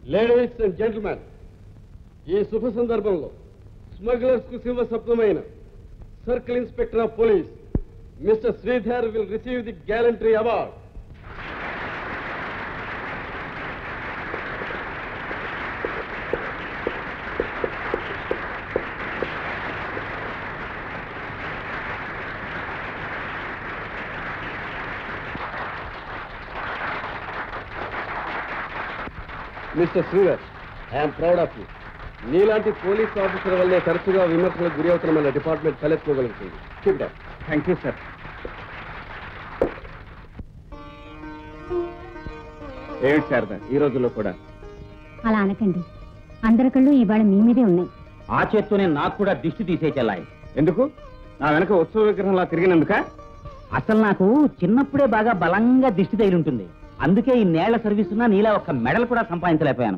Ladies and gentlemen ఈ శుభ సందర్భంలో స్మగ్లర్స్ కు శివ సప్తమైన circle inspector of police mister Sridhar will receive the gallantry award mister Sridhar I'm proud of you నీలాంటి పోలీస్ ఆఫీసర్ వల్లే తరచుగా విమర్శలకు గురి అవుతున్న మన డిపార్ట్మెంట్ తలెత్తుకోగలుగుతుంది keep down thank you sir ఏమిటి శారద ఈ రోజుల్లో కూడా అలా అనకండి అందరి కళ్ళు ఇవాళ మీ మీదే ఉన్నాయి ఆ చేత్తోనే నాకు కూడా దిష్టి తీసే చెల్లాయి ఎందుకు నా వెనక ఉత్సవ విగ్రహంలా తిరిగినందుక అసలు నాకు చిన్నప్పుడే బాగా బలంగా దిష్టి తగిలి ఉంటుంది అందుకే ఈ నేళ్ల సర్వీస్ ఉన్నా నీలా ఒక్క మెడల్ కూడా సంపాదించలేకపోయాను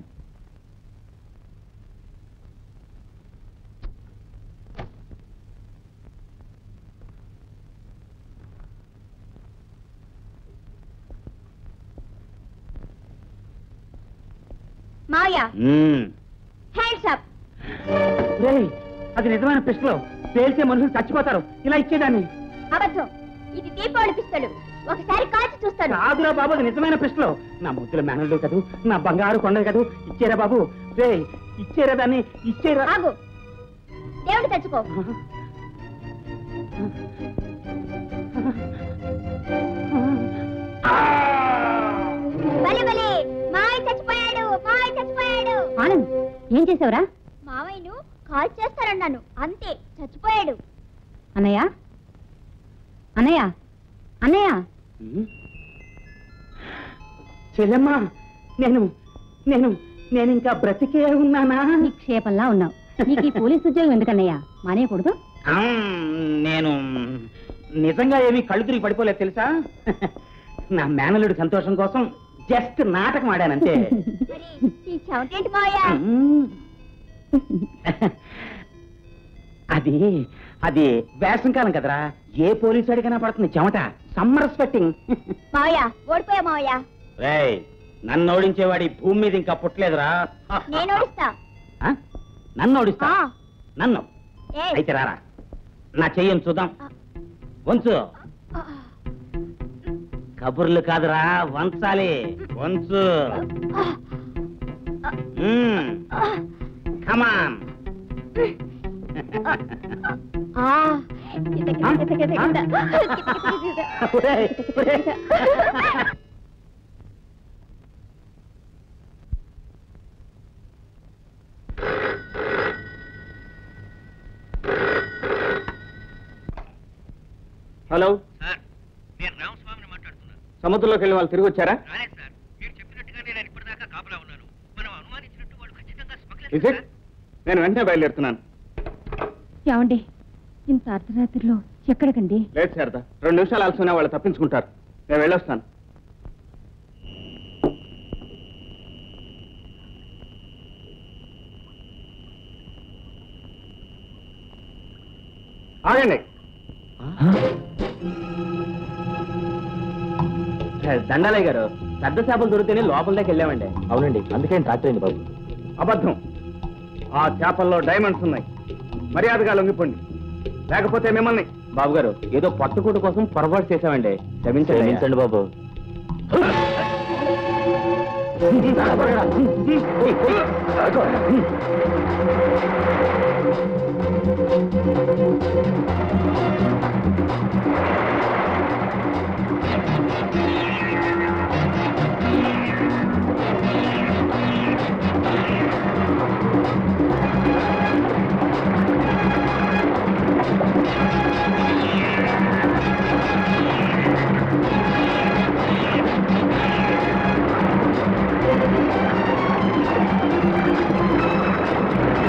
మావయ్య మ్మ్. హ్యాండ్స్ అప్ రేయ్, అది నిజమైన పిస్టల్ పేల్చే మనుషులు చచ్చిపోతారు ఇలా ఇచ్చేదాన్ని అబద్ధం ఇది దీపావళి పిస్తలు ఒకసారి కాల్చి చూస్తాను కాదురా బాబు అది నిజమైన పిస్టల్ నా ముద్దుల మేనల్లు కదూ నా బంగారు కొండలు కదూ ఇచ్చేరా బాబు రే ఇచ్చేరా దాన్ని ఇచ్చేరా ఆగు దేవుడు తెచ్చుకో భలే భలే మావయ్య చచ్చిపోయాడు మావయ్య చచ్చిపోయాడు ఆనంద్ ఏం చేసావురా మావయ్యను కాల్ చేస్తారన్నాను అంతే చచ్చిపోయాడు అన్నయ్య అన్నయ్య అన్నయ్య చెల్లెమ్మా నేను నేను నేను ఇంకా బ్రతికే ఉన్నానా నిక్షేపంలా ఉన్నావు నీకు ఈ పోలీస్ ఉద్యోగం ఎందుకన్నయ్య మానేయకూడదు ఆ, నేను నిజంగా ఏమీ కళ్ళు తిరిగి పడిపోలేదు తెలుసా నా మేనలుడి సంతోషం కోసం జస్ట్ నాటకం ఆడానంతే ఈ చెవిటేంటి మావయ్య మ్మ్. అది అది వేసంకాలం కదరా ఏ పోలీసు అడిగినా పడుతుంది చెమట సమ్మర్ స్వెట్టింగ్ మావయ్య ఓడిపోయా మావయ్య రేయ్ నన్ను ఓడించేవాడి భూమి మీద ఇంకా పుట్టలేదురా నేను ఓడిస్తా ఆ? నన్ను ఓడిస్తా ఆ, నన్ను ఏ, అయితే రారా నా చెయ్యం చూద్దాం వంచు ఆ, కబుర్లు కాదురా వంచాలి వంచు ఆ, కమాన్ ఆ, కిత, కిత, కిత, కిత, కిత. కిత, కిత, కిత, కిత. హలో సార్ నేను రామస్వామిని మాట్లాడుతున్నాను సముద్రంలోకి వెళ్ళి వాళ్ళు తిరిగి వచ్చారా రాలేదు సార్ మీరు చెప్పినట్టుగానే నేను ఇప్పటిదాకా కాపలా ఉన్నాను మనం అనుమానించినట్టు వాళ్ళు ఖచ్చితంగా Is స్మగ్లర్ it? నేను వెంటనే బయలుదేరుతున్నాను ఏమండి ఇంత అర్ధరాత్రిలో ఎక్కడికండి లేదు శారద రెండు నిమిషాలు ఆలస్యమైనా వాళ్ళు తప్పించుకుంటారు నేను వెళ్ళొస్తాను ఆగండి దండాలయ్య గారు పెద్ద చేపలు దొరికితేనే లోపలికి వెళ్ళామండి అవునండి అందుకే ట్రాక్టర్ అయింది బాబు అబద్ధం ఆ చేపల్లో డైమండ్స్ ఉన్నాయి మర్యాదగా లొంగిపోండి లేకపోతే మిమ్మల్ని బాబు గారు ఏదో పట్టుకోటు కోసం పొరపాటు చేశామండి క్షమించండి క్షమించండి బాబు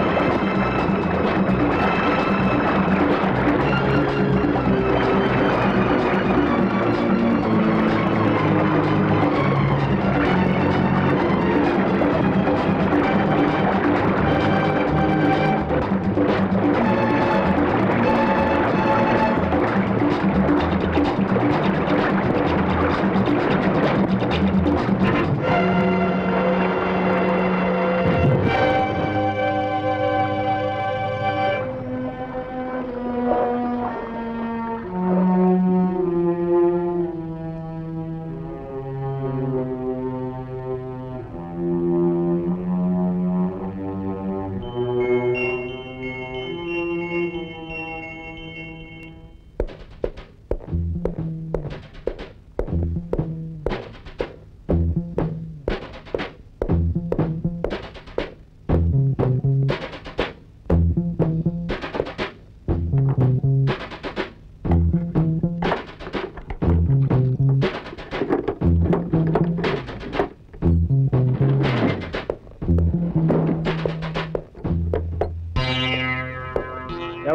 ఆ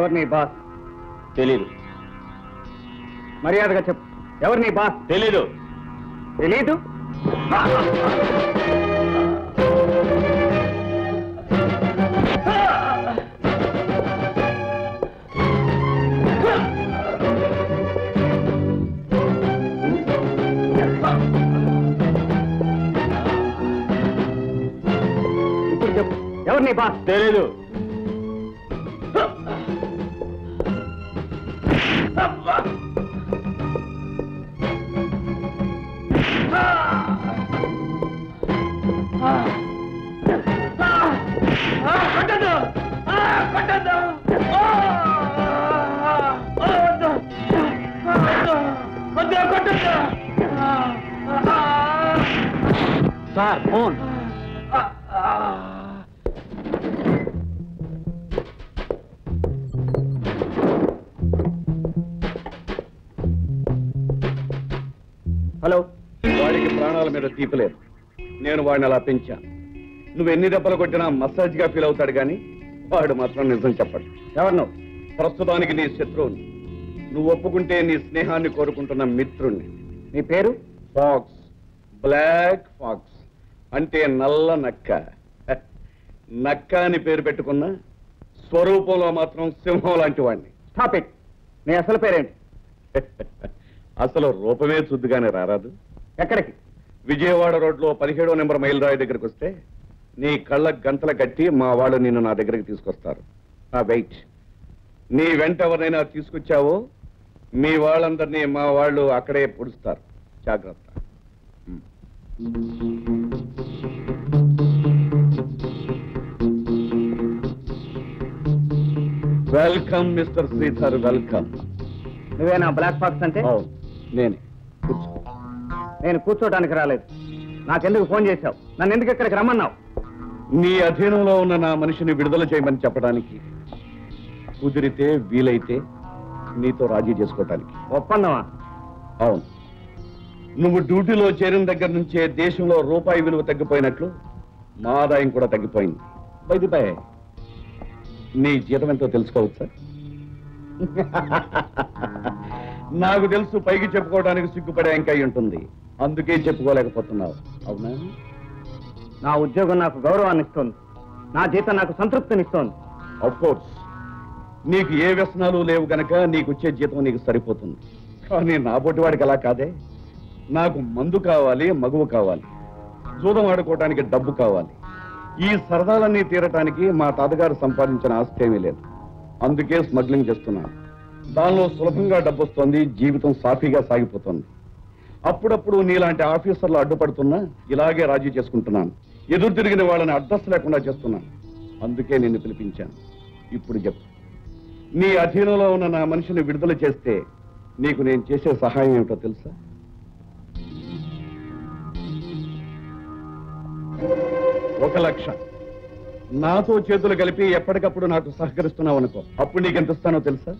ఎవరు నీ బాస్ తెలీదు మర్యాదగా చెప్పు ఎవరు నీ బాస్ తెలీదు తెలీదు ఇప్పుడు చెప్పు ఎవరు నీ బాస్ తెలీదు సార్ ఫోన్ హలో వాడికి ప్రాణాల మీద తీపలేదు నేను వాడిని అలా పెంచాను నువ్వు ఎన్ని దెబ్బలు కొట్టినా మసాజ్ గా ఫీల్ అవుతాడు కానీ వాడు మాత్రం నిజం చెప్పడు ఎవరు నువ్వు ప్రస్తుతానికి నీ శత్రువుని నువ్వు ఒప్పుకుంటే నీ స్నేహాన్ని కోరుకుంటున్న మిత్రుణ్ణి నీ పేరు ఫాక్స్ బ్లాక్ ఫాక్స్ అంటే నల్ల నక్క హ, నక్క అని పేరు పెట్టుకున్న స్వరూపంలో మాత్రం సింహం లాంటి వాడిని స్టాప్ ఇట్ నీ అసలు పేరేంటి అసలు రూపమే చుద్దుగానే రారాదు ఎక్కడికి విజయవాడ రోడ్లో పదిహేడో నెంబర్ మైల్ రాయి దగ్గరికి వస్తే నీ కళ్ళ గంతల కట్టి మా వాళ్ళు నిన్ను నా దగ్గరికి తీసుకొస్తారు ఆ వెయిట్ నీ వెంట ఎవరినైనా తీసుకొచ్చావో మీ వాళ్ళందరినీ మా వాళ్ళు అక్కడే పొడుస్తారు జాగ్రత్త వెల్కమ్ మిస్టర్ శ్రీధర్ వెల్కమ్ నువ్వేనా బ్లాక్ బాక్స్ అంటే నేనే కూర్చో నేను కూర్చోడానికి రాలేదు నాకెందుకు ఫోన్ చేశావు నన్ను ఎందుకు ఇక్కడికి రమ్మన్నావు నీ అధీనంలో ఉన్న నా మనిషిని విడుదల చేయమని చెప్పడానికి కుదిరితే వీలైతే నీతో రాజీ చేసుకోవటానికి ఒప్పందమా అవును నువ్వు డ్యూటీలో చేరిన దగ్గర నుంచే దేశంలో రూపాయి విలువ తగ్గిపోయినట్లు మా ఆదాయం కూడా తగ్గిపోయింది బైది బై నీ జీతం ఎంతో తెలుసుకోవచ్చా నాకు తెలుసు పైకి చెప్పుకోవడానికి సిగ్గుపడే ఇంకా ఉంటుంది అందుకే చెప్పుకోలేకపోతున్నావు అవునా నా ఉద్యోగం నాకు గౌరవాన్ని ఇస్తోంది నా జీతం నాకు సంతృప్తినిస్తోంది ఆఫ్ కోర్స్ నీకు ఏ వ్యసనాలు లేవు గనక నీకు వచ్చే జీతం నీకు సరిపోతుంది కానీ నా బొట్టి వాడికి అలా కాదే నాకు మందు కావాలి మగువ కావాలి జూదం ఆడుకోవడానికి డబ్బు కావాలి ఈ సరదాలన్నీ తీరటానికి మా తాతగారు సంపాదించిన ఆస్తి ఏమీ లేదు అందుకే స్మగ్లింగ్ చేస్తున్నాను దానిలో సులభంగా డబ్బు వస్తుంది జీవితం సాఫీగా సాగిపోతుంది అప్పుడప్పుడు నీలాంటి ఆఫీసర్లు అడ్డుపడుతున్నా ఇలాగే రాజీ చేసుకుంటున్నాను ఎదురు తిరిగిన వాళ్ళని అడ్రస్ లేకుండా చేస్తున్నాను అందుకే నిన్ను పిలిపించాను ఇప్పుడు చెప్పు నీ అధీనంలో ఉన్న నా మనిషిని విడుదల చేస్తే నీకు నేను చేసే సహాయం ఏమిటో తెలుసా ఒక లక్ష నాతో చేతులు కలిపి ఎప్పటికప్పుడు నాకు సహకరిస్తున్నావు అనుకో అప్పుడు నీకు ఎంత ఇస్తానో తెలుసా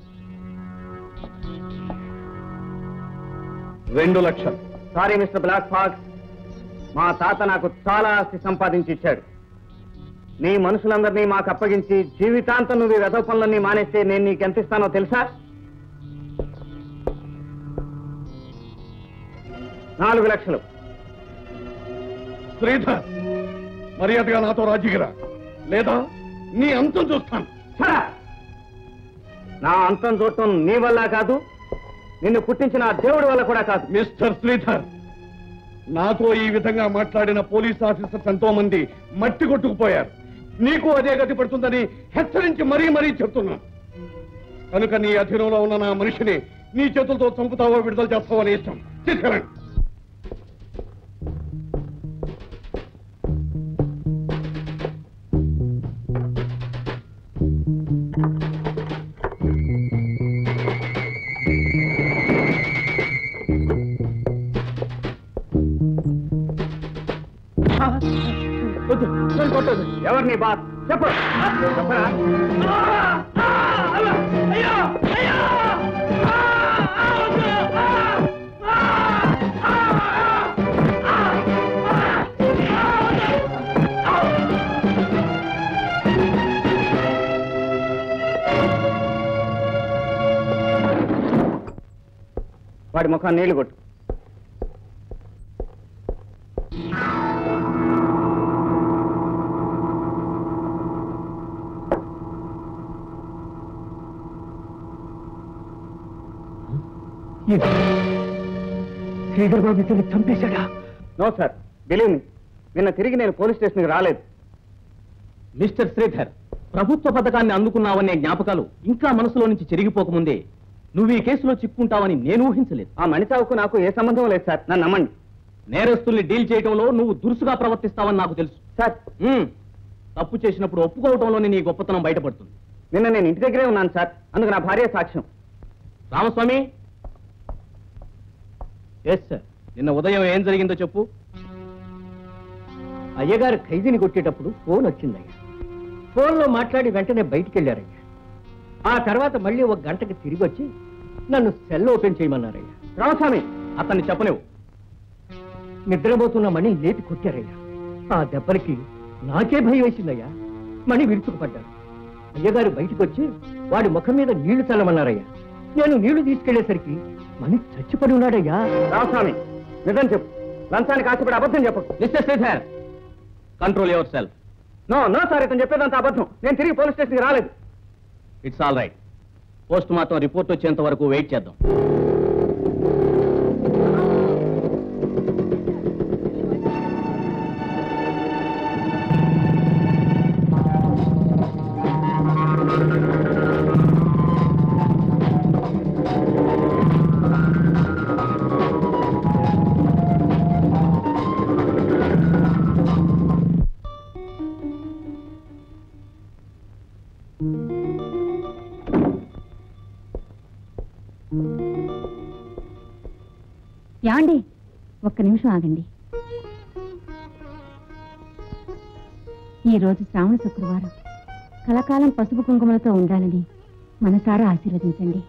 రెండు లక్షలు సారీ మిస్టర్ బ్లాక్ ఫాక్స్ మా తాత నాకు చాలా ఆస్తి సంపాదించి ఇచ్చాడు నీ మనుషులందరినీ మాకు అప్పగించి జీవితాంతం నువ్వు ఈ వెధవ పనులన్నీ మానేస్తే నేను నీకు ఎంత ఇస్తానో తెలుసా నాలుగు లక్షలు శ్రీధర్ మర్యాదగా నాతో రాజీగిరా లేదా నీ అంతం చూస్తాను ఛా! నా అంతం చూడటం నీ వల్ల కాదు నిన్ను పుట్టించిన ఆ దేవుడి వల్ల కూడా కాదు మిస్టర్ శ్రీధర్ నాతో ఈ విధంగా మాట్లాడిన పోలీస్ ఆఫీసర్స్ ఎంతో మంది మట్టి కొట్టుకుపోయారు నీకు అదే గతి పడుతుందని హెచ్చరించి మరీ మరీ చెప్తున్నాను కనుక నీ అధీనంలో ఉన్న నా మనిషిని నీ చేతులతో చంపుతావో విడుదల చేస్తావో అని ఇష్టం తీసుకెళ్ళండి ఎవరు నీ బాస్ చెప్పు చెప్పరా వాడి ముఖాన్ని నీళ్లు కొట్టు శ్రీధర్ బాబు ఇతన్ని చంపేశాడా నో సార్ బిలీవ్ మీ నిన్న తిరిగి నేను పోలీస్ స్టేషన్కి రాలేదు మిస్టర్ శ్రీధర్ ప్రభుత్వ పథకాన్ని అందుకున్నావనే జ్ఞాపకాలు ఇంకా మనసులో నుంచి చెరిగిపోకముందే నువ్వు ఈ కేసులో చిక్కుంటావని నేను ఊహించలేదు ఆ మణిసావుకు నాకు ఏ సంబంధం లేదు సార్ నన్ను నమ్మండి నేరస్తుల్ని డీల్ చేయడంలో నువ్వు దురుసుగా ప్రవర్తిస్తావని నాకు తెలుసు సార్ ఉమ్, తప్పు చేసినప్పుడు ఒప్పుకోవటంలోనే నీ గొప్పతనం బయటపడుతుంది నిన్న నేను ఇంటి దగ్గరే ఉన్నాను సార్ అందుకు నా భార్య సాక్ష్యం రామస్వామి ఎస్ సార్ నిన్న ఉదయం ఏం జరిగిందో చెప్పు అయ్యగారు ఖైదీని కొట్టేటప్పుడు ఫోన్ వచ్చిందయ్యా ఫోన్లో మాట్లాడి వెంటనే బయటికి వెళ్ళారయ్యా ఆ తర్వాత మళ్ళీ ఒక గంటకి తిరిగి వచ్చి నన్ను సెల్ ఓపెన్ చేయమన్నారయ్యా రామస్వామి అతన్ని చెప్పలేవు నిద్రపోతున్న మణి లేపి కొట్టారయ్యా ఆ దెబ్బలకి నాకే భయం వేసిందయ్యా మణి విరుచుకుపడ్డాడు అయ్యగారు బయటికి వచ్చి వాడి ముఖం మీద నీళ్లు చల్లమన్నారయ్యా నేను నీళ్లు తీసుకెళ్లేసరికి మణి చచ్చిపడి ఉన్నాడయ్యా రామస్వామి నిజం చెప్పు లంచానికి ఆశపడి అబద్ధం చెప్పకు mister Sridhar control yourself no no sir ఇతను చెప్పేదంత అబద్ధం నేను తిరిగి పోలీస్ స్టేషన్కి రాలేదు it's all right post mortem report వచ్చేంత వరకు వెయిట్ చేద్దాం యాండి ఒక్క నిమిషం ఆగండి ఈ రోజు శ్రావణ శుక్రవారం కలకాలం పసుపు కుంకుమలతో ఉండాలని మనసారా ఆశీర్వదించండి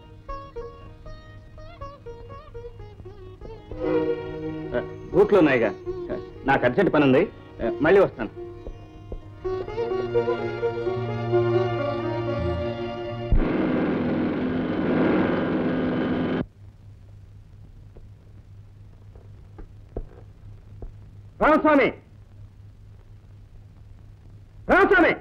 బూట్లు ఉన్నాయిగా నాకు అర్జెంట్ పని ఉంది మళ్ళీ వస్తాను రామస్వామి రామస్వామి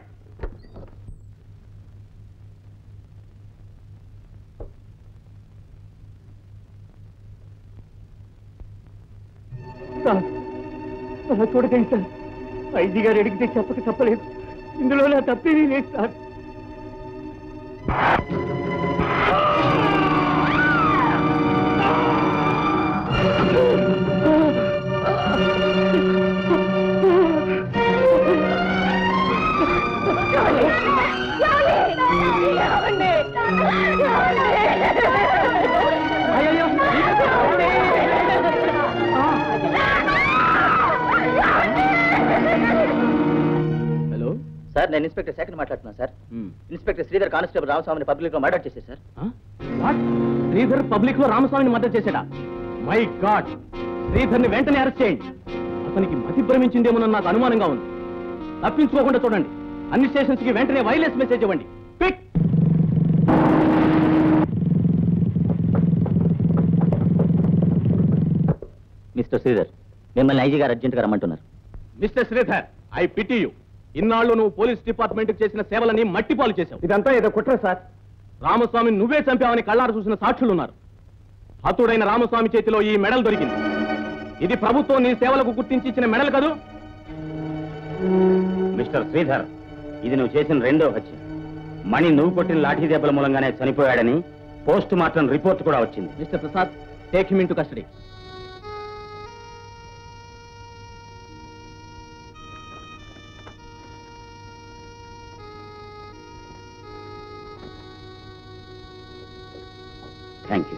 సార్ అలా చూడకండి సార్ ఐజీ గారు అడిగితే చెప్పక తప్పలేదు ఇందులో నా తప్పేమీ లేదు సార్ హలో సార్ నేను ఇన్స్పెక్టర్ శేఖర్ మాట్లాడుతున్నాను సార్ ఇన్స్పెక్టర్ శ్రీధర్ కానిస్టేబుల్ రామస్వామిని పబ్లిక్ లో మర్డర్ చేశారు సార్ వాట్ శ్రీధర్ పబ్లిక్ లో రామస్వామిని మద్దతు చేశాడా మై గాడ్ శ్రీధర్ ని వెంటనే అరెస్ట్ చేయండి అతనికి మతి భ్రమించిందేమోనని నాకు అనుమానంగా ఉంది తప్పించుకోకుండా చూడండి అన్ని స్టేషన్స్ కి వెంటనే వైర్లెస్ మెసేజ్ ఇవ్వండి క్విక్ మిస్టర్ శ్రీధర్ మిమ్మల్ని ఐజీ గారు అర్జెంట్ గా రమ్మంటున్నారు mister Sridhar I pity you ఇన్నాళ్ళు నువ్వు పోలీస్ డిపార్ట్మెంట్ చేసిన సేవలని మట్టిపాలు చేశావు ఇదంతా ఏదో కుట్ర సార్ రామస్వామిని నువ్వే చంపావని కళ్ళారు చూసిన సాక్షులున్నారు హతుడైన రామస్వామి చేతిలో ఈ మెడల్ దొరికింది ఇది ప్రభుత్వం నీ సేవలకు గుర్తించి ఇచ్చిన మెడల్ కదూ మిస్టర్ శ్రీధర్ ఇది నువ్వు చేసిన రెండో హత్య మణి నువ్వు కొట్టిన లాఠీ దెబ్బల మూలంగానే చనిపోయాడని పోస్ట్ మార్టం రిపోర్ట్ కూడా వచ్చింది mister Prasad take him into custody thank you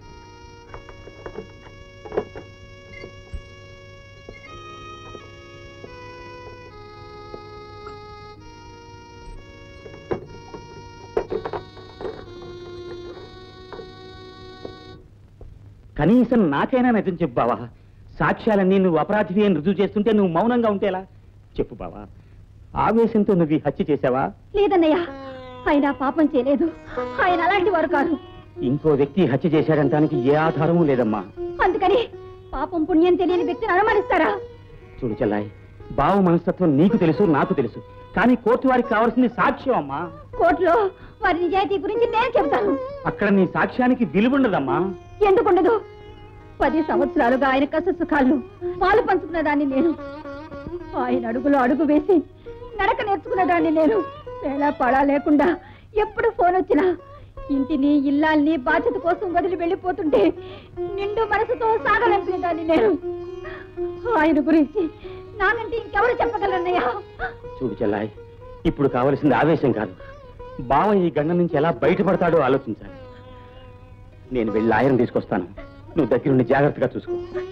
కనీసం నాకైనా నిజం చెప్పు బావా సాక్ష్యాలన్నీ నువ్వు అపరాధివి అని రుజువు చేస్తుంటే నువ్వు మౌనంగా ఉంటేలా చెప్పు బావా ఆవేశంతో నువ్వు ఈ హత్య చేశావా లేదన్నయ్య ఆయన పాపం చేయలేదు ఆయన అలాంటి వారు కాదు ఇంకో వ్యక్తి హత్య చేశాడంటానికి ఏ ఆధారమూ లేదమ్మా అందుకని పాపం పుణ్యం తెలియని వ్యక్తిని అనుమానిస్తారా చూడు చెల్లాయి బావ మనస్తత్వం నీకు తెలుసు నాకు తెలుసు కానీ కోర్టు వారికి కావాల్సింది సాక్ష్యం అమ్మా కోర్టులో వారి నిజాయితీ గురించి నేను చెబుతాను అక్కడ నీ సాక్ష్యానికి విలువుండదమ్మా ఎందుకుండదు పది సంవత్సరాలుగా ఆయన కష్ట సుఖాలను పాలు పంచుకున్న దాన్ని నేను ఆయన అడుగులో అడుగు వేసి నడక నేర్చుకున్న దాన్ని నేను వేళా పడా లేకుండా ఎప్పుడు ఫోన్ వచ్చినా ఇంటిని ఇల్లాల్ని బాధ్యత కోసం వదిలి వెళ్ళిపోతుంటే నిండు మనసుతో సాగనంపిన దాన్ని నేను ఆయన గురించి నానంటే ఇంకెవరు చెప్పగలరన్నయ్యా చూడు చెల్లాయి ఇప్పుడు కావలసింది ఆవేశం కాదు బావ ఈ గండ నుంచి ఎలా బయటపడతాడో ఆలోచించాలి నేను వెళ్ళి ఆయన తీసుకొస్తాను నువ్వు దగ్గరుండి జాగ్రత్తగా చూసుకో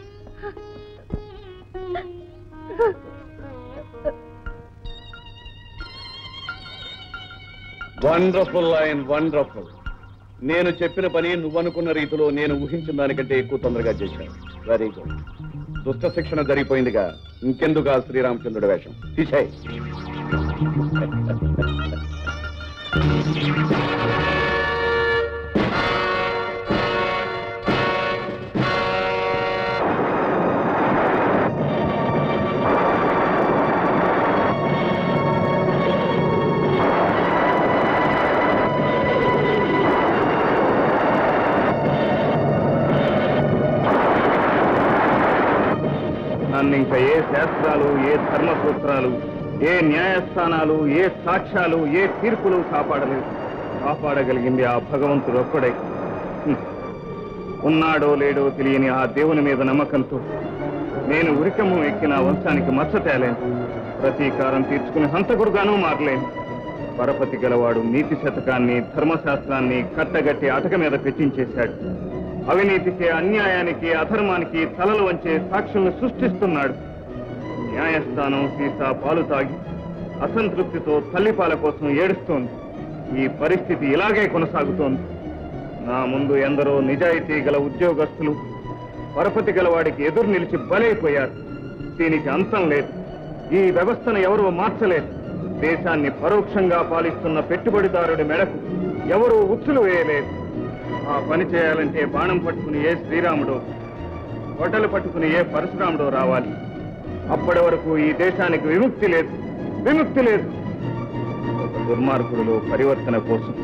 వండర్ఫుల్ లైన్ వండర్ఫుల్ నేను చెప్పిన పని నువ్వనుకున్న రీతిలో నేను ఊహించిన దానికంటే ఎక్కువ తొందరగా చేశాను వెరీ గుడ్ దుష్ట శిక్షణ జరిగిపోయిందిగా ఇంకెందుకు ఆ శ్రీరామచంద్రుడి వేషం తీసేయ్ నన్ను ఇంకా ఏ శాస్త్రాలు ఏ ధర్మ సూత్రాలు ఏ న్యాయస్థానాలు ఏ సాక్ష్యాలు ఏ తీర్పులు కాపాడలేదు కాపాడగలిగింది ఆ భగవంతుడు ఒక్కడే హ్మ్. ఉన్నాడో లేడో తెలియని ఆ దేవుని మీద నమ్మకంతో నేను ఉరికము ఎక్కిన ఆ వంశానికి మచ్చ తేలేను ప్రతీకారం తీర్చుకుని హంతకుడుగానూ మారలేను పరపతి గలవాడు నీతి శతకాన్ని ధర్మశాస్త్రాన్ని కట్టగట్టి అటక మీద పెట్టించేశాడు అవినీతికి అన్యాయానికి అధర్మానికి తలలు వంచే సాక్షుల్ని సృష్టిస్తున్నాడు న్యాయస్థానం సీసా పాలు తాగి అసంతృప్తితో తల్లిపాల కోసం ఏడుస్తోంది ఈ పరిస్థితి ఇలాగే కొనసాగుతోంది నా ముందు ఎందరో నిజాయితీ గల ఉద్యోగస్తులు పరపతి గలవాడికి ఎదురు నిలిచి బలైపోయారు దీనికి అంతం లేదు ఈ వ్యవస్థను ఎవరూ మార్చలేదు దేశాన్ని పరోక్షంగా పాలిస్తున్న పెట్టుబడిదారుడి మెడకు ఎవరూ ఉచ్చులు వేయలేదు ఆ పని చేయాలంటే బాణం పట్టుకుని ఏ శ్రీరాముడో గొడ్డలు పట్టుకుని ఏ పరశురాముడో రావాలి అప్పటి వరకు ఈ దేశానికి విముక్తి లేదు విముక్తి లేదు ఒక దుర్మార్గుడిలో పరివర్తన కోసం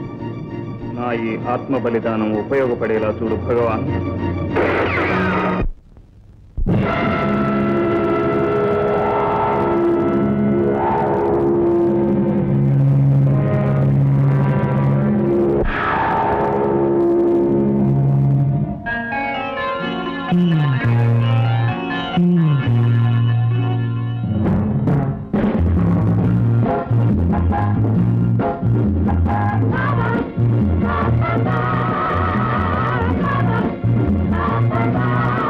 నా ఈ ఆత్మ బలిదానం ఉపయోగపడేలా చూడు భగవాన్ Bye.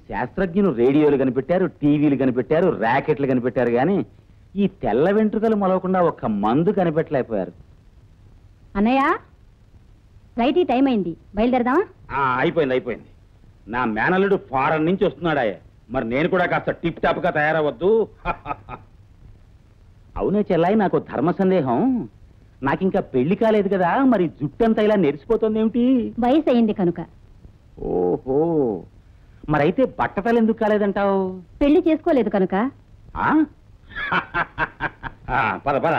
శాస్త్రజ్ఞులు రేడియోలు కనిపెట్టారు టీవీలు కనిపెట్టారు ర్యాకెట్లు కనిపెట్టారు కానీ ఈ తెల్ల వెంట్రుకలు మొలవకుండా ఒక్క మందు కనిపెట్టలేకపోయారు అన్నయ్య ఫ్లైట్ టైం అయింది బయలుదేరదామా ఆ, అయిపోయింది అయిపోయింది నా మేనల్లుడు ఫారెన్ నుంచి వస్తున్నాడాయే మరి నేను కూడా కాస్త టిప్ టాప్ గా తయారవద్దు అవునే చెల్లాయి నాకు ధర్మ సందేహం నాకింకా పెళ్లి కాలేదు కదా మరి జుట్టంతా ఇలా నెరిసిపోతుంది ఏమిటి వయసు అయింది కనుక ఓహో మరైతే బట్టతలు ఎందుకు కాలేదంటావు పెళ్లి చేసుకోలేదు కనుక ఆ? ఆ, పద పద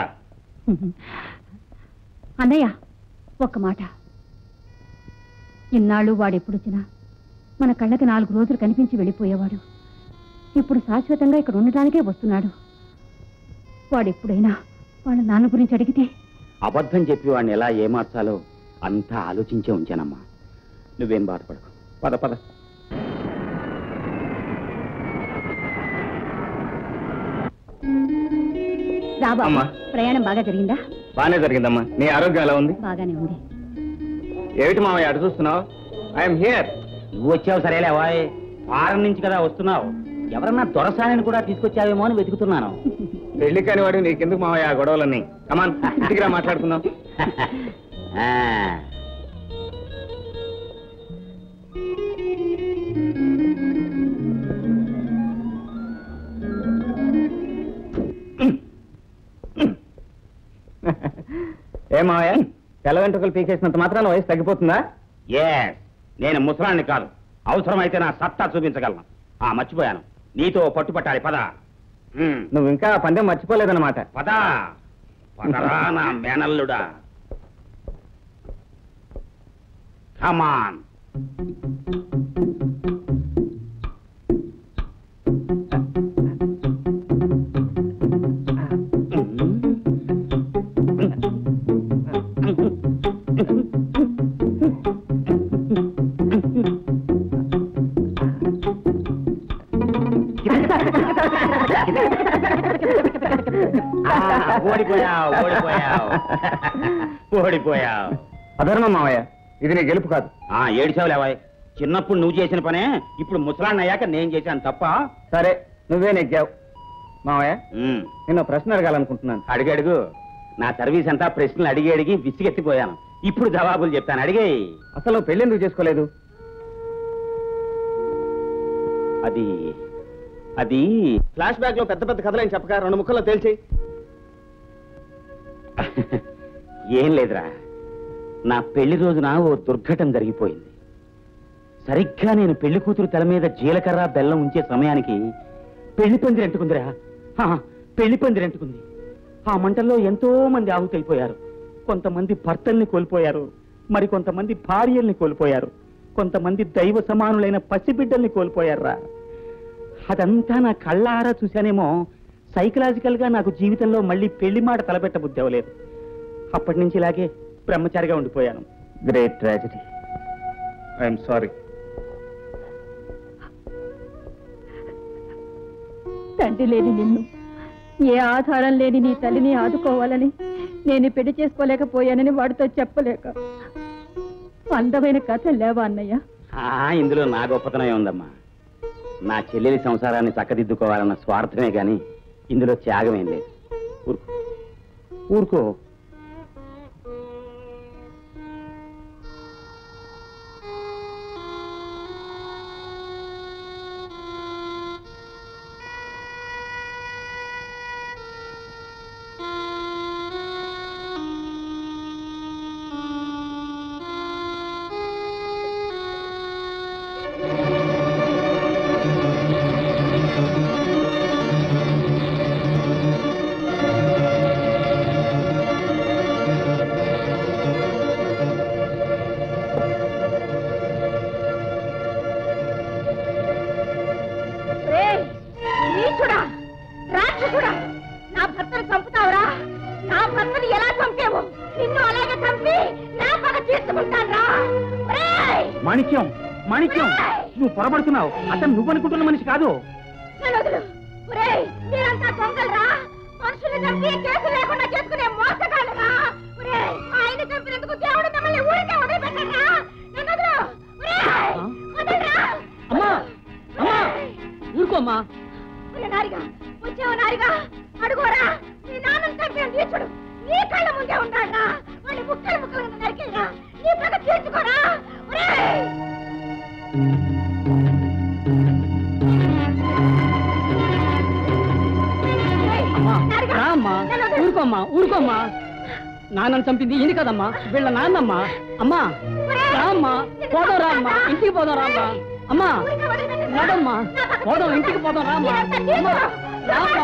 అన్నయ్య ఒక్క మాట ఇన్నాళ్ళు వాడెప్పుడొచ్చినా మన కళ్ళకి నాలుగు రోజులు కనిపించి వెళ్ళిపోయేవాడు ఇప్పుడు శాశ్వతంగా ఇక్కడ ఉండటానికే వస్తున్నాడు వాడెప్పుడైనా వాళ్ళ నాన్న గురించి అడిగితే అబద్ధం చెప్పి వాడిని ఎలా ఏమార్చాలో అంతా ఆలోచించే ఉంచానమ్మా నువ్వేం బాధపడకు పద పద రాబా అమ్మా. ప్రయాణం బాగా జరిగిందా బానే జరిగిందమ్మా నీ ఆరోగ్యం ఎలా ఉంది బాగానే ఉంది ఏమిటి మామయ్య అటు చూస్తున్నావు ఐఎమ్ హియర్ నువ్వు వచ్చావు సరేలే వాయ్ ఫారెన్ నుంచి కదా వస్తున్నావు ఎవరన్నా దొరసాని కూడా తీసుకొచ్చావేమో అని వెతుకుతున్నాను పెళ్లి కాని వాడు నీకెందుకు మామయ్య ఆ గొడవలన్నీ కమాన్ ఇంటికి రా మాట్లాడుకుందాం ఆ. ఏ మామయ్య తెల్ల వెంట్రుకలు పీకేసినంత మాత్రాన వయసు తగ్గిపోతుందా Yes, నేను ముసలాన్ని కాదు అవసరమైతే నా సత్తా చూపించగలను ఆ మర్చిపోయాను నీతో పట్టుపట్టాలి పద ఉమ్, నువ్వు ఇంకా ఆ పందెం మర్చిపోలేదన్నమాట పద పదరా నా మేనల్లుడా కమాన్ ఓడిపోయావు ఓడిపోయావు ఓడిపోయావు అధర్మం మామయ్య ఇది నీ గెలుపు కాదు ఆ ఏడిచావులేవాయ్ చిన్నప్పుడు నువ్వు చేసిన పనే ఇప్పుడు ముసలాన్ని అయ్యాక నేను చేశాను తప్ప సరే నువ్వే నెగ్గావు మామయ్య ఉమ్, నిన్న ప్రశ్న అడగాలనుకుంటున్నాను అడిగి అడుగు నా సర్వీస్ అంతా ప్రశ్నలు అడిగి అడిగి విసిగెత్తిపోయాను ఇప్పుడు జవాబులు చెప్తాను అడిగే అసలు నువ్వు పెళ్లి ఎందుకు చేసుకోలేదు అది అది ఫ్లాష్ బ్యాక్ లో పెద్ద పెద్ద కథలేం చెప్పక రెండు ముక్కల్లో తేల్చి ఏం లేదురా నా పెళ్లి రోజున ఓ దుర్ఘటన జరిగిపోయింది సరిగ్గా నేను పెళ్లి కూతురు తల మీద జీలకర్ర బెల్లం ఉంచే సమయానికి పెళ్లి పందిరి అంటుకుందిరా హా, పెళ్లి పందిరి అంటుకుంది ఆ మంటల్లో ఎంతో మంది ఆహుతైపోయారు కొంతమంది భర్తల్ని కోల్పోయారు మరి కొంతమంది భార్యల్ని కోల్పోయారు కొంతమంది దైవ సమానులైన పసిబిడ్డల్ని కోల్పోయారురా అదంతా నా కళ్ళారా చూశానేమో సైకలాజికల్ గా నాకు జీవితంలో మళ్ళీ పెళ్లి మాట తలపెట్ట బుద్ధి అవ్వలేదు అప్పటి నుంచి ఇలాగే బ్రహ్మచారిగా ఉండిపోయాను గ్రేట్ ట్రాజడీ ఐఎమ్ సారీ తండ్రి లేని నిన్ను ఏ ఆధారం లేని నీ తల్లిని ఆదుకోవాలని నేను ఈ పెళ్లి చేసుకోలేకపోయానని వాడితో చెప్పలేక అందమైన కథ లేవా అన్నయ్య ఆ, ఇందులో నా గొప్పతనమే ఉందమ్మా నా చెల్లెలి సంసారాన్ని చక్కదిద్దుకోవాలన్న స్వార్థమే గాని ఇందులో త్యాగమేం లేదు ఊరుకో ఊరుకో ఏయ్, నీచుడా రాక్షసుడా నా భర్తను చంపుతావురా నా భర్తని ఎలా చంపేవు నిన్ను అలాగే చంపి నా పగ తీర్చుకుంటాను మాణిక్యం మాణిక్యం నువ్వు పొరపడుతున్నావు అతను నువ్వు అనుకుంటున్న మనిషి కాదు మీరంతా దొంగలరా మనుషుల్ని చంపి కేసు లేకుండా చేసుకునే మోసగాళ్ళరా ఒరేయ్, ఆయన చంపినందుకు దేవుడు మిమ్మల్ని ఊరికే వదిలిపెట్టరా నన్ను వదలు. ఒరేయ్, వదలరా. అమ్మా అమ్మా నీచుడు నీ కళ్ళ ముందే ఉన్నాడా వాడిని ముక్కలు ముక్కలు నరికేరా నీ పగ తీర్చుకోరా ఒరేయ్! ఏయ్, నరగా! రామ్మా నన్ను వదిలేయ్. ఊరుకోమ్మా ఊరుకోమ్మా నాన్నని చంపింది ఇది కదమ్మా వీళ్ళ నాన్నమ్మా అమ్మా రామ్మా పోదాం రామ్మా ఇంటికి పోదాం రామ్మా అమ్మా ఊరికే వదిలిపెట్టేరా? నడమ్మా నా పగ పోదాం ఇంటికి పోదాం రామ్మా ఇదంతా తీసుకో. రామ్మా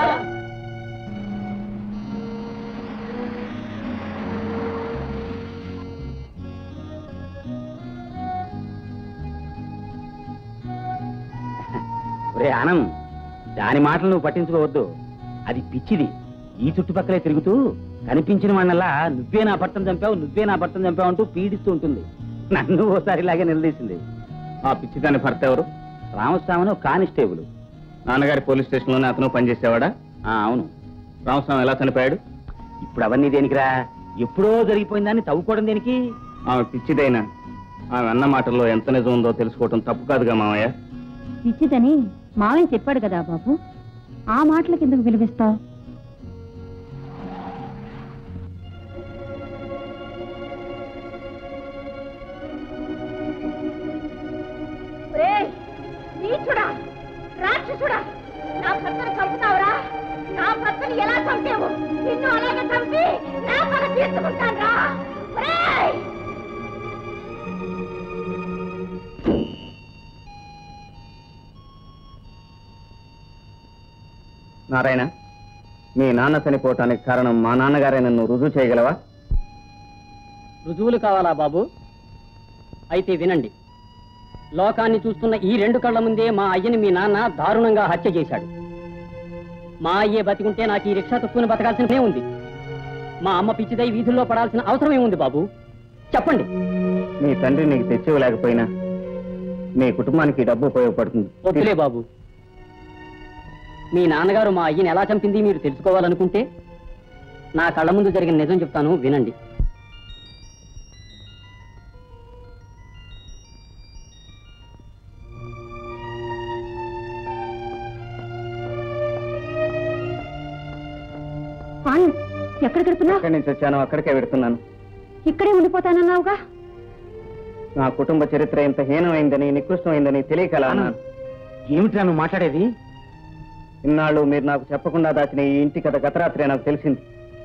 ఒరే ఆనంద్ దాని మాటలు నువ్వు పట్టించుకోవద్దు అది పిచ్చిది ఈ చుట్టుపక్కలే తిరుగుతూ కనిపించిన వాళ్ళలా నువ్వే నా భర్తను చంపావు నువ్వే నా భర్తను చంపావు అంటూ పీడిస్తూ ఉంటుంది నన్ను ఓసారి ఇలాగే నిలదీసింది ఆ పిచ్చిదాని భర్త ఎవరు రామస్వామిని ఒక కానిస్టేబుల్ నాన్నగారి పోలీస్ స్టేషన్లోనే అతను పనిచేసేవాడా ఆ, అవును రామస్వామి ఎలా చనిపోయాడు ఇప్పుడు అవన్నీ దేనికిరా ఎప్పుడో జరిగిపోయిందాన్ని తవ్వుకోవడం దేనికి ఆమె పిచ్చిదైనా ఆమె అన్న మాటల్లో ఎంత నిజం ఉందో తెలుసుకోవటం తప్పు కాదుగా మామయ్య పిచ్చిదని మావయ్య చెప్పాడు కదా బాబు ఆ మాటలకు ఎందుకు విలువిస్తావు నీచుడా రాక్షసుడా నా భర్తను చంపుతావురా నా భర్తను ఎలా చంపావు నిన్ను అలాగే చంపి నా పగ తీర్చుకుంటాను రా నారాయణ మీ నాన్న చనిపోవటానికి కారణం మా నాన్నగారే నన్ను రుజువు చేయగలవా రుజువులు కావాలా బాబు అయితే వినండి లోకాన్ని చూస్తున్న ఈ రెండు కళ్ళ ముందే మా అయ్యని మీ నాన్న దారుణంగా హత్య చేశాడు మా అయ్యే బతికుంటే నాకు ఈ రిక్షా తొక్కుని బతకాల్సినదే ఉంది మా అమ్మ పిచ్చిదై వీధుల్లో పడాల్సిన అవసరం ఏముంది బాబు చెప్పండి మీ తండ్రి నీకు తెచ్చివ్వలేకపోయినా మీ కుటుంబానికి ఈ డబ్బు ఉపయోగపడుతుంది వద్దులే బాబు మీ నాన్నగారు మా అయ్యని ఎలా చంపింది మీరు తెలుసుకోవాలనుకుంటే నా కళ్ళ ముందు జరిగిన నిజం చెప్తాను వినండి ఎక్కడ గడుపున్నావు ఎక్కడి నుంచి వచ్చానో అక్కడికే వెడుతున్నాను ఇక్కడే ఉండిపోతానన్నావుగా నా కుటుంబ చరిత్ర ఇంత హీనమైందని నికృష్టమైందని తెలియకలా అన్నాను ఏమిట్రా నువ్వు మాట్లాడేది ఇన్నాళ్ళు మీరు నాకు చెప్పకుండా దాచిన ఈ ఇంటి కథ గత రాత్రే నాకు తెలిసింది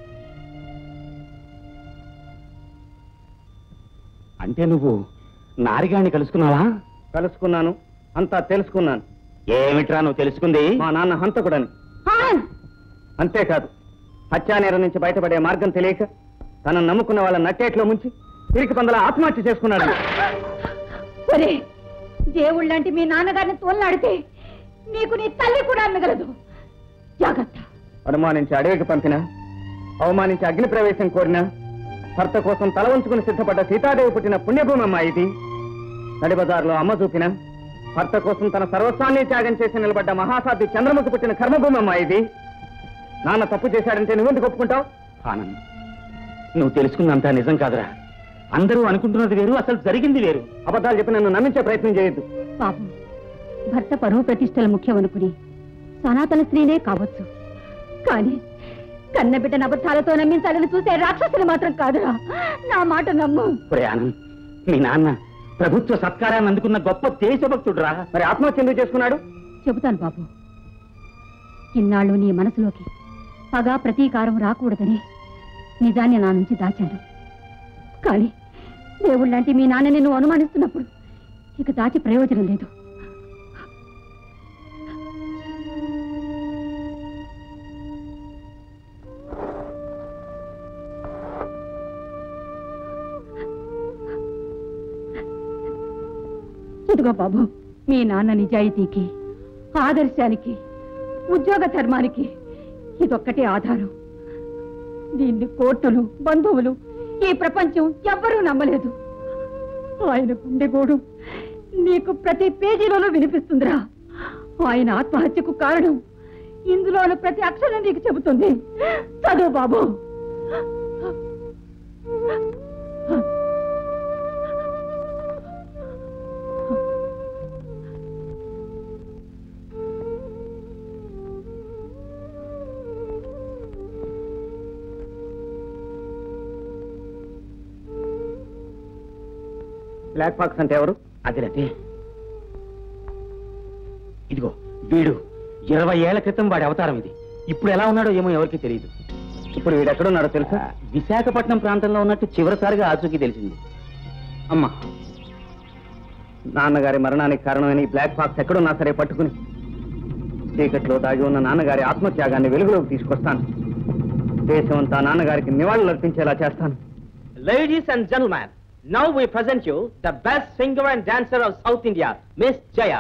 అంటే నువ్వు నారిగాన్ని కలుసుకున్నావా కలుసుకున్నాను అంతా తెలుసుకున్నాను ఏమిట్రా నువ్వు తెలుసుకుంది మా నాన్న హంతకుడని అంతేకాదు హత్యానేరం నుంచి బయటపడే మార్గం తెలియక తనను నమ్ముకున్న వాళ్ళ నట్టేట్లో ముంచి తిరిగి పందల ఆత్మహత్య చేసుకున్నాడు ఒరే దేవుళ్ళంటి మీ నాన్నగారిని తోలనాడితే నీకు నీ తల్లి కూడా మిగలదు జాగ్రత్త అనుమానించి అడవికి పంపిన అవమానించి అగ్ని ప్రవేశం కోరిన భర్త కోసం తల ఉంచుకుని సిద్ధపడ్డ సీతాదేవి పుట్టిన పుణ్యభూమి అమ్మ ఇది నడిబజార్లో అమ్మ చూపిన భర్త కోసం తన సర్వస్వాన్ని త్యాగం చేసి నిలబడ్డ మహాసాధ్వి చంద్రముఖి పుట్టిన కర్మభూమి అమ్మ ఇది నాన్న తప్పు చేశాడంటే నువ్వెందుకు ఒప్పుకుంటావు ఆనంద్ నువ్వు తెలుసుకుందంతా నిజం కాదురా అందరూ అనుకుంటున్నది వేరు అసలు జరిగింది వేరు అబద్ధాలు చెప్పి నన్ను నమ్మించే ప్రయత్నం చేయొద్దు పాపం భర్త పరువు ప్రతిష్టలు ముఖ్యం అనుకుని సనాతన స్త్రీనే కావచ్చు కానీ కన్నబిడ్డన అబద్ధాలతో నమ్మించాలని చూసే రాక్షసులు మాత్రం కాదురా నా మాట నమ్ము ఒరే ఆనంద్ మీ నాన్న ప్రభుత్వ సత్కారాన్ని అందుకున్న గొప్ప దేశభక్తుడురా మరి ఆత్మహత్య ఎందుకు చేసుకున్నాడు చెబుతాను బాబు ఇన్నాళ్ళు నీ మనసులోకి పగ ప్రతీకారం రాకూడదని నిజాన్ని నా నుంచి దాచాను కానీ దేవుళ్ళంటి మీ నాన్నని నువ్వు అనుమానిస్తున్నప్పుడు ఇక దాచి ప్రయోజనం లేదు ఇదిగో బాబు మీ నాన్న నిజాయితీకి ఆదర్శానికి ఉద్యోగ ధర్మానికి ఇదొక్కటే ఆధారం దీన్ని కోర్టులు బంధువులు ఈ ప్రపంచం ఎవ్వరూ నమ్మలేదు ఆయన గుండెగోడు నీకు ప్రతి పేజీలోనూ వినిపిస్తుందిరా ఆయన ఆత్మహత్యకు కారణం ఇందులోని ప్రతి అక్షరం నీకు చెబుతుంది చదువు బాబు బ్లాక్ బాక్స్ అంటే ఎవరు అదిరతే ఇదిగో వీడు ఇరవై ఏళ్ల క్రితం వాడి అవతారం ఇది ఇప్పుడు ఎలా ఉన్నాడో ఏమో ఎవరికి తెలియదు ఇప్పుడు వీడు ఎక్కడున్నాడో తెలుసా ఆ, విశాఖపట్నం ప్రాంతంలో ఉన్నట్టు చివరిసారిగా ఆచూకీ తెలిసింది అమ్మా నాన్నగారి మరణానికి కారణమైన ఈ బ్లాక్ బాక్స్ ఎక్కడున్నా సరే పట్టుకుని చీకట్లో దాగి ఉన్న నాన్నగారి ఆత్మత్యాగాన్ని వెలుగులోకి తీసుకొస్తాను దేశమంతా నాన్నగారికి నివాళులు అర్పించేలా చేస్తాను Ladies and gentlemen, now we present you the best singer and dancer of South India, Miss Jaya.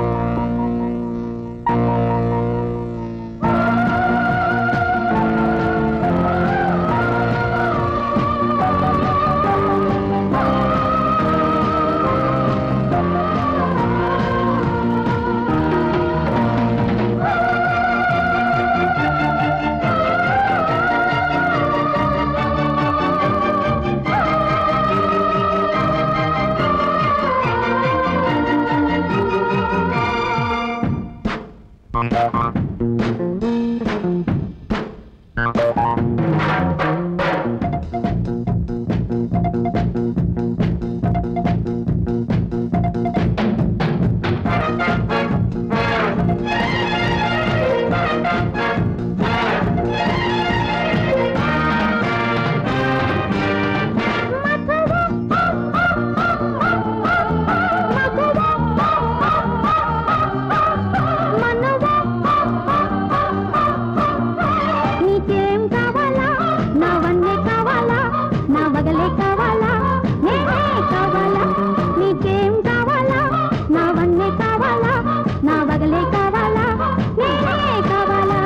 నీకేం కావాలా నా వన్నే కావాలా నా వగలే కావాలా నేనే కావాలా నీకేం కావాలా నా వన్నే కావాలా నా వగలే కావాలా నేనే కావాలా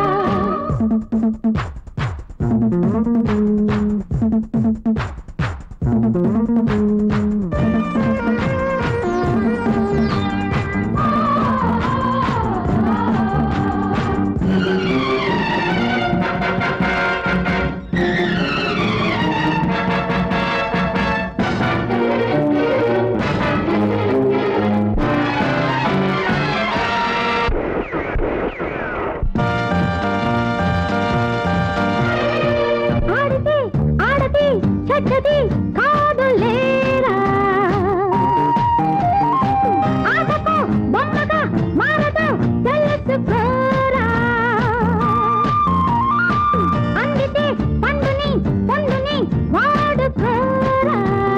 ఆడితే ఆడది చెడ్డది కాదు లేరా ఆటకు బొమ్మగా మారదు తెలుసుకోరా అందితే పండుని పండుని వాడుకోరా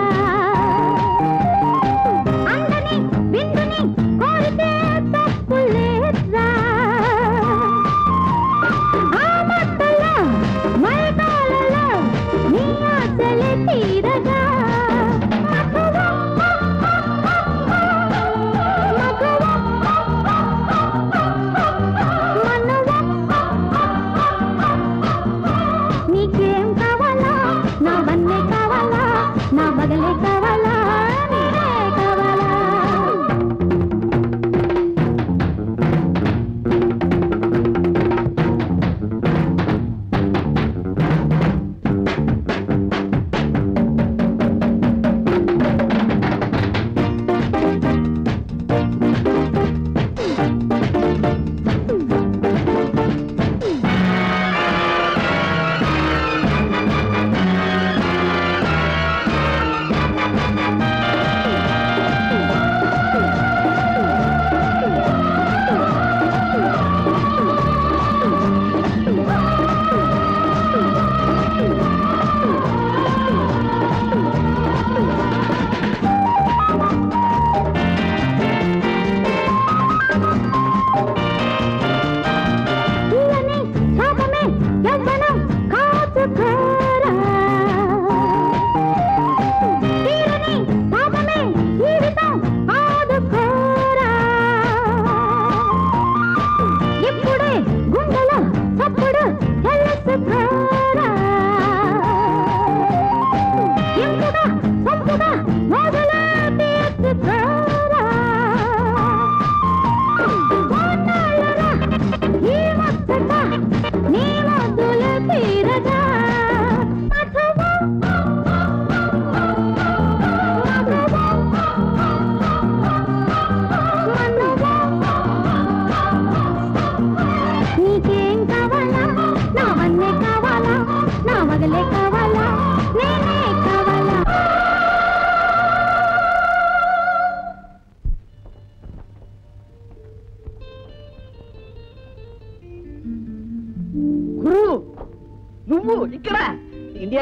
అందని విందుని కోరితే తప్పు లేదురా ఆ మత్తలో మైకాలలో నీ ఆశలే తీరగా మగువా, మగువా, మనువా. నీకేం కావాలా నా వన్నే కావాలా నా బగలే కావాలా నీరే కావాలా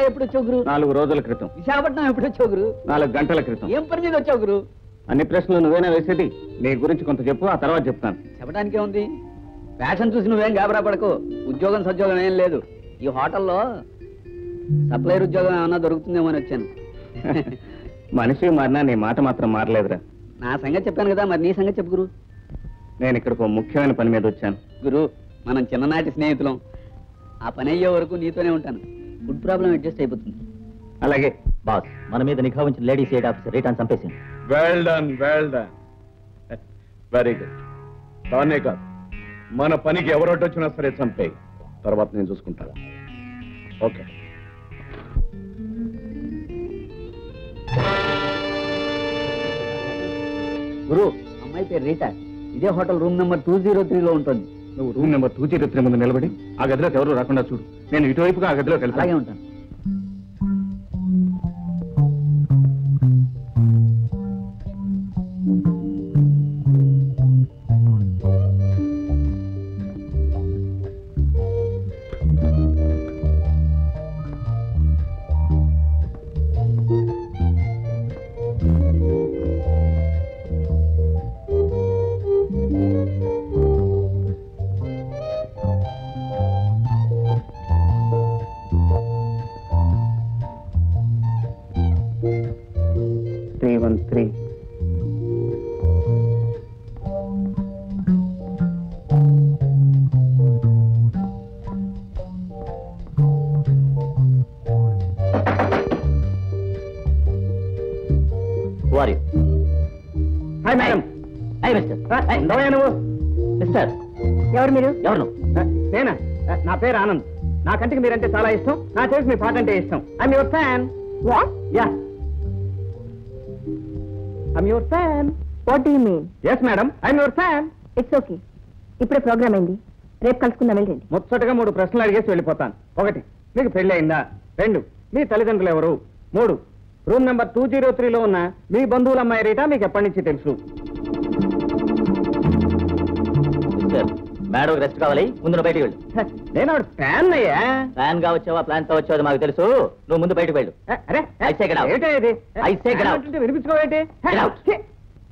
ఎప్పుడు వచ్చావు గురు నాలుగు రోజుల క్రితం విశాఖపట్నం ఎప్పుడు వచ్చావు గురు నాలుగు గంటల క్రితం ఏం పని మీద వచ్చావు గురు అన్ని ప్రశ్నలు నువ్వేనా వేసేది నీ గురించి కొంత చెప్పు ఆ తర్వాత చెప్తాను చెప్పడానికే ఉంది ఫ్యాషన్ చూసి నువ్వేం గాబరా పడకు ఉద్యోగం సద్యోగం ఏం లేదు ఈ హోటల్లో సప్లైర్ ఉద్యోగం ఏమన్నా దొరుకుతుందేమో అని వచ్చాను మనిషి మారినా నీ మాట మాత్రం మారలేదురా నా సంగతి చెప్పాను కదా మరి నీ సంగతి చెప్పు గురు నేను ఇక్కడికి ఒక ముఖ్యమైన పని మీద వచ్చాను గురు మనం చిన్ననాటి స్నేహితులం ఆ పని అయ్యే వరకు నీతోనే ఉంటాను ఫుడ్ ప్రాబ్లం అడ్జస్ట్ అయిపోతుంది అలాగే బాస్ మన మీద నిఘా ఉంచిన లేడీస్ ఎయిడ్ ఆఫీసర్ రిటర్న్ చంపేసింది well done well done very good దాన్నే కాదు మన పనికి ఎవరొట్టొచ్చినా సరే చంపేయి తర్వాత నేను చూసుకుంటాను ఓకే గురు అమ్మాయి పేరు రీటా ఇదే hotel room number two zero త్రీలో ఉంటుంది నువ్వు room number two zero three ముందు నిలబడి ఆ గదిలోకి ఎవరు రాకుండా చూడు నేను ఇటువైపుగా ఆ గదిలోకి అలాగే వెళ్తాను ఉంటాను త్రీ వన్ త్రీ వారి హాయ్ మేడం హై మిస్టర్ ఉండవయ్యా నువ్వు మిస్టర్ ఎవరు మీరు ఎవరు నువ్వు? నేనా నా పేరు ఆనంద్ నా కంటికి మీరంటే చాలా ఇష్టం నా చేసి మీ పాట అంటే ఇష్టం I'm your fan what ya I'm your fan what you mean yes madam I'm your fan it's okay ఇప్పుడే ప్రోగ్రామ్ అయింది రేపు కలుసుకుందాం వెళ్ళండి ముచ్చటగా మూడు ప్రశ్నలు అడిగేసి వెళ్ళిపోతాను ఒకటి మీకు పెళ్లి అయిందా రెండు మీ తల్లిదండ్రులు ఎవరు మూడు రూమ్ నెంబర్ టూ జీరో త్రీలో ఉన్న మీ బంధువుల అమ్మాయి రీటా మీకు ఎప్పటి నుంచి తెలుసు మిస్టర్ మేడం రెస్ట్ కావాలి ముందు నువ్వు బయటికి వెళ్ళు హ, నేను ఆవిడ ఫ్యాన్ అయ్యా ప్లాన్ గా వచ్చావా ప్లాన్ తో వచ్చావో మాకు తెలుసు నువ్వు ముందు బయటకు వెళ్ళు హ, అరే I say get out. ఏంటి ఇది I say get out. అంటే వినిపించుకోవేంటి హ, Get out. ఛీ.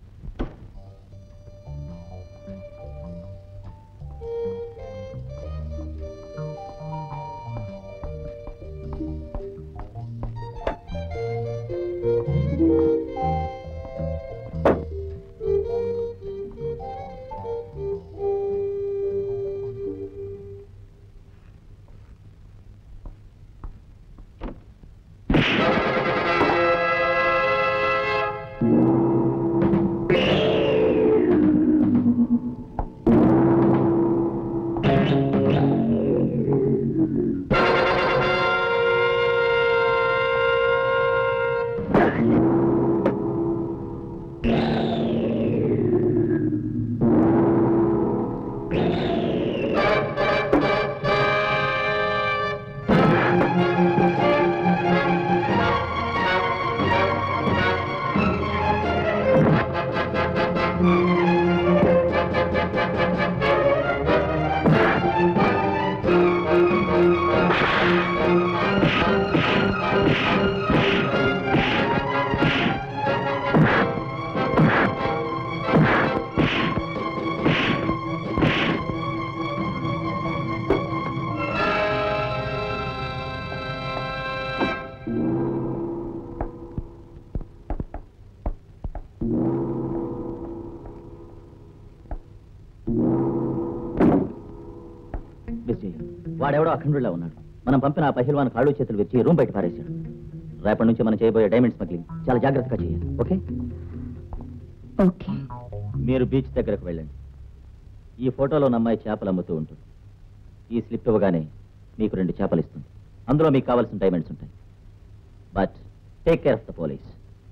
విజయ్ వాడెవడో అఖండులా ఉన్నాడు మనం పంపిన ఆ పహిల్వాన్ కాళ్ళు చేతులు విరిచి రూమ్ బయట పారేశాడు రేపటి నుంచి మనం చేయబోయే డైమండ్ స్మగ్లింగ్ చాలా జాగ్రత్తగా చేయాలి ఓకే ఓకే మీరు బీచ్ దగ్గరకు వెళ్ళండి ఈ ఫోటోలో ఉన్న అమ్మాయి చేపలు అమ్ముతూ ఉంటుంది ఈ స్లిప్ ఇవ్వగానే మీకు రెండు చేపలు ఇస్తుంది అందులో మీకు కావాల్సిన డైమండ్స్ ఉంటాయి but take care of the police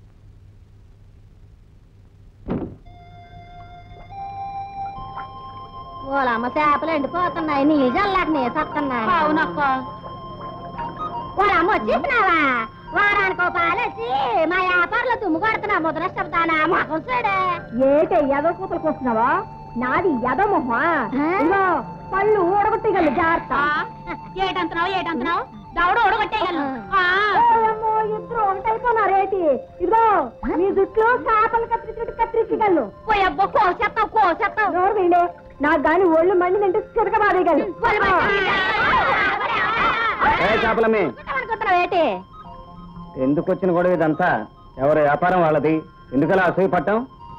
ఓలమ్మ చేపలు ఎండిపోతున్నాయి నీళ్ళు జల్లాక నేసొస్తున్నాయి అవునక్క ఓలమ్మ వచ్చేసినావా వారానికి పాలేసి మా వ్యాపారంలో తుమ్ము కొడుతున్నా ముద్ర చెప్తానా మొహం చూడే ఏటే ఎదో కూతులకు వస్తున్నావా నాది ఎదో మొహ ఇదిగో పళ్ళు ఊడగొట్టగలరు జాగ్రత్త ఏటంటున్నావు ఏటంటున్నావు దవడ ఓడగొట్టేయగలను ఇద్దరు ఒకటైపోయినారేటి ఇదిగో మీ జుట్లు చేపలు కత్తిరించినట్టు కత్తిరించగలను పోయబ్బో కోసేస్తావు కోసేస్తావు నోరు వీడే నాకు గాని ఒళ్ళు మండి నింటే చిరక బాధేయగలను చేపలమ్మి ఏంటి ఎందుకు వచ్చిన గొడవ ఇదంతా ఎవరి వ్యాపారం వాళ్ళది ఎందుకలా అసూయ పట్టం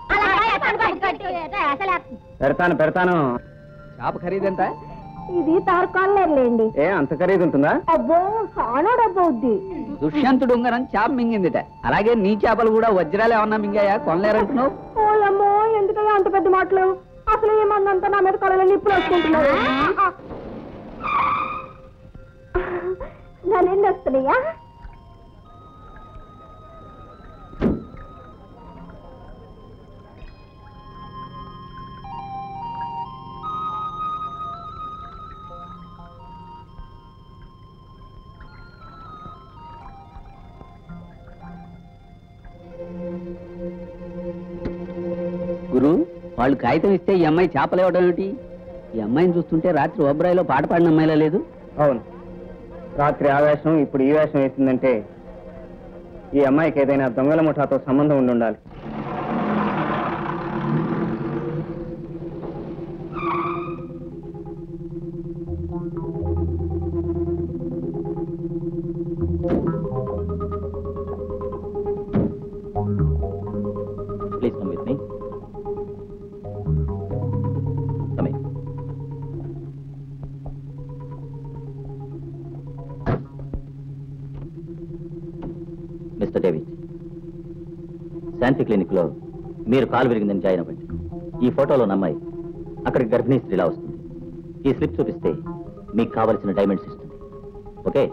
పెడతాను పెడతాను చేప ఖరీదెంత ఇది తారకాలేండి ఏ అంత ఖరీదు ఉంటుందా అబ్బో చాలా డబ్బు అవుద్ది దుష్యంతుడు ఉంగరం చేప మింగిందిట అలాగే నీ చేపలు కూడా వజ్రాలు ఏమన్నా మింగాయా కొనలేరంటున్నావు ఓలమ్మో ఎందుకయ్యా అంత పెద్ద మాటలు అసలు ఏమన్నంత నా మీద కళలని ఇప్పుడు వచ్చుకుంటున్నారు నన్ను ఎన్ని వస్తున్నాయా గురు వాళ్ళు కాగితం ఇస్తే ఈ అమ్మాయి చేపలు ఇవ్వడం ఏమిటి ఈ అమ్మాయిని చూస్తుంటే రాత్రి ఒబ్రాయిలో పాట పాడిన అమ్మాయిలా లేదు అవును రాత్రి ఆ వేషం ఇప్పుడు ఈ వేషం వేసిందంటే ఈ అమ్మాయికి ఏదైనా దొంగల ముఠాతో సంబంధం ఉండి ఉండాలి please come with me come in mister David Shanti clinic లో మీరు కాలు విరిగిందని జాయిన్ అవ్వండి ఈ ఫోటోలో అమ్మాయి అక్కడికి గర్భిణీ స్త్రీలా వస్తుంది ఈ స్లిప్ చూపిస్తే మీకు కావలసిన డైమండ్స్ ఇస్తుంది ఓకే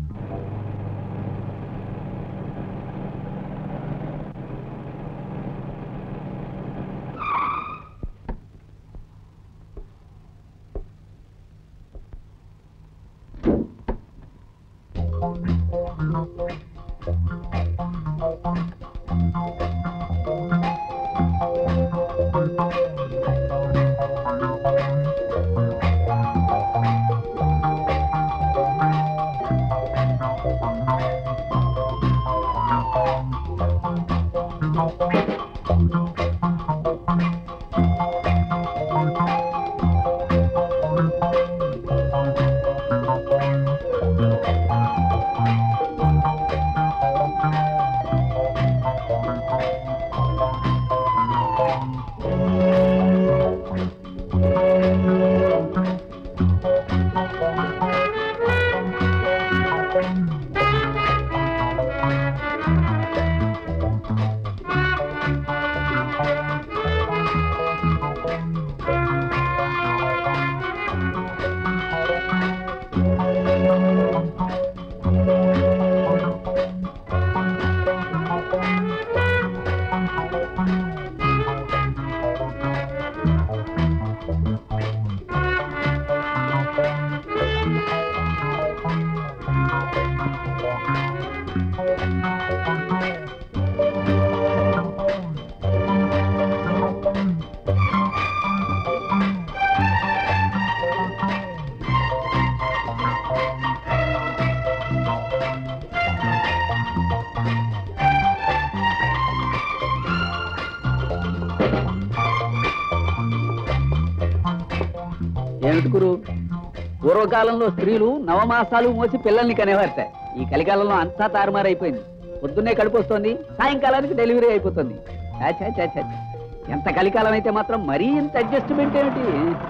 ఏమిటి గురు పూర్వకాలంలో స్త్రీలు నవమాసాలు మోసి పిల్లల్ని కనేవారట ఈ కలికాలంలో అంతా తారుమారైపోయింది పొద్దున్నే కడుపు వస్తుంది సాయంకాలానికి డెలివరీ అయిపోతుంది ఛా, ఛా, ఛా, ఛా, ఛా. ఎంత కలికాలం అయితే మాత్రం మరీ ఇంత అడ్జస్ట్మెంట్ ఏమిటి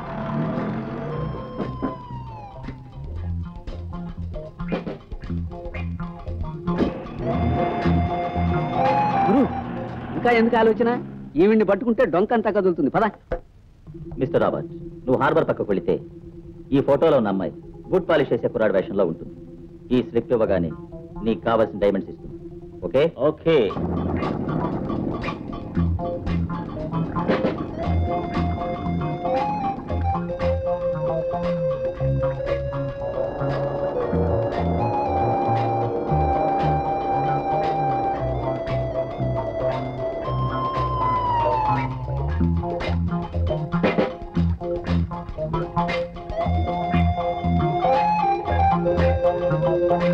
గురు ఇంకా ఎందుకు ఆలోచన ఈవిడ్ని పట్టుకుంటే డొంకంతా కదులుతుంది పదా మిస్టర్ రాబర్ట్ నువ్వు హార్బర్ పక్కకు వెళితే ఈ ఫోటోలో ఉన్న అమ్మాయి గుడ్ పాలిష్ చేసే కురాడు వేషంలో ఉంటుంది ఈ స్లిప్ ఇవ్వగానే నీకు కావాల్సిన డైమండ్స్ ఇస్తుంది ఓకే ఓకే Thank you.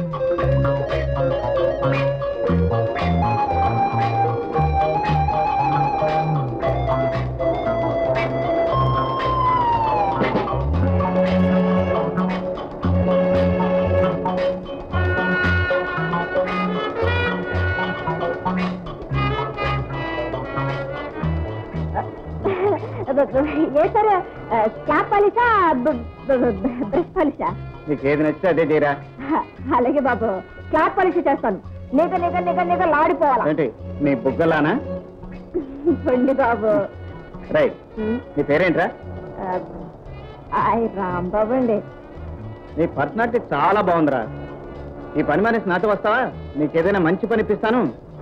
ఏ సార్ క్యాప్ పాలిసా బ్రష్ పాలిసా నీకు ఏది నచ్చితే అదే చేయరా అలాగే బాబు క్లాత్ పాలిష్ చేస్తాను నిగ నిగ నిగ నిగ లాడిపోవాలా ఏంటి నీ బుగ్గలానా పండి బాబు రైట్ నీ పేరేంట్రా ఆయ్ రాంబాబు అండి నీ పర్సనాలిటీ చాలా బాగుందిరా ఈ పని మనిషి నాతో వస్తావా నీకు ఏదైనా మంచి పని ఇప్పిస్తాను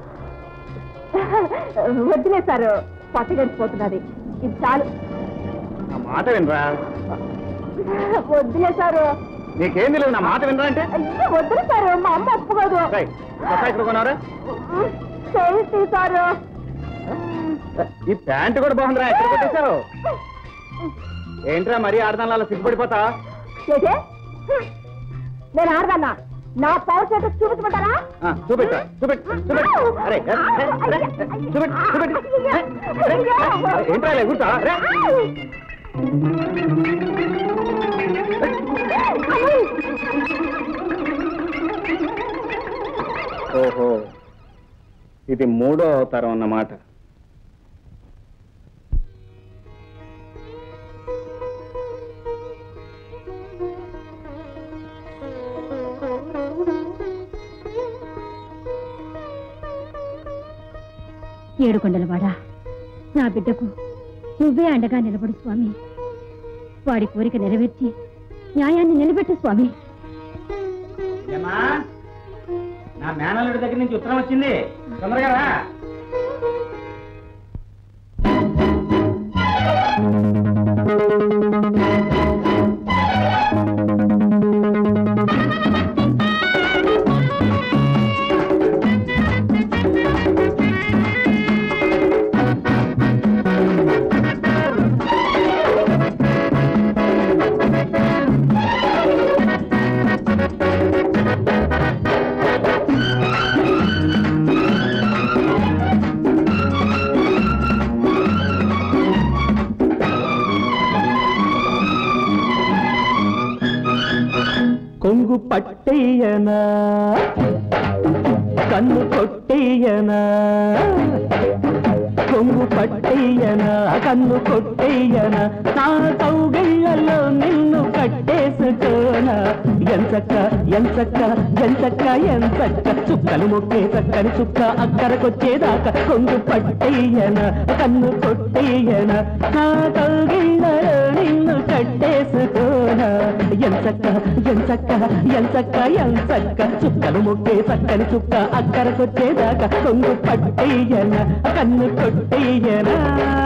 వద్దులే సార్ పొట్ట గడిచిపోతున్నది ఇది చాలు నా మాట వినరా వద్దులే సారు నీకేం తెలియదు నా మాట వినరా అంటే అయ్యో వద్దులే సారు మా అమ్మ ఒప్పుకోదు రైట్ కొత్త ఇక్కడ కొన్నారా చేసి సారు ఈ ప్యాంటు కూడా బాగుందిరా ఎక్కడ కొట్టేశారు ఏంట్రా మరీ ఆడదానిలో సిగ్గుపడిపోతా చేసే నేను ఆడదన్నా నా పవర్ చేత చూపించమంటారా ఆ, చూపెట్టు చూపెట్టు చూపెట్టు అరే అరే, అరే, అరే, చూపెట్టు చూపెట్టు అరే, అరే, అరే, ఏంట్రా ఇలా ఎగురుతా రే ఓహో ఇది మూడో అవతారం అన్నమాట ఏడుకొండలవాడా నా బిడ్డకు నువ్వే అండగా నిలబడు స్వామి వాడి కోరిక నెరవేర్చి న్యాయాన్ని నిలబెట్టు స్వామి నా మేనల్లుడి దగ్గర నుంచి ఉత్తరం వచ్చింది తొందరగా రా కొంగు పట్టేయనా కన్ను కొట్టేయనా కొంగు పట్టేయనా కన్ను కొట్టేయనా నా కౌగిళ్ళలో నిన్ను కట్టేసుకోనా ఎంచక్క ఎంచక్క ఎంచక్క ఎంచక్క చుక్కలు మొక్కే చక్కని చుక్క అక్కరకొచ్చేదాకా కొంగు పట్టేయనా కన్ను కొట్టేయనా నా కౌగిళ్ళలో నిన్ను కట్టేసుకోనా ఎంచక్క ఎంచక్క ఎంచక్క ఎంచక్క చుక్కలు మొక్కే చక్కని చుక్క అక్కరకొచ్చేదాకా కొంగు పట్టేయనా కన్ను కొట్టేయనా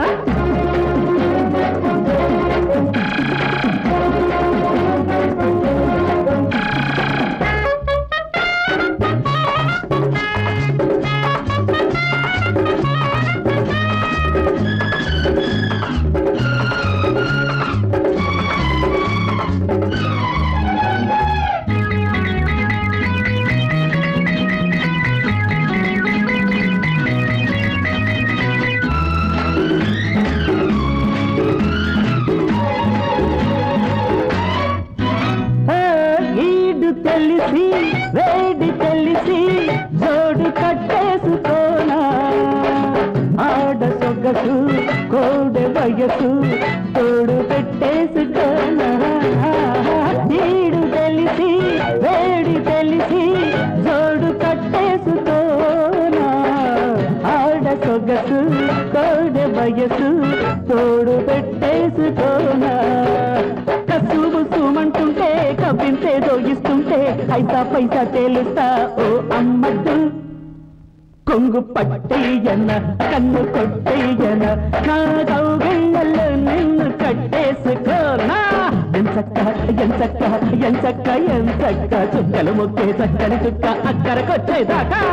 ఆ, ఈడు తెలిసి వేడి తెలిసి జోడు కట్టేసుకోనా ఆడ సొగసు కోడె వయసు తోడు పెట్టేసుకోనా ఈడు తెలిసి వేడి తెలిసి జోడు కట్టేసుకోనా ఆడ సొగసు కోడె వయసు తోడు పెట్టేసుకోనా కసుబు సుమంటుంటే కవ్వింతే దోగిస్తుంటే ఐసా పైసా తేలుస్తా ఓ అమ్మద్దు కొంగు పట్టేయన కన్ను కొట్టేయన నా కౌగిళ్ళలో నిన్ను కట్టేసుకోనా ఎంచక్క ఎంచక్క ఎంచక్క ఎంచక్క చుక్కలు మొక్కే చక్కని చుక్క అక్కరకొచ్చేదాకా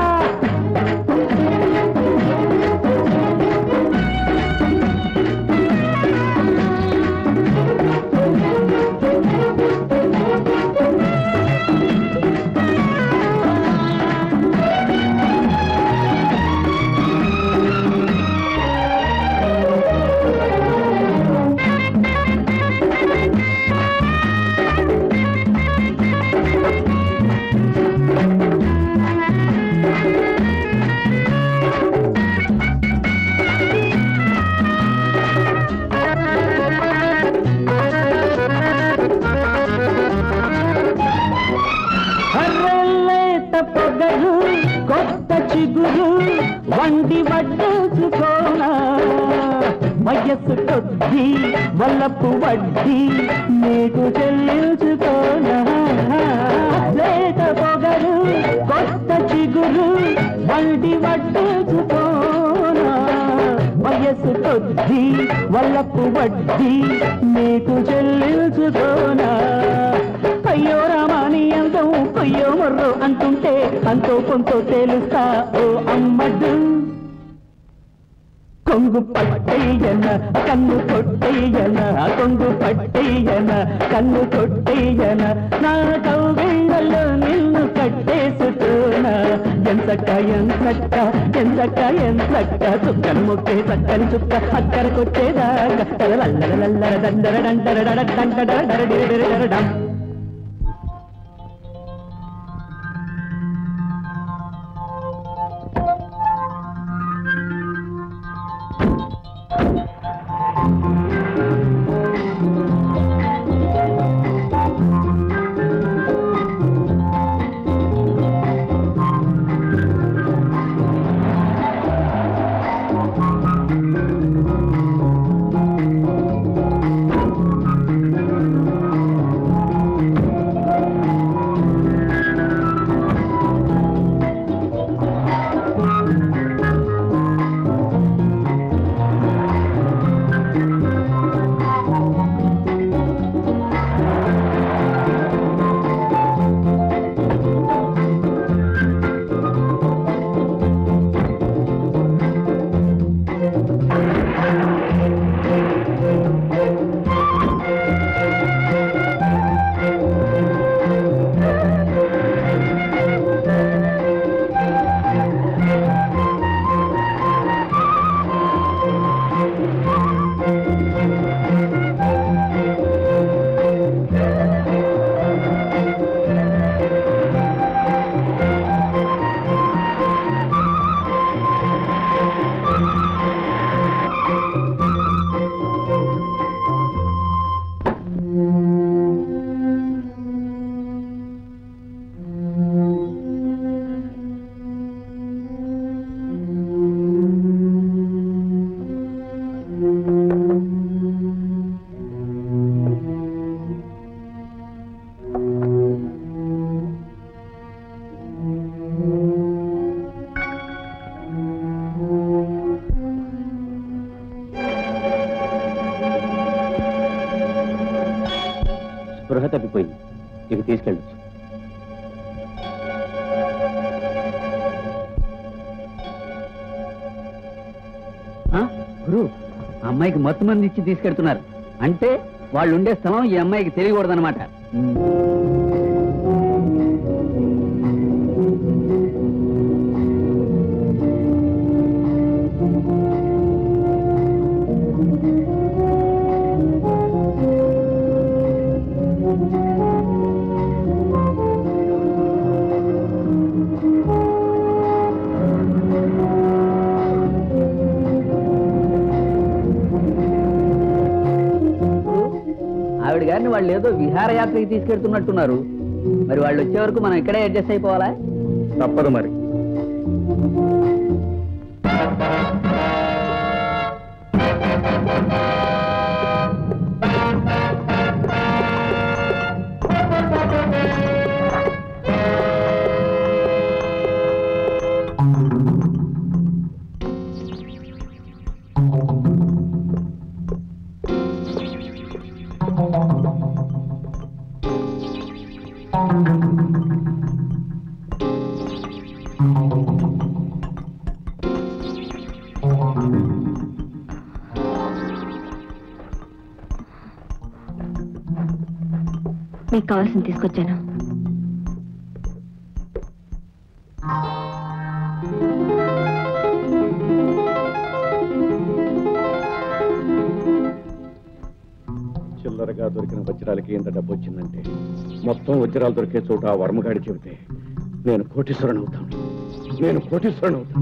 పొగరు కొత్త చిగురు వండి వడ్డేసుకోనా వయస్సు కొద్ది వల్లపు వడ్డీ నీకు చెల్లించుకోనా లేత పొగరు కొత్త చిగురు వండి వడ్డేసుకోనా వయస్సు కొద్ది వల్లపు వడ్డీ నీకు చెల్లించుకోనా అయ్యో రామాని అందం కొయ్యో మొర్రో అంటుంటే అంతో కొంతో తేలుస్తా ఓ అమ్మడు కొంగు పట్టయ్యన కన్ను కొట్టయ్యన కొంగు పట్టయ్యన కన్ను కొట్టయ్యన నా కౌగిళ్ళలో నిన్ను కట్టేసుకోనా ఎంతక్క ఎంతక్క ఎంతక్క ఎంతక్క చుక్కను ముక్కే చక్కని చుక్క అక్కరకొచ్చేదాకా లల్లర దండర డండర డడ డండర డరడిరడరడం స్పృహ తప్పిపోయింది ఇక తీసుకెళ్ళచ్చు ఆ? గురు అమ్మాయికి మత్తు మంది ఇచ్చి తీసుకెడుతున్నారు అంటే వాళ్ళు ఉండే స్థలం ఈ అమ్మాయికి తెలియకూడదన్నమాట ఆవిడ గారిని వాళ్ళు ఏదో విహారయాత్రకి తీసుకెడుతున్నట్టున్నారు మరి వాళ్ళు వచ్చే వరకు మనం ఇక్కడే అడ్జస్ట్ అయిపోవాలా తప్పదు మరి మీకు కావాల్సింది తీసుకొచ్చాను చిల్లరగా దొరికిన వజ్రాలకి ఇంత డబ్బు వచ్చిందంటే మొత్తం వజ్రాలు దొరికే చోట ఆ వర్మగాడి చెబితే నేను కోటీశ్వరుని అవుతాను నేను కోటీశ్వరుని అవుతాను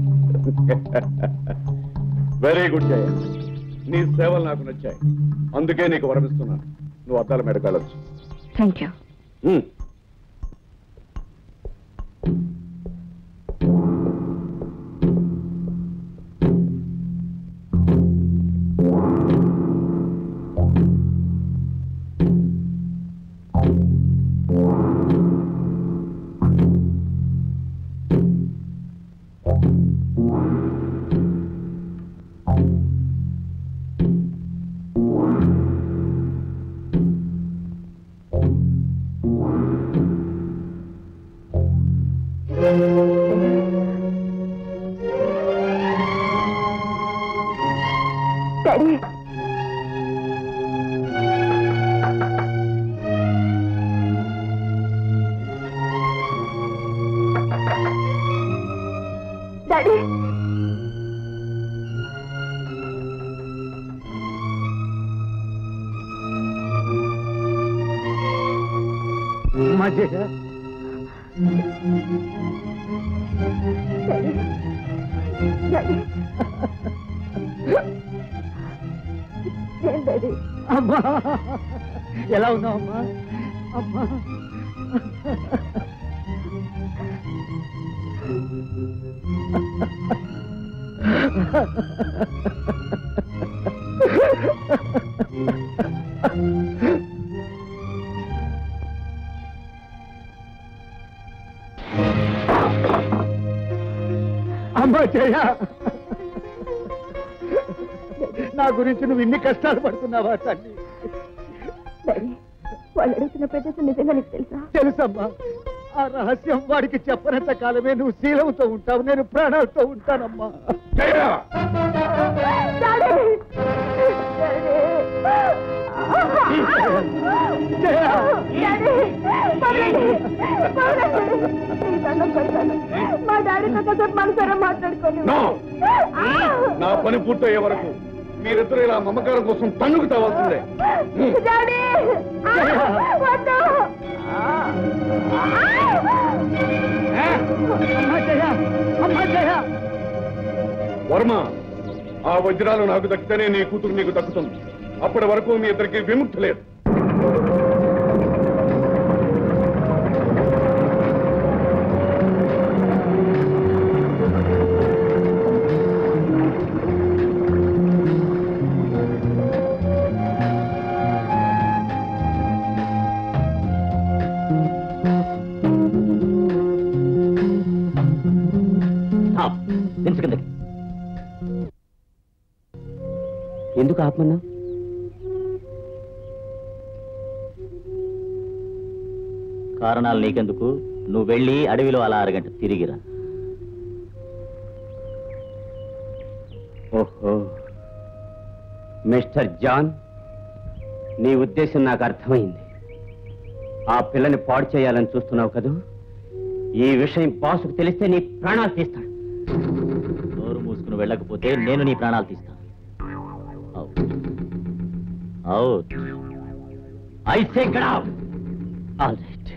వెరీ గుడ్ జయ నీ సేవలు నాకు నచ్చాయి అందుకే నీకు వరమిస్తున్నాను నువ్వు అద్దాల మేడకు వెళ్ళొచ్చు thank you um. Daddy daddy మజ డాడీ ఏం డాడీ అమ్మా ఎలా ఉన్నావు అమ్మా అమ్మా అమ్మా జయ నా గురించి నువ్వు ఇన్ని కష్టాలు పడుతున్నావా తల్లి డాడీ వాళ్ళు అడుగుతున్న ప్రదేశం నిజంగా నీకు తెలుసా తెలుసమ్మా ఆ రహస్యం వాడికి చెప్పనంత కాలమే నువ్వు శీలంతో ఉంటావు నేను ప్రాణాలతో ఉంటానమ్మా మా డాడీతో కాసేపు మనసారా మాట్లాడుకోని No. నా పని పూర్తయ్యే వరకు మీరిద్దరు ఇలా మమకారం కోసం తన్నుకు తావాల్సిందే డాడీ వద్దు వర్మ ఆ వజ్రాలు నాకు దక్కితేనే నీ కూతురు నీకు దక్కుతుంది అప్పటి వరకు మీ ఇద్దరికి విముక్తి లేదు స్టాప్ దించు కిందకి ఎందుకు ఆపమన్నా కారణాలు నీకెందుకు నువ్వు వెళ్ళి అడవిలో అలా అరగంట తిరిగిరా ఓహో మిస్టర్ జాన్ నీ ఉద్దేశం నాకు అర్థమైంది ఆ పిల్లని పాడు చేయాలని చూస్తున్నావు కదూ ఈ విషయం బాసుకు తెలిస్తే నీ ప్రాణాలు తీస్తాడు నోరు మూసుకుని వెళ్ళకపోతే నేను నీ ప్రాణాలు తీస్తాను out out I say get out all right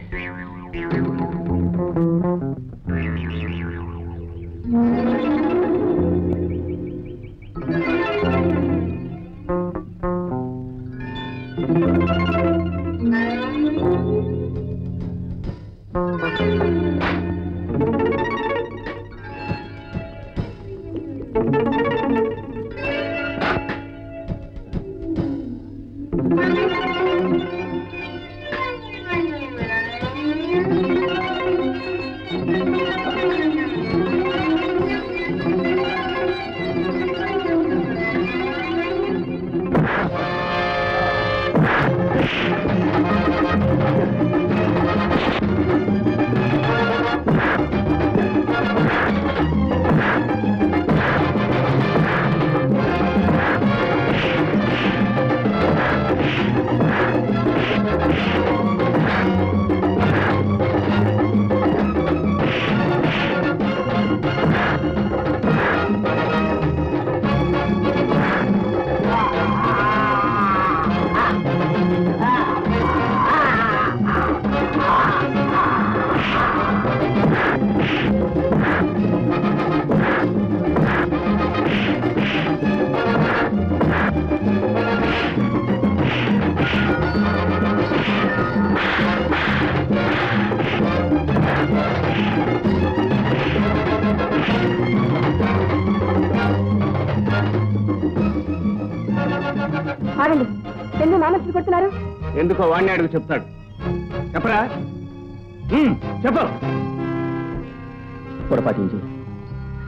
ఆగండి ఎందుకు నామస్తులు కొడుతున్నారు ఎందుకో వాడిని అడుగు చెప్తాడు చెప్పరా హ్మ్, చెప్పు పొరపాటించి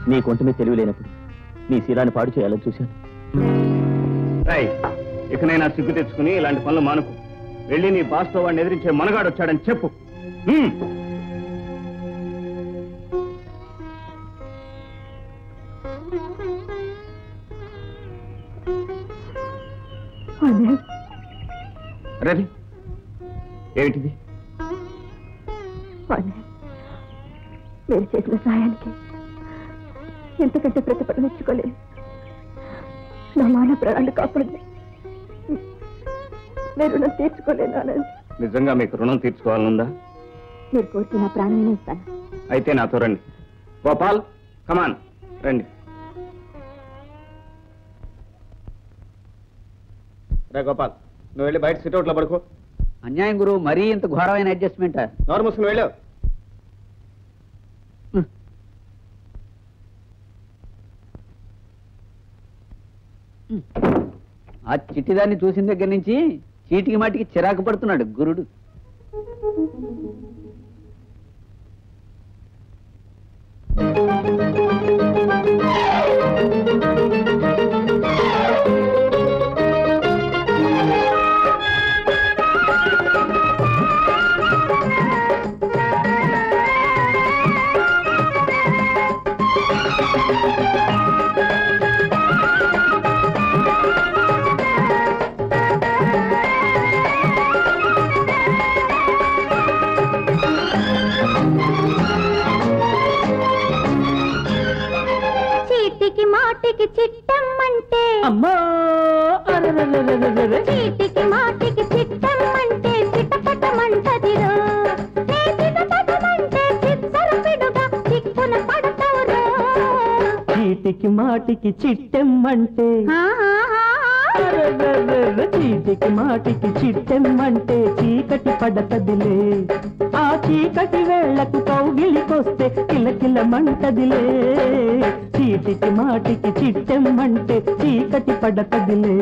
నీ కొంట మీద తెలివి లేనప్పుడు నీ శీలాన్ని పాడు చేయాలని చూశాను రాయ్ ఇకనైనా సిగ్గు తెచ్చుకుని ఇలాంటి పనులు మానుకు వెళ్ళి నీ బాస్తో వాడిని ఎదిరించే మనగాడు వచ్చాడని చెప్పు హ్మ్. రవి ఏమిటిది మీరు చేసిన సాయానికి ఎంతకంటే ప్రతిఫలం ఇచ్చుకోలేదు నా మాన ప్రాణాలు కాపాడి మీరు రుణం తీర్చుకోలేను ఆనంద్ నిజంగా మీకు రుణం తీర్చుకోవాలనుందా మీరు కోరితే నా ప్రాణమే ఇస్తాను అయితే నాతో రండి గోపాల్ కమాన్ రండి రే గోపాల్ నువ్వు వెళ్ళి బయట సిట్అవుట్లో పడుకో అన్యాయం గురువు మరీ ఇంత ఘోరమైన అడ్జస్ట్మెంట్ నోరు మూసుకుని వెళ్ళావు ఆ చిట్టిదాన్ని చూసిన దగ్గర నుంచి చీటికి మాటికి చిరాకు పడుతున్నాడు గురుడు చీటికి మాటికి చిట్టమ్మంటే అమ్మా చీటికి మాటికి చిట్టమ్మంటే చిటపటమంటదిరో నీ చిటపటమంటే చిత్సరపిడుగా చిక్కున పడతావురో చీటికి మాటికి చిట్టెమ్మంటే అరెరెరెరె, చీటికి మాటికి చిట్టెమ్మంటే చీకటి పడతదిలే ఆ చీకటి వేళ్లకు కౌగిలికొస్తే కిలకిల మంటదిలే చీటికి మాటికి చిట్టెమ్మంటే చీకటి పడతదిలే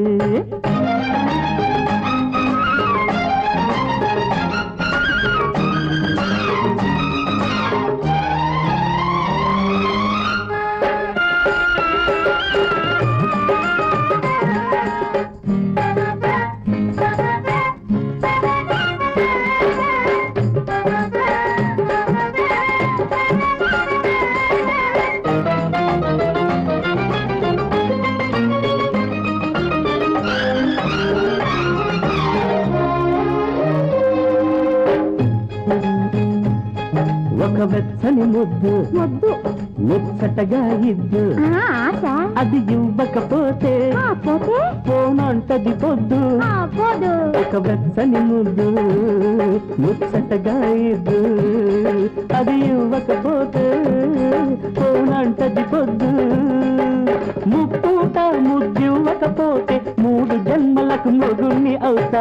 ఒక వెచ్చని ముద్దు ముద్దు ముచ్చటగా ఇద్దు ఆశ అది ఇవ్వకపోతే పోతే పోనంటది పొద్దు పోదు ఒక వెచ్చని ముద్దు ముచ్చటగా ఇద్దు అది ఇవ్వకపోతే పోనంటది పొద్దు ముప్పూట ముద్దివ్వకపోతే మూడు జన్మలకు మొగుణ్ణి అవుతా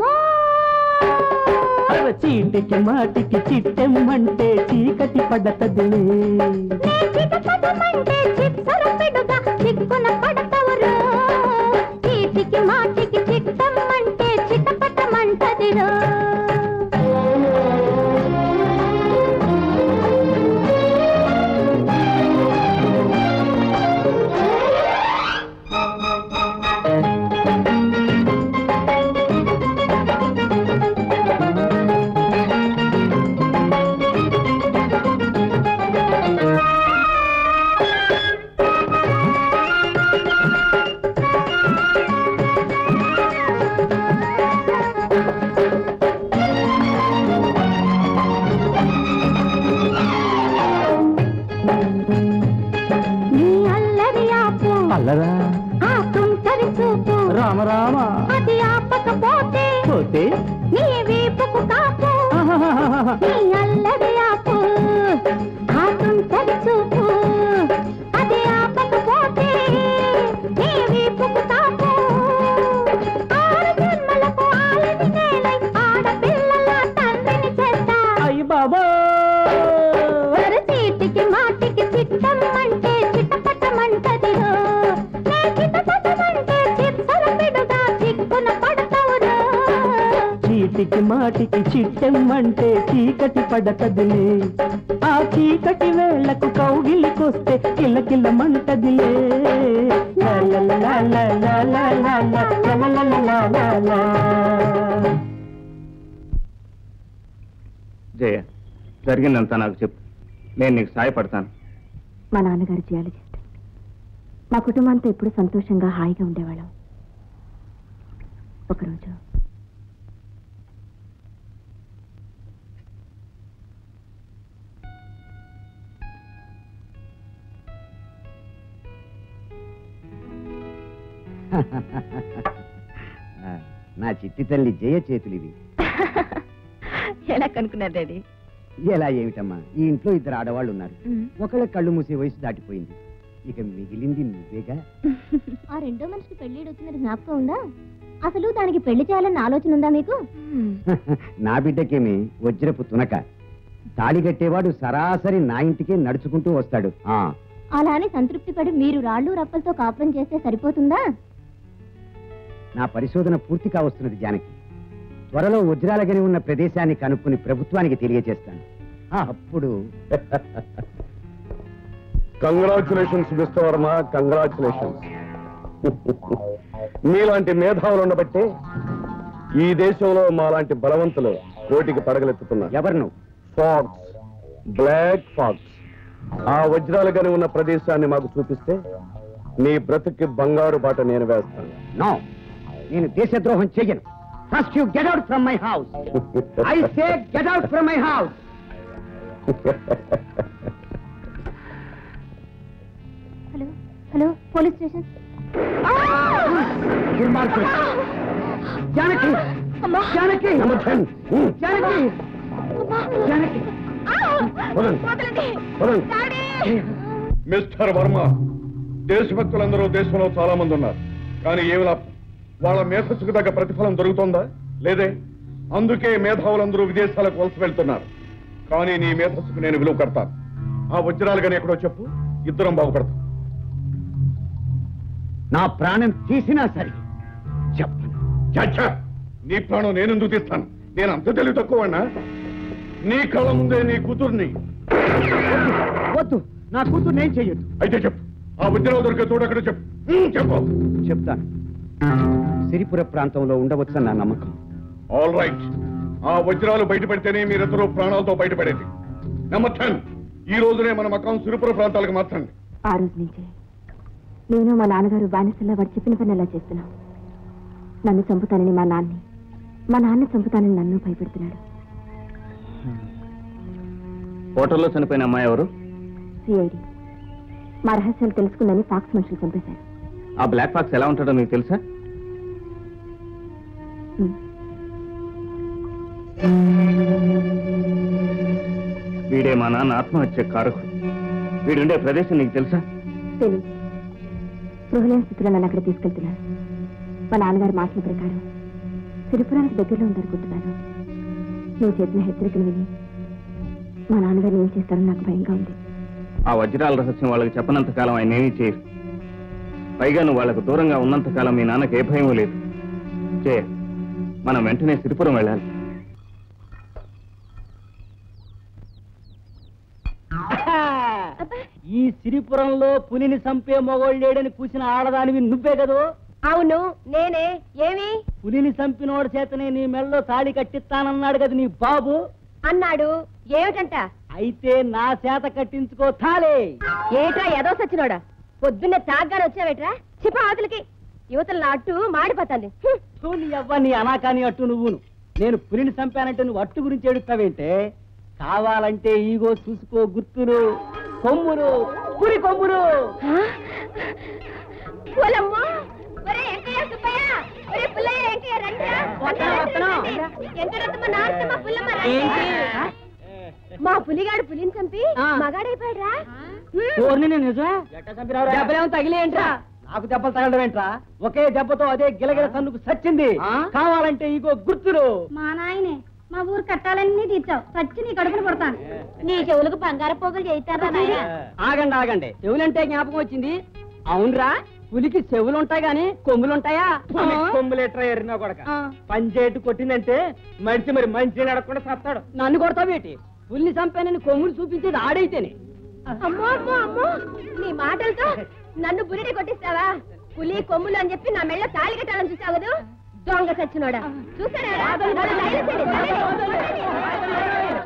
అర చీటికి మాటికి చిట్టెమ్మంటే చీకటి పడతదిలే చిటపటమంటే చిత్సరపిడుగా చిక్కున పడతావురో చీటికి మాటికి చిట్టమ్మంటే చిటపటమంటదిరో నీ అల్లరి ఆపు అల్లరా ఆ తుంటరి చూపు రామ రామ అది ఆపకపోతే పోతే నీ వీపుకు కాపు నీ అల్లరి ఆపు ఆ తుంటరి చూపు అది ఆపకపోతే నీ వీపుకు కాపు ఆరు జన్మలకు ఆలిని నేనై ఆడపిల్లల తండ్రిని చేస్తా అయ్యి బాబా చీటికి మాటికి చిట్టమ్మంటే చిట్టపట్టమంటదిరో నే చిట్టపట్టమంటే చిత్సరపిడుగా చిక్కున పడతావురో చీటికి మాటికి చిట్టెమ్మంటే చీకటి పడతదిలే ఆ చీకటి వేళకు కౌగిలికొస్తే కిల్ల కిల్ల మంటదిలే లా లా లా లా లా లా లా లా లా లా లా లా లా లా. జయ జరిగిందంతా నాకు చెప్పు నేను నీకు సాయపడతాను మా నాన్నగారు జియాలజిస్ట్ మా కుటుంబంతో ఎప్పుడు సంతోషంగా హాయిగా ఉండేవాళ్ళం ఒకరోజు నా చిట్టి తల్లి జయ చేతులివి ఎలా కనుక్కున్నారు డాడీ ఎలా ఏమిటమ్మా ఈ ఇంట్లో ఇద్దరు ఆడవాళ్ళు ఉన్నారు ఒకళ్ళ కళ్ళు మూసే వయసు దాటిపోయింది ఇక మిగిలింది నువ్వేగా ఆ రెండో మనిషికి పెళ్లి వచ్చినది జ్ఞాపకం ఉందా అసలు దానికి పెళ్లి చేయాలన్న ఆలోచన ఉందా మీకు నా బిడ్డకేమి వజ్రపు తునక తాళి కట్టేవాడు సరాసరి నా ఇంటికే నడుచుకుంటూ వస్తాడు ఆ అలా అని సంతృప్తి పడి మీరు రాళ్ళు రప్పలతో కాపురం చేస్తే సరిపోతుందా నా పరిశోధన పూర్తి కావస్తున్నది జానకి త్వరలో వజ్రాలగని ఉన్న ప్రదేశాన్ని కనుక్కుని ప్రభుత్వానికి తెలియజేస్తాను ఆ, అప్పుడు కంగ్రాచులేషన్స్ మిస్టర్ వర్మ కంగ్రాచులేషన్స్ మీలాంటి మేధావులు ఉండబట్టే ఈ దేశంలో మాలాంటి బలవంతులు కోటికి పడగలెత్తుతున్నారు ఎవరు నువ్వు ఫాక్స్ బ్లాక్ ఫాక్స్ ఆ వజ్రాలు గని ఉన్న ప్రదేశాన్ని మాకు చూపిస్తే నీ బ్రతుక్కి బంగారు బాట నేను వేస్తాను నో నేను దేశద్రోహం చెయ్యను first you get out from my house I say get out from my house hello hello police station దుర్మార్గుడు. జానకి జానకి జానకి జానకి మిస్టర్ వర్మ దేశభక్తులందరూ దేశంలో చాలా మంది ఉన్నారు కానీ ఏమి లాభం వాళ్ళ మేధస్సుకు తగ్గ ప్రతిఫలం దొరుకుతుందా లేదే అందుకే మేధావులందరూ విదేశాలకు వలస వెళ్తున్నారు కానీ నీ మేధస్సుకు నేను విలువ కడతాను ఆ వజ్రాలు కానీ ఎక్కడో చెప్పు ఇద్దరం బాగుపడతాం నా ప్రాణం తీసినా సరే చెప్పను చచ్చా నీ ప్రాణం నేను ఎందుకు తీస్తాను నేను అంత తెలివి తక్కువన్నా నీ కళ్ళ ముందే నీ కూతుర్ని వద్దు నా కూతురు నేను చెయ్యొద్దు అయితే చెప్పు ఆ వజ్రాలు దొరికే చోటు ఎక్కడ చెప్పు ఉమ్, చెప్పు చెప్తాను సిరిపుర ప్రాంతంలో ఉండవచ్చని నా నమ్మకం ఆల్ రైట్ ఆ వజ్రాలు బయటపెడితేనే మీరిద్దరూ ప్రాణాలతో బయటపడేది నెంబర్ టెన్ ఈ రోజునే మన మకాం సిరిపుర ప్రాంతాలకు మార్చండి ఆ రోజు నుంచే నేను మా నాన్నగారు బానిసల్లా వాడు చెప్పిన పని అలా చేస్తున్నాం నన్ను చంపుతానని మా నాన్ని మా నాన్న చంపుతానని నన్ను భయపెడుతున్నాడు హోటల్లో చనిపోయిన అమ్మాయి ఎవరు సిఐడి మా రహస్యాలు తెలుసుకుందని ఫాక్స్ మనుషులు చంపేశారు ఆ బ్లాక్ బాక్స్ ఎలా ఉంటాడో మీకు తెలుసా వీడే మా నాన్న ఆత్మహత్య కారకుడు వీడుండే ప్రదేశం నీకు తెలుసా తెలియదు గృహలేని స్థితిలో నన్ను అక్కడ తీసుకెళ్తున్నారు మా నాన్నగారి మాటల ప్రకారం సిరిపురానికి దగ్గరలో ఉందనుకుంటున్నాను నువ్వు చెప్పిన హెచ్చరికలు విని మా నాన్నగారు ఏం చేస్తారో నాకు భయంగా ఉంది ఆ వజ్రాల రహస్యం వాళ్ళకి చెప్పనంత కాలం ఆయన ఏమీ చేయరు పైగా నువ్వు వాళ్ళకు దూరంగా ఉన్నంత కాలం మీ నాన్నకి ఏ భయం లేదు చే మనం వెంటనే సిరిపురం వెళ్ళాలి ఈ సిరిపురంలో పులిని చంపే మొగోళ్ళేడని కూసిన ఆడదానివి నువ్వే కదూ అవును నేనే ఏమి పులిని చంపినోడి చేతనే నీ మెళ్ళలో తాళి కట్టిస్తానన్నాడు కదా నీ బాబు అన్నాడు ఏమిటంట అయితే నా చేత కట్టించుకో తాలే ఏట్రా ఎదో సచ్చినోడా పొద్దున్నే తాగ్గానే వచ్చావేట్రా చిప ఆతులకి యువతల నా అట్టు మాడిపోతుంది హ్మ్. నీ అవ్వ నీ అనాకాని అట్టు నువ్వును నేను పులిని చంపానంటే నువ్వు అట్టు గురించి ఏడుస్తావేంటే కావాలంటే ఈగో చూసుకో గుర్తులు కొమ్ములు పులి కొమ్ములు పోలమ్మో! ఒరే వెంకయ్య, సుబ్బయ్య! ఒరే పుల్లయ్య, వెంకయ్య, రండిరా. వస్తున్నాం, వస్తున్నాం. వెంకటరత్నమ్మ, నారసమ్మ, పుల్లమ్మ, రండిరా. మా పులిగాడు పులిని చంపి మగాడైపోయాడ్రా ఓర్ని నేను నిజమే దెబ్బలేమో తగిలేంట్రా నాకు దెబ్బలు తగలడం ఏంట్రా ఒకే దెబ్బతో అదే గిలగిల సన్నుకు సచ్చింది కావాలంటే ఇగో గుర్తులు మా నాయనే మా ఊరు కట్టాలన్నీ తీర్చావు చచ్చి నీ కడుపున పడతాను నీ చెవులకు బంగారు పోగులు చేయిస్తారా నాయన ఆగండి ఆగండి చెవులంటే జ్ఞాపకం వచ్చింది అవునరా పులికి చెవులుంటాయి గాని కొమ్ములుంటాయా కొమ్ములేట్రా ఎరినా కొడక పంచేటు కొట్టిందంటే మంచి మరి మంచి నడకుండా సత్తాడు నన్ను కొడతావేటి పుల్లి చంపానని కొమ్ములు చూపించేది ఆడైతేనే అమ్మో అమ్మో అమ్మో నీ మాటలతో నన్ను బురిడి కొట్టిస్తావా పులి కొమ్ములు అని చెప్పి నా మెళ్ళ తాళి కట్టాలని చూసావు కదా దొంగ సచ్చినోడా చూసారా నన్ను తగిలేసేయండి, తగిలేయండి.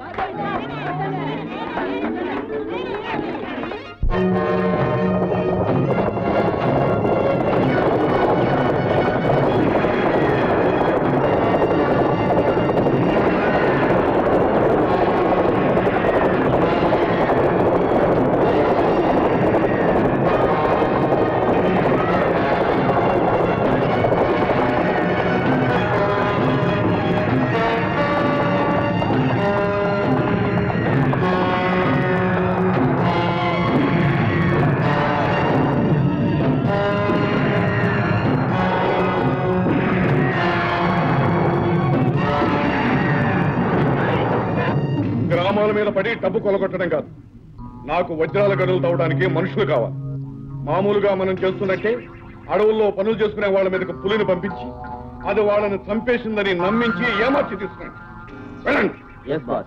గ్రామాల మీద పడి డబ్బు కొలగొట్టడం కాదు నాకు వజ్రాల గనులు తవ్వడానికి మనుషులు కావాలి మామూలుగా మనం చేస్తున్నట్టే అడవుల్లో పనులు చేసుకునే వాళ్ళ మీదకి పులిని పంపించి అది వాళ్ళని చంపేసిందని నమ్మించి ఏమార్చి తీసుకురండి వెళ్ళండి ఎస్ బాస్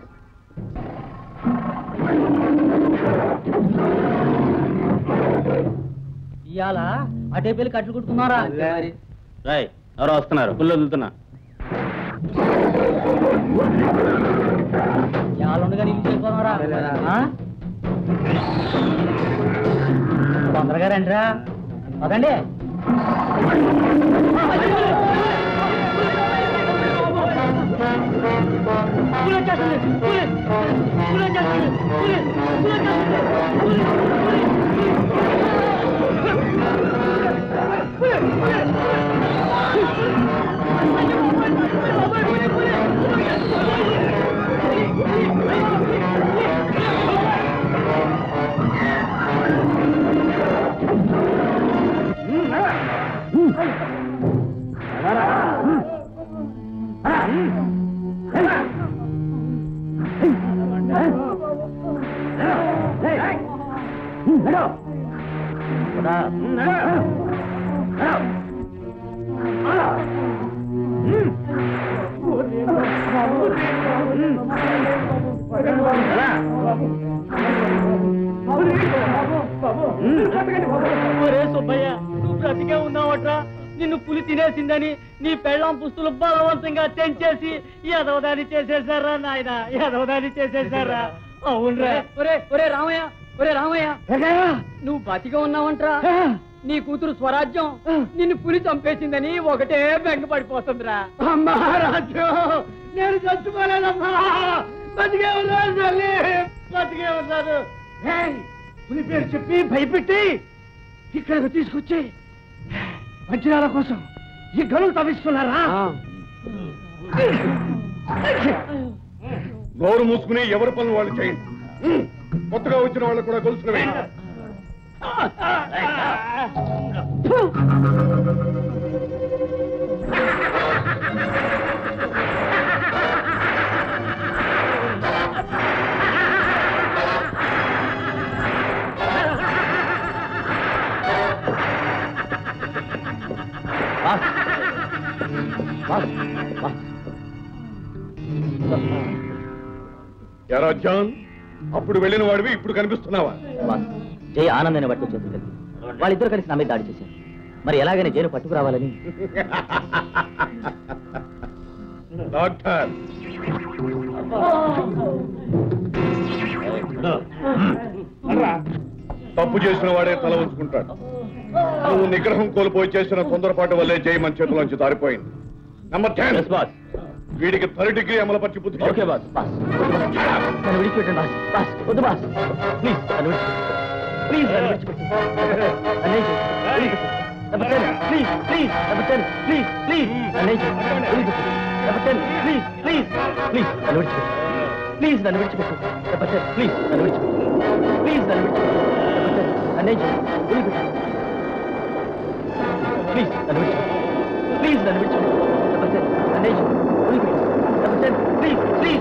ఇవాళ అటే పెళ్లి కట్లు కుట్టుకున్నారా రాయ్ ఎవరో వస్తున్నారు పుల్లు వదులుతున్నా ఇవాళ ఉండగా నీళ్ళు చేసుకున్నారా ఆ? తొందరగా రండిరా పదండి ఒరే సుబ్బయ్య నువ్వు బ్రతికే ఉన్నావట్రా నిన్ను పులి తినేసిందని నీ పెళ్ళాం పుస్తులు బలవంతంగా తెంచేసి ఎదవదాని చేసేసారా నాయన ఎదవదాని చేసేసారా అవునరా ఒరే ఒరే రామయ్య ఒరే రామయ్య నువ్వు బతిగా ఉన్నావంట్రా నీ కూతురు స్వరాజ్యం నిన్ను పులి చంపేసిందని ఒకటే బెంగ పడిపోతుందిరా అమ్మా రాజ్యం నేను చచ్చిపోలేదమ్మా బతికే ఉన్నాను తల్లి బతికే ఉన్నాను పులి పేరు చెప్పి భయపెట్టి ఇక్కడికి తీసుకొచ్చి వజ్రాల కోసం ఈ గనులు తవ్విస్తున్నారా నోరు మూసుకుని ఎవరి పనులు వాళ్ళు చేయండి హ్మ్. కొత్తగా వచ్చిన వాళ్ళు కూడా గొలుసులు వేయండి ఎరా జాన్ అప్పుడు వెళ్ళిన వాడివి ఇప్పుడు కనిపిస్తున్నావా బాస్ జై ఆనందని పట్టు చేతులు కలిపి వాళ్ళిద్దరు కలిసి నా మీద దాడి చేశారు మరి ఎలాగైనా జైలు పట్టుకురావాలని డాక్టర్ తప్పు చేసిన వాడే తల ఉంచుకుంటాడు నువ్వు నిగ్రహం కోల్పోయి చేసిన తొందరపాటు వల్లే జై మన చేతిలోంచి దారిపోయింది నెంబర్ టెన్ బాస్ వీడికి థర్డ్ డిగ్రీ అమలుపరిచి బుద్ధి ఓకే బాస్ బాస్ నన్ను విడిచిపెట్టండి బాస్ బాస్ వద్దు బాస్ ప్లీజ్ నన్ను విడిచిపెట్టండి ప్లీజ్ నన్ను విడిచిపెట్టండి అన్నయ్య వదిలిపెట్టు. Number ten please please number ten please please అన్నయ్య వదిలిపెట్టు. Number ten please please please నన్ను విడిచిపెట్టు ప్లీజ్ నన్ను విడిచిపెట్టు నెంబర్ టెన్ ప్లీజ్ నన్ను విడిచిపెట్టు ప్లీజ్ నన్ను విడిచిపెట్టు నెంబర్ టెన్ అన్నయ్య వదిలిపెట్టు ప్లీజ్ నన్ను విడిచిపెట్టు ప్లీజ్ నన్ను విడిచిపెట్టు నెంబర్ టెన్ అన్నయ్య వదిలిపెట్టు నెంబర్ టెన్ ప్లీజ్ ప్లీజ్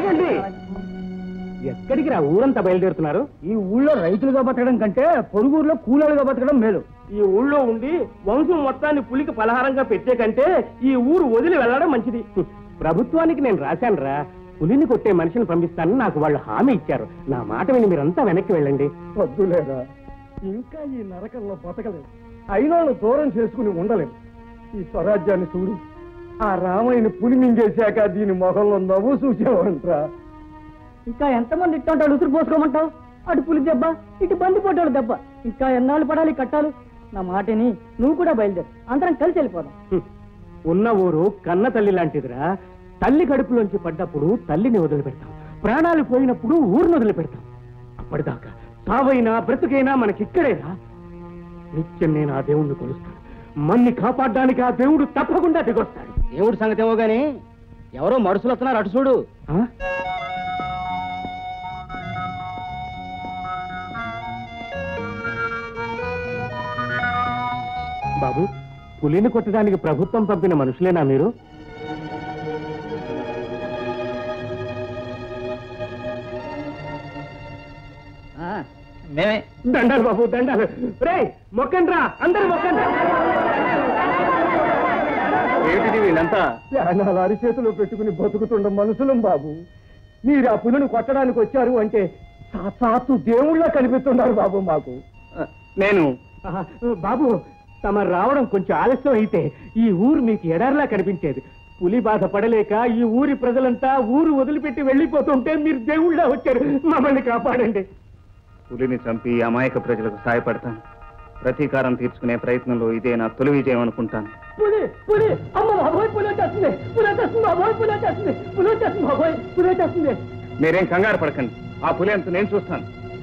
ఆగండి ఎక్కడికి రా ఊరంతా బయలుదేరుతున్నారు ఈ ఊళ్ళో రైతులుగా బతకడం కంటే పొరుగురులో కూలీలుగా బతకడం మేలు ఈ ఊళ్ళో ఉండి వంశం మొత్తాన్ని పులికి పలహారంగా పెట్టే కంటే ఈ ఊరు వదిలి వెళ్ళడం మంచిది ప్రభుత్వానికి నేను రాశాను రా పులిని కొట్టే మనిషిని పంపిస్తానని నాకు వాళ్ళు హామీ ఇచ్చారు నా మాట విని మీరంతా వెనక్కి వెళ్ళండి వద్దులేదా ఇంకా ఈ నరకంలో బతకలేదు అయినోళ్ళు దూరం చేసుకుని ఉండలేము ఈ స్వరాజ్యాన్ని చూడు ఆ రామయ్యని పులి మింగేశాక దీని మొహంలో నవ్వు చూసేవంట్రా ఇంకా ఎంతమంది ఇట్టాడు ఉసురు పోసుకోమంటావు అటు పులి దెబ్బ ఇటు బంది పోటాడు దెబ్బ ఇంకా ఎన్నాళ్ళు పడాలి కట్టాలు నా మాటని నువ్వు కూడా బయలుదేరు అందరం కలిసి వెళ్ళిపోదాం హ్మ్. ఉన్న ఊరు కన్న తల్లి లాంటిదిరా తల్లి కడుపులోంచి పడ్డప్పుడు తల్లిని వదిలిపెడతాం ప్రాణాలు పోయినప్పుడు ఊరిని వదిలిపెడతాం అప్పటిదాకా సావైనా బ్రతుకైనా మనకిక్కడేరా నిత్యం నేను ఆ దేవుణ్ణి కొలుస్తాను మన్ని కాపాడడానికి ఆ దేవుడు తప్పకుండా దిగొస్తాడు దేవుడి సంగతి ఏమో గాని ఎవరో మనుషులు వస్తున్నారు అటు చూడు ఆ? బాబు పులిని కొట్టడానికి ప్రభుత్వం పంపిన మనుషులేనా మీరు మేమే దండాలు బాబు దండాలు రే మొక్కండి రా అందరు మొక్కండి ఏమిటిది వీళ్ళంతా ప్రాణాలు అరిచేతిలో పెట్టుకుని బతుకుతుండ మనుషులం బాబు మీరు ఆ పులిని కొట్టడానికి వచ్చారు అంటే సాక్షాత్తు దేవుళ్ళ కనిపిస్తున్నారు బాబు మాకు నేను ఆహా, బాబు తమ రావడం కొంచెం ఆలస్యం అయితే ఈ ఊరు మీకు ఎడారిలా కనిపించేది పులి బాధ పడలేక ఈ ఊరి ప్రజలంతా ఊరు వదిలిపెట్టి వెళ్ళిపోతుంటే మీరు దేవుళ్ళ వచ్చారు మమ్మల్ని కాపాడండి పులిని చంపి అమాయక ప్రజలకు సహాయపడతాను ప్రతీకారం తీర్చుకునే ప్రయత్నంలో ఇదే నా తొలి విజయం అనుకుంటాను పులి పులి అమ్మ బాబోయ్ పులి వచ్చేస్తుంది పులి వచ్చేస్తుంది బాబోయ్ పులి వచ్చేస్తుంది పులి వచ్చేస్తుంది బాబోయ్ పులి వచ్చేస్తుంది మీరేం కంగారు పడకండి ఆ పులి అంత నేను చూస్తాను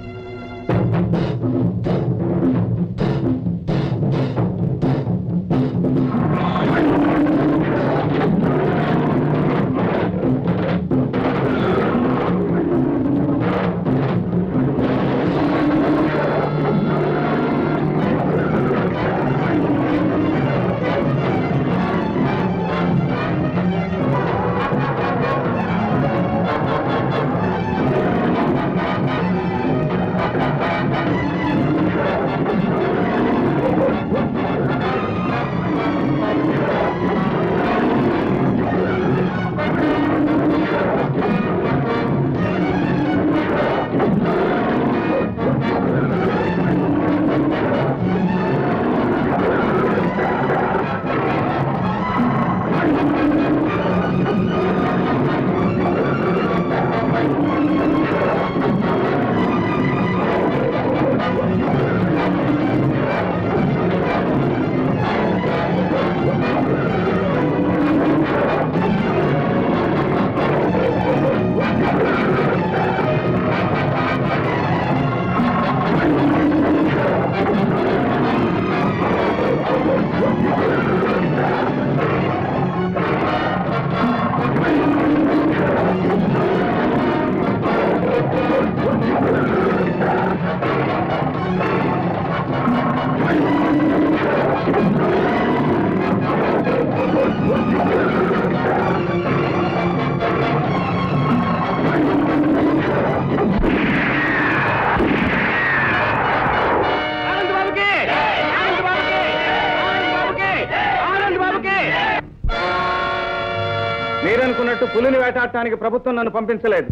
మీరనుకున్నట్టు పులిని వేటాడటానికి ప్రభుత్వం నన్ను పంపించలేదు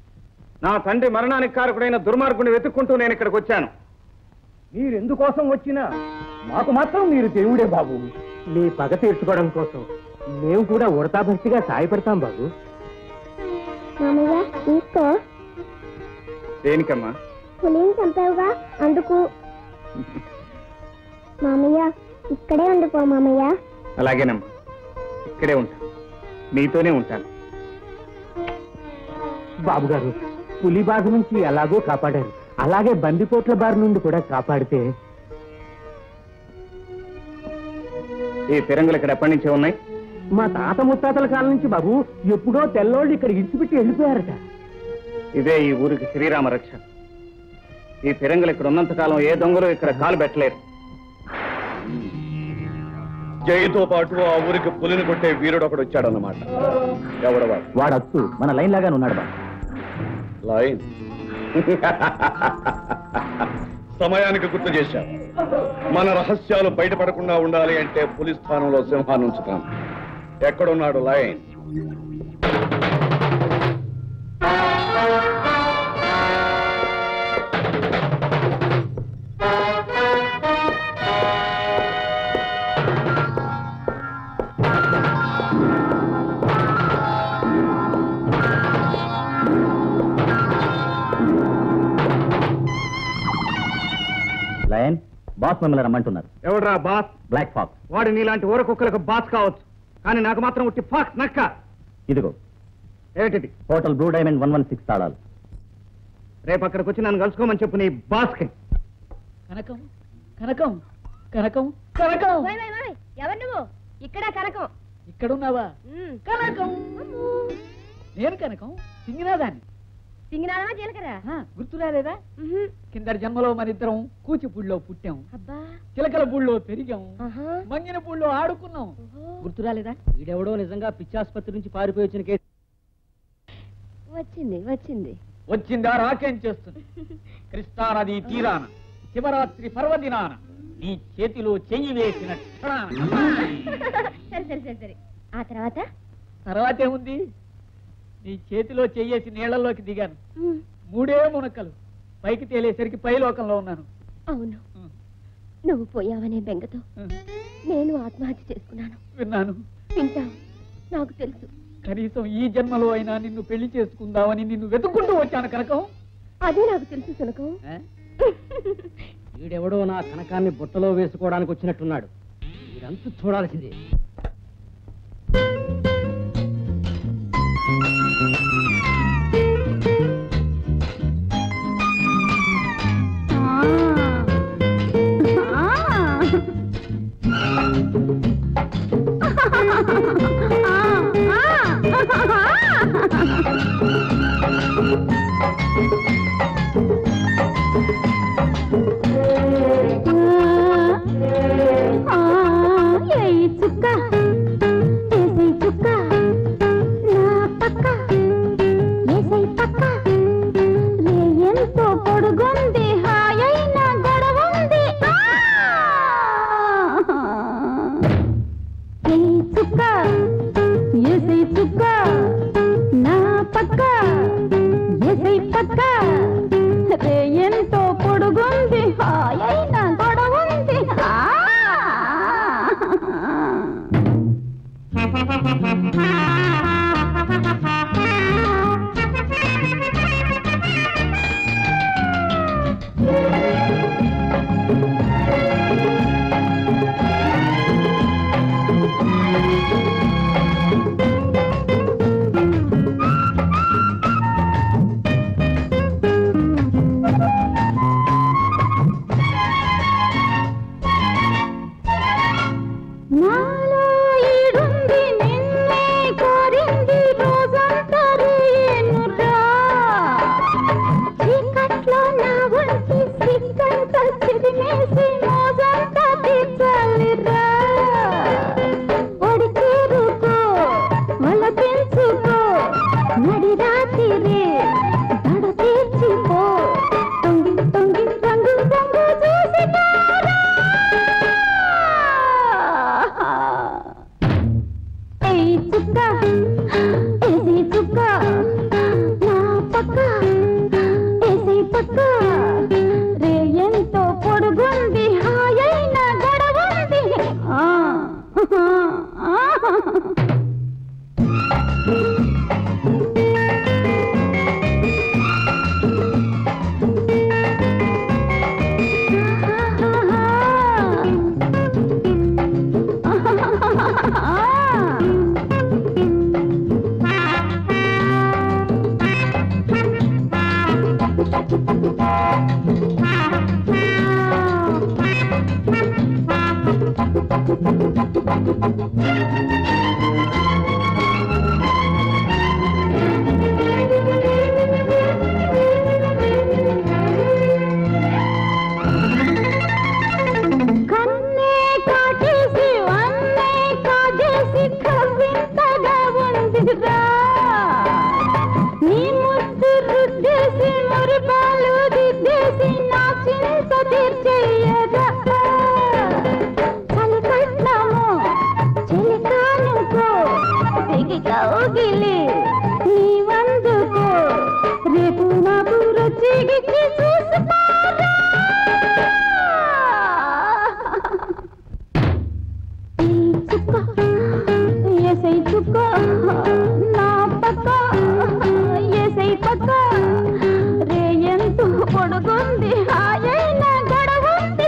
నా తండ్రి మరణానికి కారకుడైన దుర్మార్గుని వెతుక్కుంటూ నేను ఇక్కడికి వచ్చాను మీరు ఎందుకోసం వచ్చినా మాకు మాత్రం మీరు దేవుడే బాబు మీ పగ తీర్చుకోవడం కోసం మేము కూడా ఉడతాభక్తిగా సాయపడతాం బాబు మామయ్య తీసుకో దేనికమ్మా పులిని చంపావుగా అందుకు మామయ్య ఇక్కడే ఉండిపో మామయ్య అలాగేనమ్మా ఇక్కడే ఉంటాను మీతోనే ఉంటాను బాబు గారు పులి బాధ నుంచి ఎలాగో కాపాడారు అలాగే బందిపోట్ల బారి నుండి కూడా కాపాడితే ఈ ఫిరంగులు ఇక్కడ ఎప్పటి నుంచే ఉన్నాయి మా తాత ముత్తాతల కాలం నుంచి బాబు ఎప్పుడో తెల్లోళ్ళు ఇక్కడ ఇడిచిపెట్టి వెళ్ళిపోయారట ఇదే ఈ ఊరికి శ్రీరామ రక్ష ఈ ఫిరంగులు ఇక్కడ ఉన్నంత కాలం ఏ దొంగలు ఇక్కడ కాలు పెట్టలేరు జైతో పాటు ఆ ఊరికి పులిని కొట్టే వీరుడు ఒకడు వచ్చాడన్నమాట ఎవడవాడు వాడచ్చు మన లైన్ లాగానే ఉన్నాడు బా లైన్ సమయానికి గుర్తు చేశాం మన రహస్యాలు బయటపడకుండా ఉండాలి అంటే పోలీస్ స్థానంలో సింహాన్ని ఉంచుతాం ఎక్కడున్నాడు లైన్ లయన్ బాస్ మిమ్మల్ని రమ్మంటున్నారు ఎవడ్రా బాస్ బ్లాక్ ఫాక్స్ వాడు నీలాంటి ఊర కుక్కలకు బాస్ కావచ్చు కానీ నాకు మాత్రం ఉట్టి ఫాక్స్ నక్క ఇదిగో ఏంటిది hotel blue diamond one one six తాళాలు రేపు అక్కడికి వచ్చి నన్ను కలుసుకోమని చెప్పు నీ బాస్కి కనకం కనకం కనకం కనకం ఎవరు నువ్వు ఇక్కడ కనకం ఇక్కడున్నావా కనకం నేను కనకం సింగినాదాన్ని సింగినాడమా జీలకర్ర గుర్తు రాలేదా కిందటి జన్మలో మన ఇద్దరం కూచిపూడిలో పుట్టాం అబ్బా చిలకల పూడిలో పెరిగాం మంగిన పూడిలో ఆడుకున్నాం గుర్తు రాలేదా వీడెవడో నిజంగా పిచ్చాసుపత్రి నుంచి పారిపోయి వచ్చిన కేసు వచ్చింది వచ్చింది వచ్చిందా రాకేం చేస్తుంది కృష్ణానది తీరాన శివరాత్రి పర్వదినాన నీ చేతిలో చెయ్యి వేసిన క్షణాన సరే సరే సరే సరే ఆ తర్వాత తర్వాత ఏముంది నీ చేతిలో చెయ్యేసి నీళ్లలోకి దిగాను మూడే మునక్కలు పైకి తేలేసరికి పై లోకంలో ఉన్నాను అవును నువ్వు పోయావనే బెంగతో నేను ఆత్మహత్య చేసుకున్నాను విన్నాను వింటావు నాకు తెలుసు కనీసం ఈ జన్మలో అయినా నిన్ను పెళ్లి చేసుకుందామని నిన్ను వెతుక్కుంటూ వచ్చాను కనకం అదే నాకు తెలుసు సునకం వీడెవడో నా కనకాన్ని బుట్టలో వేసుకోవడానికి వచ్చినట్టున్నాడు వీడంతా చూడాల్సిందే ఏయ్ చుక్క ఏసై చుక్క నా పక్క ఏసై పక్క రే ఎంతో పొడుగుంది హాయైన గొడవుంది ఆ! ఏయ్ చుక్క ఏసై చుక్క నా పక్క ఏసై పక్క రే ఎంతో పొడుగుంది హాయైన గొడవుంది ఆ! నాలో ఈడుంది నిన్నే కోరింది రోజంతా రేనురా చీకట్లో నా ఒంటి సిగ్గంతా చిదిమేసి మోజంతా తీర్చాలిరా ఒడి చేరుకో వల పెంచుకో నడి రాత్రి దడ తీర్చిపో తొంగి తొంగి రంగు రంగు చూసినారా ఏయ్ చుక్క ఏసీ చుక్క నా పక్క ఏసీ పక్క రే ఎంతో పొడుగుంది హాయైన గడవుంది ఆ, ఆ, కన్నే కాటేసి వన్నే కాజేసి కవ్వింతగా ఉందిరా నీ ముద్దు రుద్దే బిగించి చూసుకోరా ఈ చుక్క ఏసై చుక్క నా పక్క ఏసై పక్క రే ఎంత పొడుగుంది హాయైన గడవుంది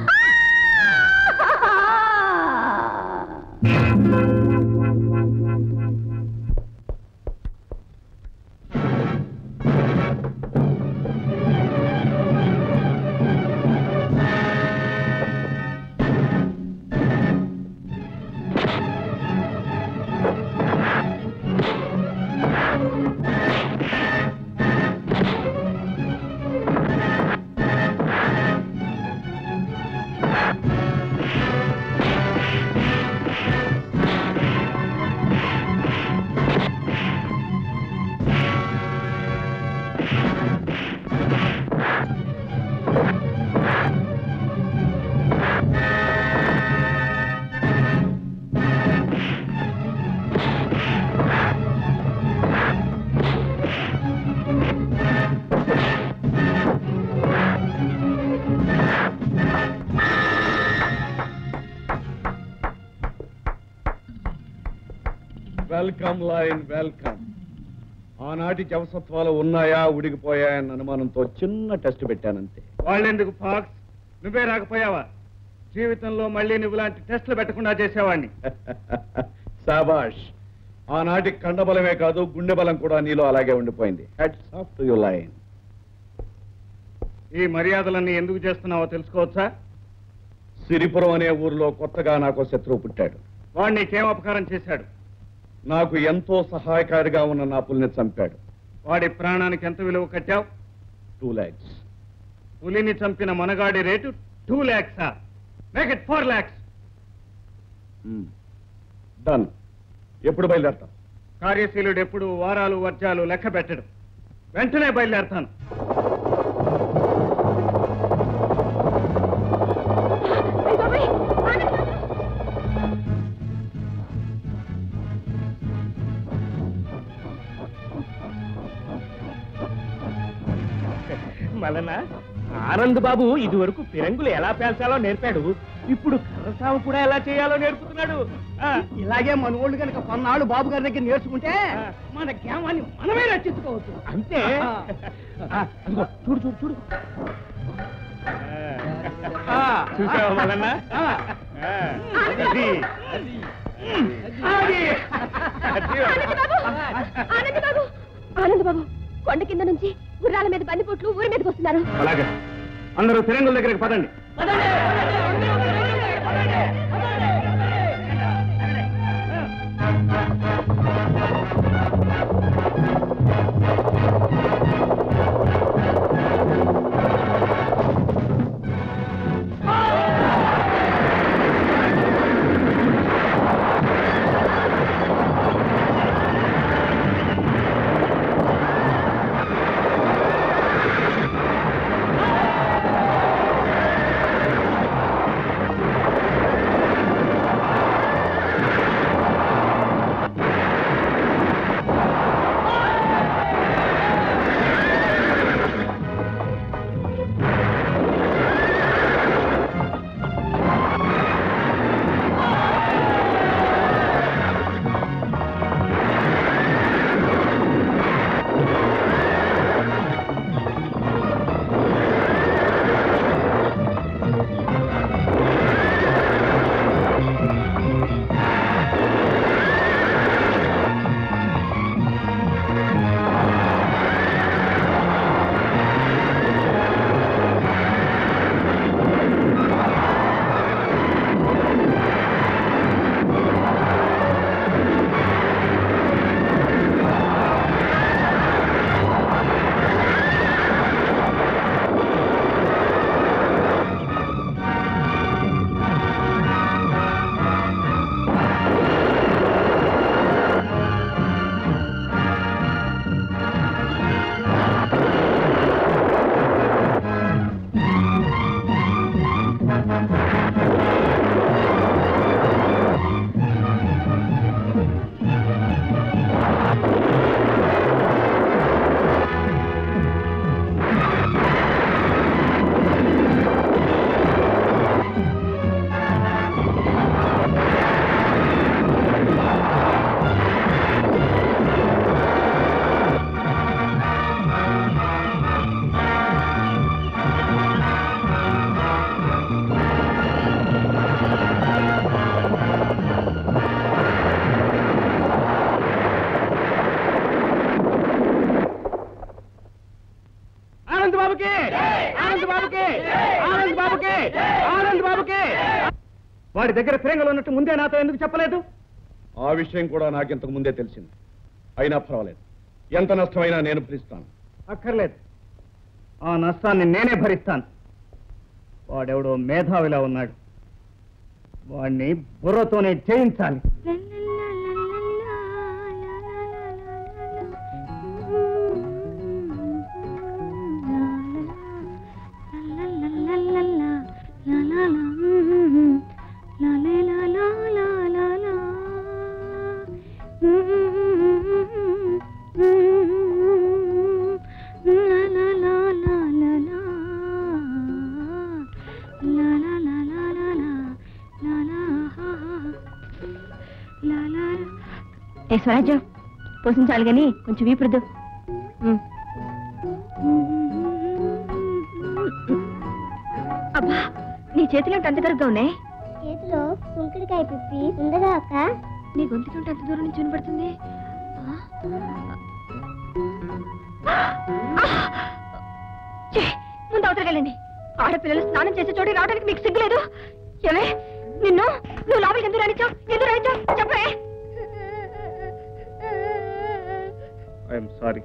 వెల్కమ్ లైన్ వెల్కమ్ ఆనాటి జవసత్వాలు ఉన్నాయా ఉడికిపోయాయన్న అనుమానంతో చిన్న టెస్ట్ పెట్టానంతే వాళ్ళెందుకు ఫాక్స్ నువ్వే రాకపోయావా జీవితంలో మళ్ళీ నువ్వు లాంటి టెస్టులు పెట్టకుండా చేసేవాడిని శాబాష్ ఆనాటి కండబలమే కాదు గుండె బలం కూడా నీలో అలాగే ఉండిపోయింది heads off to you lion ఈ మర్యాదలన్నీ ఎందుకు చేస్తున్నావో తెలుసుకోవచ్చా సిరిపురం అనే ఊరిలో కొత్తగా నాకు శత్రువు పుట్టాడు వాడు నీకేం అపకారం చేశాడు నాకు ఎంతో సహాయకారిగా ఉన్న నా పుల్ని చంపాడు వాడి ప్రాణానికి ఎంత విలువ కట్టావు టూ ల్యాక్స్ పులిని చంపిన మనగాడి రేటు టూ ల్యాక్సా make it four lakhs done ఎప్పుడు బయలుదేరతాం కార్యశీలుడు ఎప్పుడు వారాలు వర్జాలు లెక్క పెట్టడు వెంటనే బయలుదేరతాను మలన ఆనంద్ బాబు ఇదివరకు ఫిరంగులు ఎలా పేల్చాలో నేర్పాడు ఇప్పుడు కర్రసాము కూడా ఎలా చేయాలో నేర్పుతున్నాడు ఆ, ఇలాగే మన ఓళ్ళు కనుక కొన్నాళ్ళు బాబు గారి దగ్గర నేర్చుకుంటే మన గ్రామాన్ని మనమే రక్షించుకోవచ్చు అంతే ఆ, అదిగో, చూడు చూడు చూడు ఆ, చూసావా మల్లన్న ఆ, అది. అది. ఆనంద్ బాబు ఆనంద్ బాబు కొండ కింద నుంచి గుర్రాల మీద బందిపోట్లు ఊరి మీదకి వస్తున్నారు అలాగే అందరూ ఫిరంగుల దగ్గరికి పదండి ఆనంద్ బాబుకి ఆనంద్ బాబుకి ఆనంద్ బాబుకి ఆనంద్ బాబుకి వాడి దగ్గర ఫిరంగులు ఉన్నట్టు ముందే నాతో ఎందుకు చెప్పలేదు ఆ విషయం కూడా నాకు ఇంతకు ముందే తెలిసింది అయినా పర్వాలేదు ఎంత నష్టమైనా నేను భరిస్తాను అక్కర్లేదు ఆ నష్టాన్ని నేనే భరిస్తాను వాడెవడో మేధావిలా ఉన్నాడు వాడిని బుర్రతోనే జయించాలి ఏ స్వరాజ్యం పోషించాలి కానీ కొంచెం వీపురుదు అబ్బా నీ చేతిలో అంత కరుగ్గా ఉన్నాయి చేతిలో కుంకుడికాయ పిప్పి ఉందగా అక్క నీ గొంతుకి అంత దూరం నుంచి వినపడుతుంది ఆ? ఛే, ముందు అవతలకెళ్ళండి ఆడపిల్లలు స్నానం చేసే చోటు రావడానికి మీకు సిగ్గులేదు ఏమే నిన్ను నువ్వు లోపలికి ఎందుకు రానిచ్చావు ఎందుకు రానిచ్చావు చెప్పే ఐఎమ్ సారీ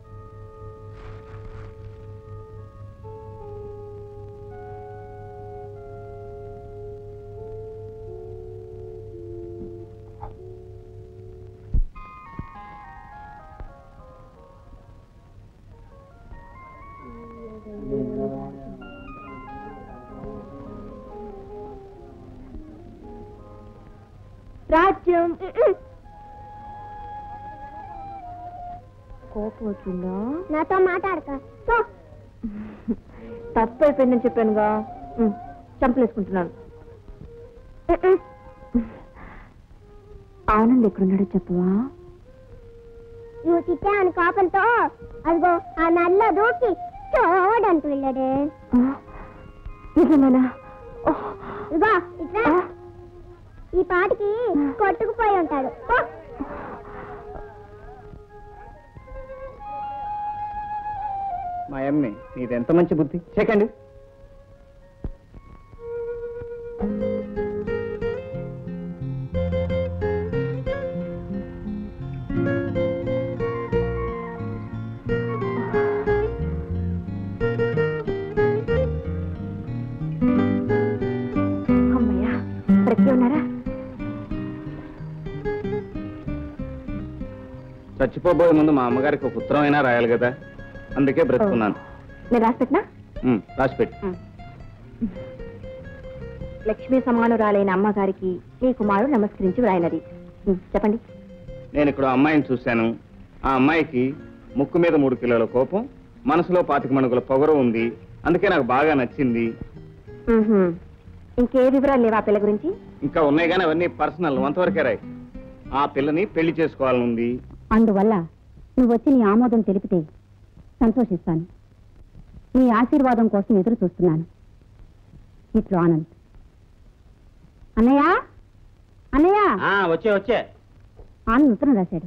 రాజ్యం కోపం వచ్చిందా నాతో మాట్లాడక తప్పు అయిపోయిందని చెప్పానుగా ఉమ్, చంపలేసుకుంటున్నాను ఆనంద్ ఎక్కడున్నాడో చెప్పవా నువ్వు తిట్టావని కోపంతో అదిగో ఆ నల్ల దూకి చూడంటూ వెళ్ళాడే నిజమేనా ఇగో ఇట్లా ఈ పాటికి కొట్టుకుపోయి ఉంటాడు పో. మా అమ్మి నీది ఎంత మంచి బుద్ధి చెకండి అమ్మయ్యా బ్రతికే ఉన్నారా చచ్చిపోబోయే ముందు మా అమ్మగారికి ఒక ఉత్తరం అయినా రాయాలి కదా అందుకే బ్రతుకున్నాను నేను రాసి పెట్టినా ఉమ్, రాసిపెట్టు లక్ష్మీ సమానురాలైన అమ్మగారికి మీ కుమారుడు నమస్కరించి వ్రాయినది ఉమ్, చెప్పండి నేను ఇక్కడ ఓ అమ్మాయిని చూశాను ఆ అమ్మాయికి ముక్కు మీద మూడు కిలోల కోపం మనసులో పాతిక మణుగుల పొగరు ఉంది అందుకే నాకు బాగా నచ్చింది ఉహుం. ఇంకే వివరాలు లేవా ఆ పిల్ల గురించి ఇంకా ఉన్నాయి కానీ అవన్నీ పర్సనల్ అంతవరకే రాయి ఆ పిల్లని పెళ్లి చేసుకోవాలనుంది అందువల్ల నువ్వు వచ్చి నీ ఆమోదం తెలిపితే సంతోషిస్తాను నీ ఆశీర్వాదం కోసం ఎదురు చూస్తున్నాను ఇట్లు ఆనంద్ అన్నయ్య అన్నయ్య ఆ, వచ్చే వచ్చే ఆనంద్ ఉత్తరం రాశాడు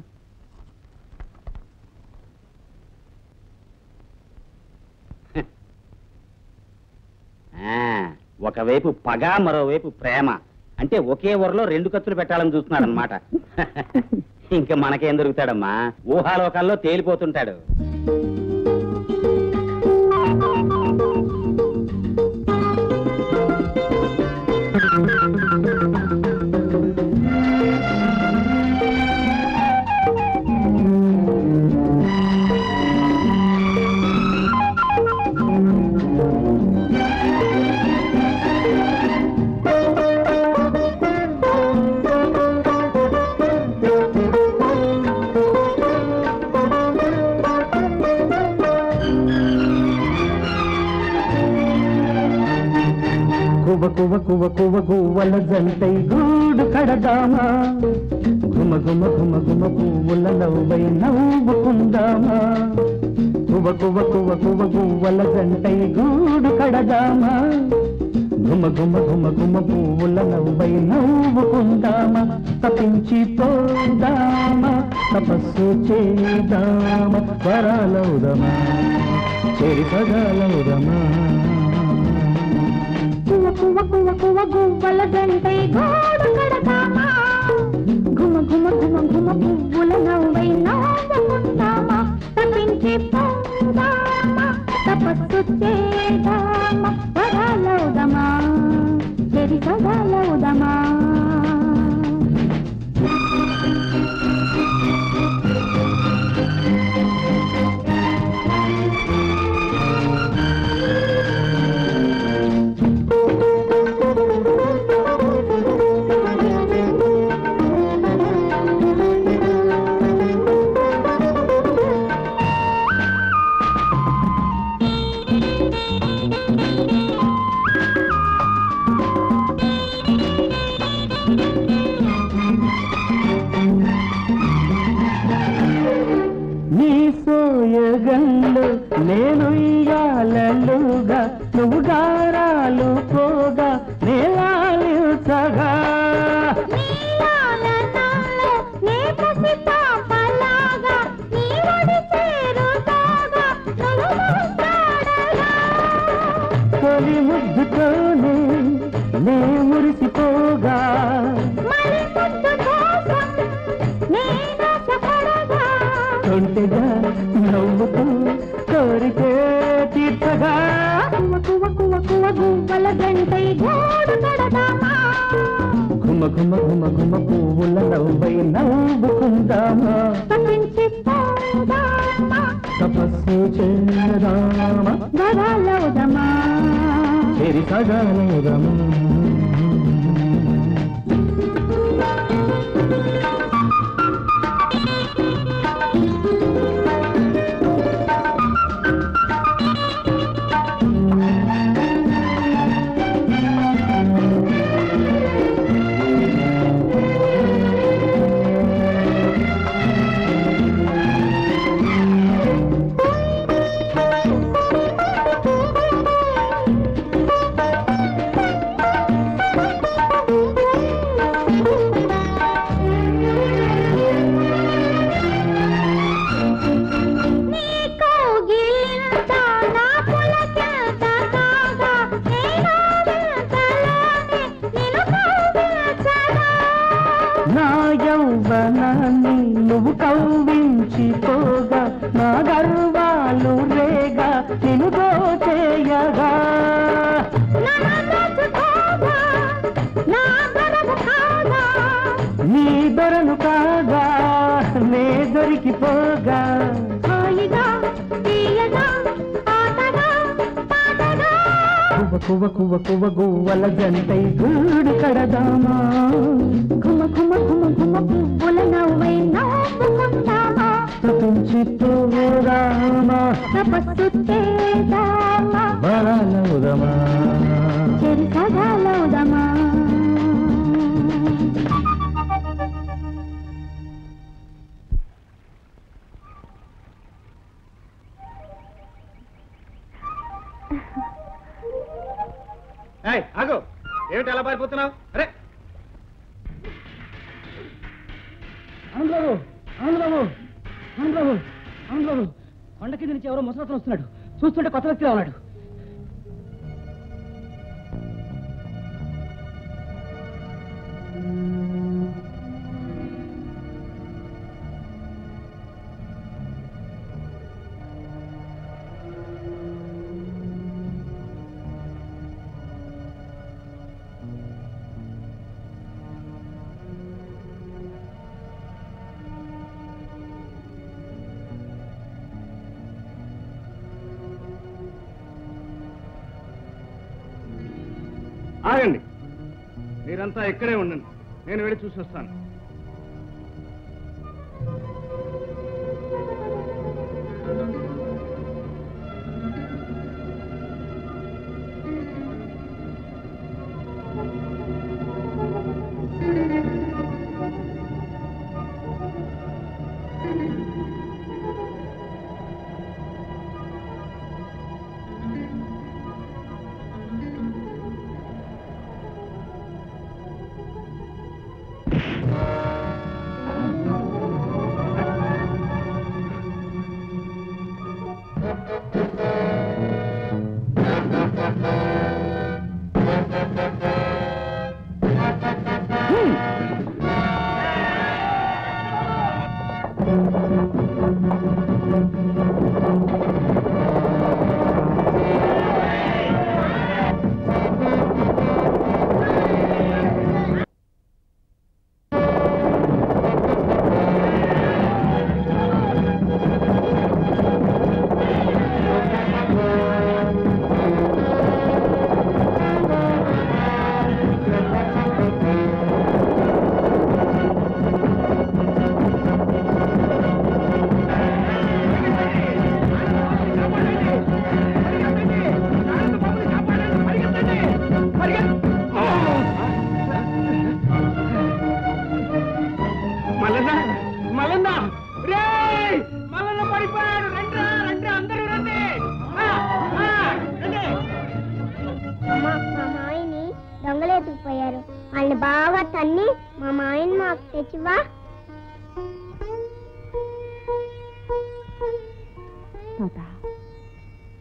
ఆ, ఒకవైపు పగ మరోవైపు ప్రేమ అంటే ఒకే ఊరలో రెండు కత్తులు పెట్టాలని చూస్తున్నాడు అనమాట ఇంకా మనకేం దొరుకుతాడమ్మా ఊహాలోకాల్లో తేలిపోతుంటాడు కువ కువ కువ కువ గువ్వల జంటై గూడు కడదామా గుమ గుమ గుమ గుమ పువ్వుల నవ్వై నవ్వుకుందామా కువ కువ కువ కువ గువ్వల జంటై గూడు కడదామా గుమ గుమ గుమ గుమ పువ్వుల నవ్వై నవ్వుకుందామా తపించి పోదామా తపస్సు చేద్దామా వరాలవుదమా చెరి సగాలవుదమా కువ కువ కువ కువ గువ్వల గంటై గోడు కడదామా ఘుమ ఘుమ ఘుమ ఘుమ పువ్వుల నవ్వై నవ్వుకుందామా తప్పించి పోదామా తపస్సు చేద్దామా వరాలవుదమా చెరి సగాలవుదమా నీ సోయగంలో నేను ఇయ్యాలలుగా నువ్వు గారాలు పోగా నేలాలిసగా నే పసి పాపలాగా నీ ఒడి చేరుతాగా తొలి ముద్దుతోనే నే మురిసిపోగా మరి ముద్దు కోసం నేనాశపడగా ఒంటిగా నవ్వుతూ కోరితే తీర్చగా కువ కువ కువ కువ గువ్వల గంటై గోడు కడదామా ఘుమ ఘుమ ఘుమ ఘుమ పువ్వుల నవ్వై నవ్వుకుందామా తప్పించి పోదామా తపస్సు చేరామా వరాలవుదమా చెరి సగాలవుదమా నీ కౌగిలింత నా పులకింత కాగా నేను వింతలోనే నిన్ను కౌగిలించగా నా యౌవనాన్ని నువ్వు కవ్వించిపోగా నా గర్వాలు రేగా నిన్ను దోచేయగా నీ దొరను కాగా నే దొరికిపోగా హాయిగా తీయగా ఆటగా పాటగా కువ కువ కువ కువ గువ్వల జంటై గూడు కడదామా ఘుమ ఘుమ ఘుమ ఘుమ పువ్వుల నవ్వై నవ్వుకుందామా తపించి పోరామా తపస్సు చేద్దామా బలవుదమా చెరి సగాలవుదమా ఏయ్, ఆగు ఏమిటి ఎలా పారిపోతున్నావు అరే ఆనందబాబు ఆనందబాబు ఆనందబాబు ఆనందబాబు కొండ కింద నుంచి ఎవరో ముసలతను వస్తున్నాడు చూస్తుంటే కొత్త వ్యక్తిగా ఉన్నాడు ఆగండి మీరంతా ఇక్కడే ఉండండి నేను వెళ్ళి చూసి వస్తాను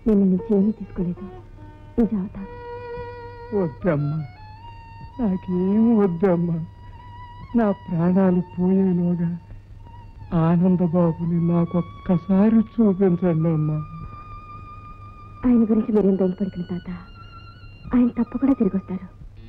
నిన్న నుంచి ఏమీ తీసుకోలేదు ఈ జాబితా వద్దమ్మా నాకేం వద్దమ్మా నా ప్రాణాలు పోయేలోగా ఆనందబాబుని నాకొక్కసారి చూపించండి అమ్మా ఆయన గురించి మీరేం బయలుపడుకున్న తాత ఆయన తప్పకుండా తిరిగి వస్తారు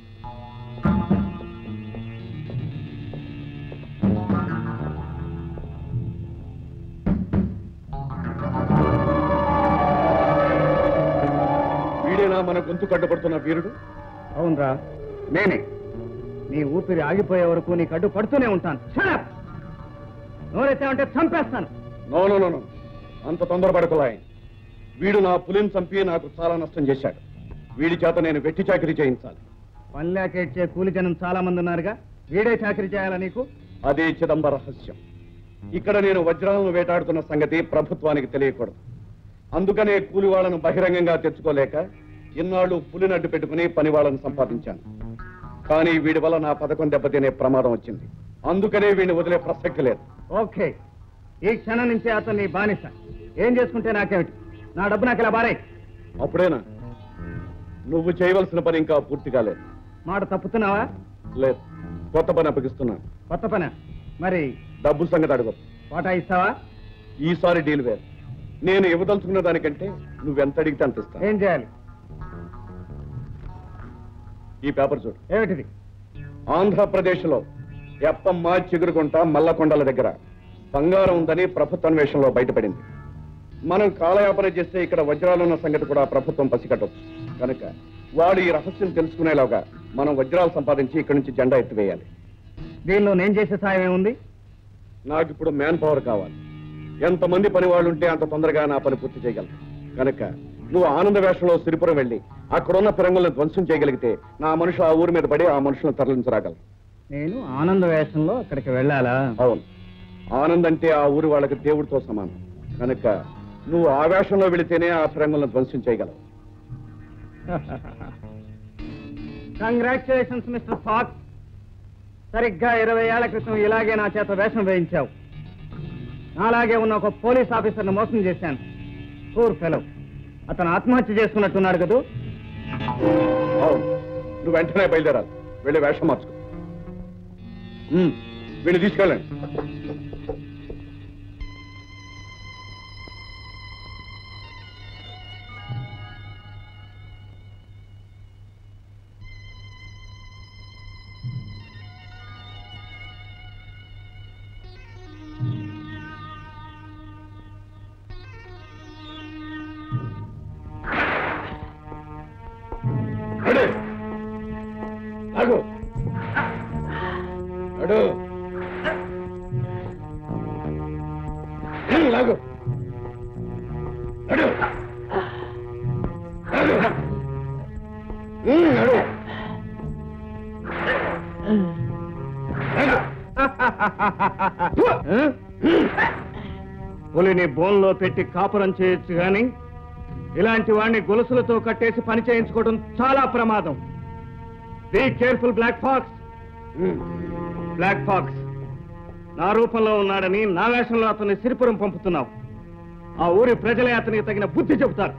వీడేనా మన గొంతు కట్టుబడుతున్న వీరుడు అవునరా నేనే నీ ఊపిరి ఆగిపోయే వరకు నీకు అడ్డు పడుతూనే ఉంటాను షడప్ నోరెత్తామంటే చంపేస్తాను నో నో నో నో అంత తొందరపడకులాయ్ వీడు నా పులిని చంపి నాకు చాలా నష్టం చేశాడు వీడి చేత నేను వెట్టి చాకరీ చేయించాలి పనిలేక ఇచ్చే కూలి జనం చాలా మంది ఉన్నారుగా వీడే చాకరీ చేయాలా నీకు అదే చిదంబర రహస్యం ఇక్కడ నేను వజ్రాలను వేటాడుతున్న సంగతి ప్రభుత్వానికి తెలియకూడదు అందుకనే కూలి వాళ్ళను బహిరంగంగా తెచ్చుకోలేక ఇన్నాళ్ళు పులిని అడ్డు పెట్టుకుని పని వాళ్ళను సంపాదించాను కానీ వీడి వల్ల నా పథకం దెబ్బతినే ప్రమాదం వచ్చింది అందుకనే వీడిని వదిలే ప్రసక్తి లేదు ఓకే ఈ క్షణం నుంచి అతన్ని బానిస ఏం చేసుకుంటే నాకేమిటి నా డబ్బు నాకు ఇలా బారై అప్పుడేనా నువ్వు చేయవలసిన పని ఇంకా పూర్తి కాలేదు మాట తప్పుతున్నావా లేదు కొత్త పని అప్పగిస్తున్నాను కొత్త పని మరి డబ్బు సంగతి అడగదు వాటా ఇస్తావా ఈసారి డీల్ వేరు నేను ఇవ్వదలుచుకున్న దానికంటే నువ్వెంత అడిగితే అంత ఇస్తాను ఏం చేయాలి ఈ పేపర్ చూడు ఏమిటిది ఆంధ్రప్రదేశ్ లో ఎప్పమ్మ చిగురుకుంట మల్లకొండల దగ్గర బంగారం ఉందని ప్రభుత్వ అన్వేషణలో బయటపడింది మనం కాలయాపన చేస్తే ఇక్కడ వజ్రాలున్న సంగతి కూడా ప్రభుత్వం పసిగట్టవచ్చు కనుక వాడు ఈ రహస్యం తెలుసుకునేలాగా మనం వజ్రాలు సంపాదించి ఇక్కడి నుంచి జెండా ఎత్తివేయాలి దీనిలో నేను చేసే సాయం ఏముంది నాకు ఇప్పుడు మ్యాన్ పవర్ కావాలి ఎంతమంది పని వాళ్ళు ఉంటే అంత తొందరగా నా పని పూర్తి చేయగలరు కనుక నువ్వు ఆనంద వేషంలో సిరిపురం వెళ్ళి అక్కడున్న పిరంగులను ధ్వంసం చేయగలిగితే నా మనుషులు ఆ ఊరి మీద పడి ఆ మనుషులను తరలించరాగలరు నేను ఆనంద వేషంలో అక్కడికి వెళ్ళాలా అవును ఆనంద్ అంటే ఆ ఊరి వాళ్ళకి దేవుడితో సమానం కనుక నువ్వు ఆ వేషంలో వెళితేనే ఆ పిరంగులను ధ్వంసం చేయగలవు కంగ్రాచులేషన్స్ మిస్టర్ ఫాక్స్ సరిగ్గా ఇరవై ఏళ్ల క్రితం ఇలాగే నా చేత వేషం వేయించావు నాలాగే ఉన్న ఒక పోలీస్ ఆఫీసర్ని మోసం చేశాను పూర్ ఫెలో అతను ఆత్మహత్య చేసుకున్నట్టున్నాడు కదూ అవును నువ్వు వెంటనే బయలుదేరాలి వెళ్ళి వేషం మార్చుకో ఉమ్, వీడిని తీసుకెళ్ళండి నడు. ఆగు. నడు. ఉమ్, లాగు. నడు. నడు. ఉమ్, నడు. పులిని బోన్లో పెట్టి కాపురం చేయొచ్చు గాని ఇలాంటి వాడిని గొలుసులతో కట్టేసి పని చేయించుకోవడం చాలా ప్రమాదం be careful black fox black fox నా రూపంలో ఉన్నాడని నా వేషంలో అతన్ని సిరిపురం పంపుతున్నావు ఆ ఊరి ప్రజలే అతనికి తగిన బుద్ధి చెబుతారు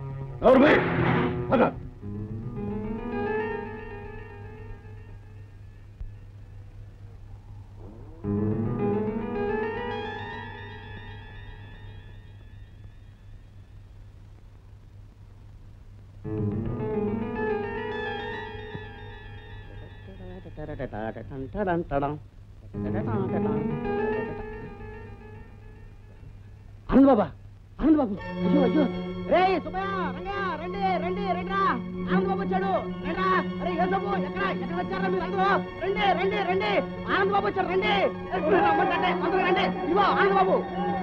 ఆనంద్ బాబా ఆనంద్ బాబు అయ్యో అయ్యో రే సుబ్బయ్య రంగా రండి రండి రండి ఆనంద్ బాబు వచ్చాడు రండా అరే ఏ సబ్బు ఎక్కడ ఎక్కడ వచ్చారా మీరు అందరూ రండి రండి రండి ఆనంద్ బాబు వచ్చారు రండి ఏ, రమ్మంటే తొందరగా రండి ఇదిగో ఆనంద్ బాబు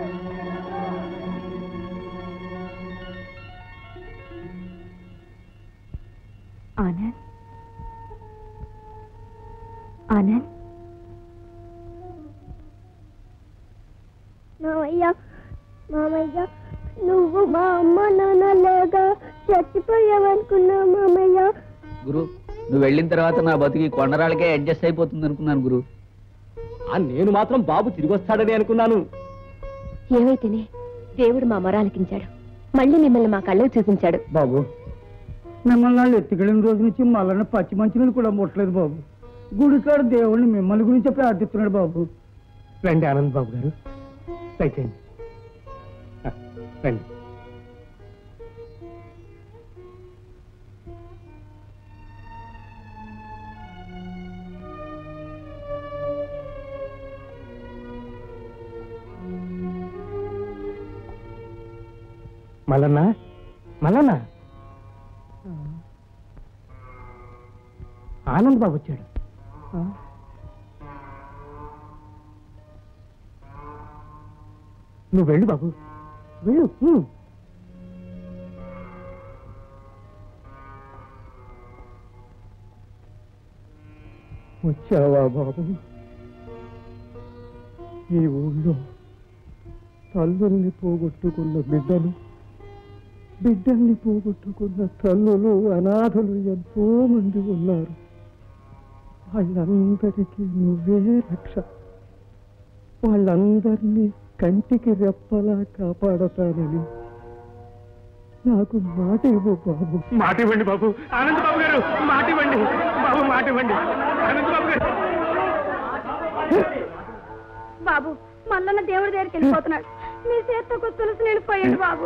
ఆనంద్ ఆనంద్ మామయ్య మామయ్య నువ్వు మా అమ్మ నాన్న లేగా చచ్చిపోయావనుకున్నా మామయ్య గురు నువ్వు వెళ్ళిన తర్వాత నా బతికి కొండరాళ్ళకే అడ్జస్ట్ అయిపోతుంది అనుకున్నాను గురు ఆ నేను మాత్రం బాబు తిరిగి వస్తాడని అనుకున్నాను ఏమైతేనే దేవుడు మా మొర ఆలకించాడు మళ్ళీ మిమ్మల్ని మా కళ్ళకు చూపించాడు బాబు మిమ్మల్ని వాళ్ళు ఎత్తుకెళ్ళిన రోజు నుంచి మళ్ళీ పచ్చి మంచినీళ్ళు కూడా ముట్టలేదు బాబు గుడికాడ దేవుడిని మిమ్మల్ని గురించే ప్రార్థిస్తున్నాడు బాబు రండి ఆనంద్ బాబు గారు దయచేయండి ఆ, రండి మల్లన్న మల్లన్న ఆనంద్ బాబు వచ్చాడు నువ్వు వెళ్ళు బాబు వెళ్ళు ఉమ్. వచ్చావా బాబు ఈ ఊళ్ళో తల్లుల్ని పోగొట్టుకున్న బిడ్డలు బిడ్డల్ని పోగొట్టుకున్న తల్లులు అనాథలు ఎంతో మంది ఉన్నారు వాళ్ళందరికీ నువ్వే రక్ష వాళ్ళందరినీ కంటికి రెప్పలా కాపాడతానని నాకు మాట ఇవ్వు బాబు మాట ఇవ్వండి బాబు ఆనంద్ బాబు గారు మాట ఇవ్వండి బాబు మాట ఇవ్వండి ఆనంద్ బాబు గారు బాబు మల్లన్న దేవుడి దగ్గరికి వెళ్ళిపోతున్నాడు మీ చేత్తో తులసి వెళ్ళిపోయాడు బాబు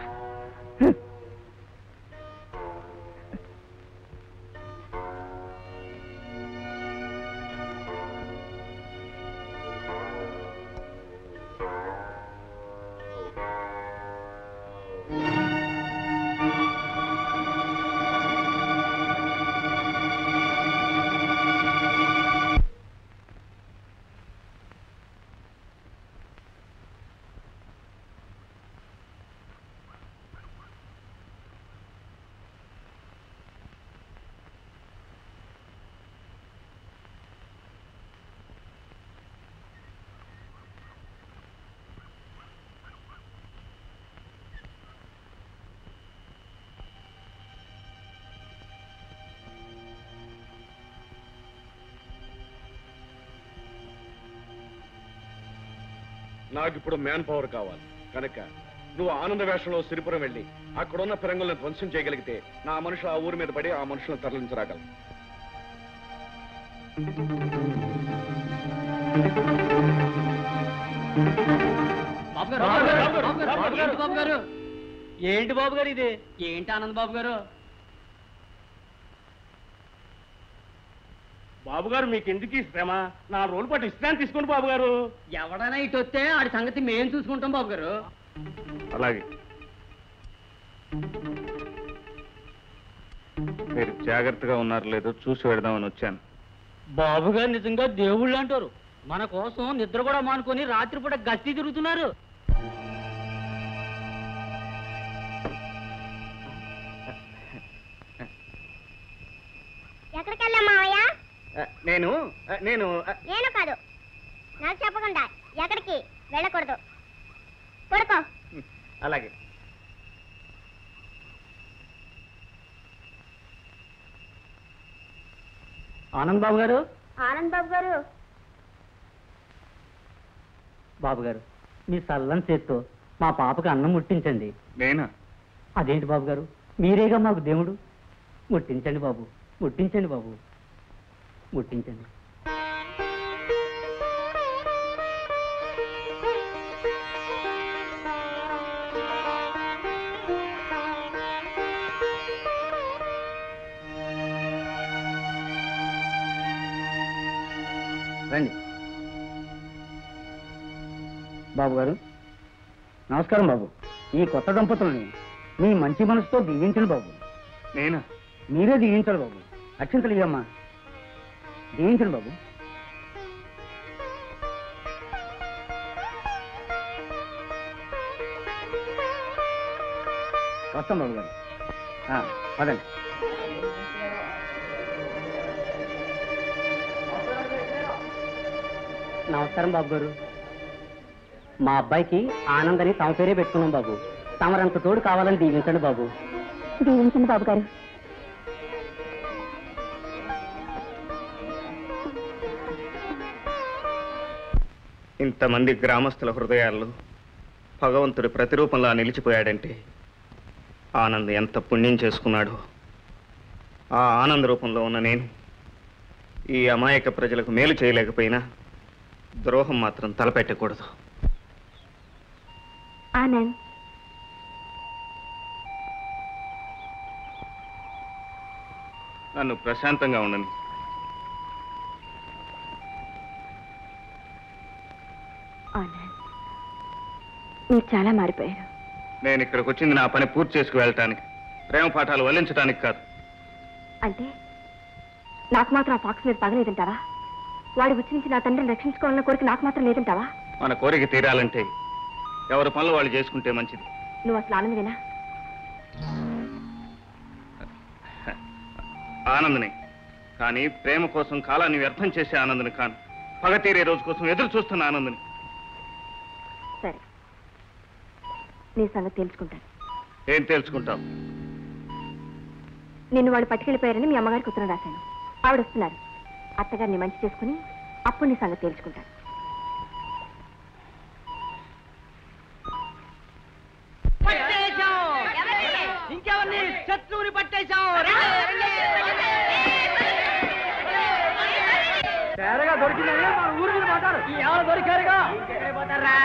నాకు ఇప్పుడు మ్యాన్ పవర్ కావాలి కనుక నువ్వు ఆనంద వేషంలో సిరిపురం వెళ్ళి అక్కడున్న పిరంగులను ధ్వంసం చేయగలిగితే నా మనుషులు ఆ ఊరి మీద పడి ఆ మనుషులను తరలించరాగలరు ఏంటి బాబు గారు ఏంటి బాబు గారు ఇది ఏంటి ఆనంద్ బాబు గారు బాబు గారు మీకు ఎందుకు ఈ శ్రమ నా రోజుల పాటు విశ్రాంతి తీసుకోండి బాబు గారు ఎవడైనా ఇటు వస్తే ఆడి సంగతి మేం చూసుకుంటాం బాబు గారు అలాగే మీరు జాగ్రత్తగా ఉన్నారు లేదో చూసి వెడదామని వచ్చాను బాబు గారు నిజంగా దేవుళ్ళు అంటారు మన కోసం నిద్ర కూడా మానుకొని రాత్రిపూట గస్తీ తిరుగుతున్నారు ఎక్కడికి వెళ్ళా మావయ్య నేను నేను నేను కాదు నాకు చెప్పకుండా ఎక్కడికి వెళ్ళకూడదు పడుకో అలాగే ఆనంద్ బాబు గారు ఆనంద్ బాబు గారు బాబు గారు మీ సల్లని చేత్తో మా పాపకి అన్నం ముట్టించండి నేనా అదేంటి బాబు గారు మీరేగా మాకు దేవుడు ముట్టించండి బాబు ముట్టించండి బాబు ముట్టించండి రండి బాబు గారు నమస్కారం బాబు ఈ కొత్త దంపతుల్ని మీ మంచి మనసుతో దీవించండి బాబు నేనా మీరే దీవించాలి బాబు అక్షంతలు ఇవ్వమ్మా దీవించండి బాబు వస్తాం బాబు గారు ఆ, పదండి నమస్కారం బాబు గారు మా అబ్బాయికి ఆనందని తమ పేరే పెట్టుకున్నాం బాబు తమరంత తోడు కావాలని దీవించండి బాబు దీవించండి బాబు గారు ఇంతమంది గ్రామస్తుల హృదయాల్లో భగవంతుడి ప్రతిరూపంలా నిలిచిపోయాడంటే ఆనంద్ ఎంత పుణ్యం చేసుకున్నాడో ఆ ఆనంద రూపంలో ఉన్న నేను ఈ అమాయక ప్రజలకు మేలు చేయలేకపోయినా ద్రోహం మాత్రం తలపెట్టకూడదు ఆనంద్ నన్ను ప్రశాంతంగా ఉండని ఆనంద్ మీరు చాలా మారిపోయారు నేను ఇక్కడికి వచ్చింది నా పని పూర్తి చేసుకు వెళ్ళటానికి ప్రేమ పాఠాలు వల్లించడానికి కాదు అంటే నాకు మాత్రం ఆ ఫాక్స్ మీద పగలేదంటావా వాడి వచ్చి నుంచి నా తండ్రిని రక్షించుకోవాలన్న కోరిక నాకు మాత్రం లేదంటావా మన కోరిక తీరాలంటే ఎవరి పనులు వాళ్ళు చేసుకుంటే మంచిది నువ్వు అసలు ఆనందమేనా ఆనందని కానీ ప్రేమ కోసం కాలాన్ని వ్యర్థం చేసే ఆనందని కాను పగ తీరే రోజు కోసం ఎదురు చూస్తున్న ఆనందని సరే నీ సంగతి తెలుసుకుంటాను ఏం తెలుసుకుంటావు నిన్ను వాళ్ళు పట్టుకెళ్ళిపోయారని మీ అమ్మగారికి ఉత్తరం రాశాను ఆవిడ వస్తున్నారు అత్తగారిని మంచి చేసుకుని అప్పుడు నీ సంగతి తెలుసుకుంటాను ఇంకెవరిని శత్రువుని పట్టేశాం తేరగా దొరికిందని మన ఊరు మీద పోతారు ఎవరు దొరికారుగా పోతారా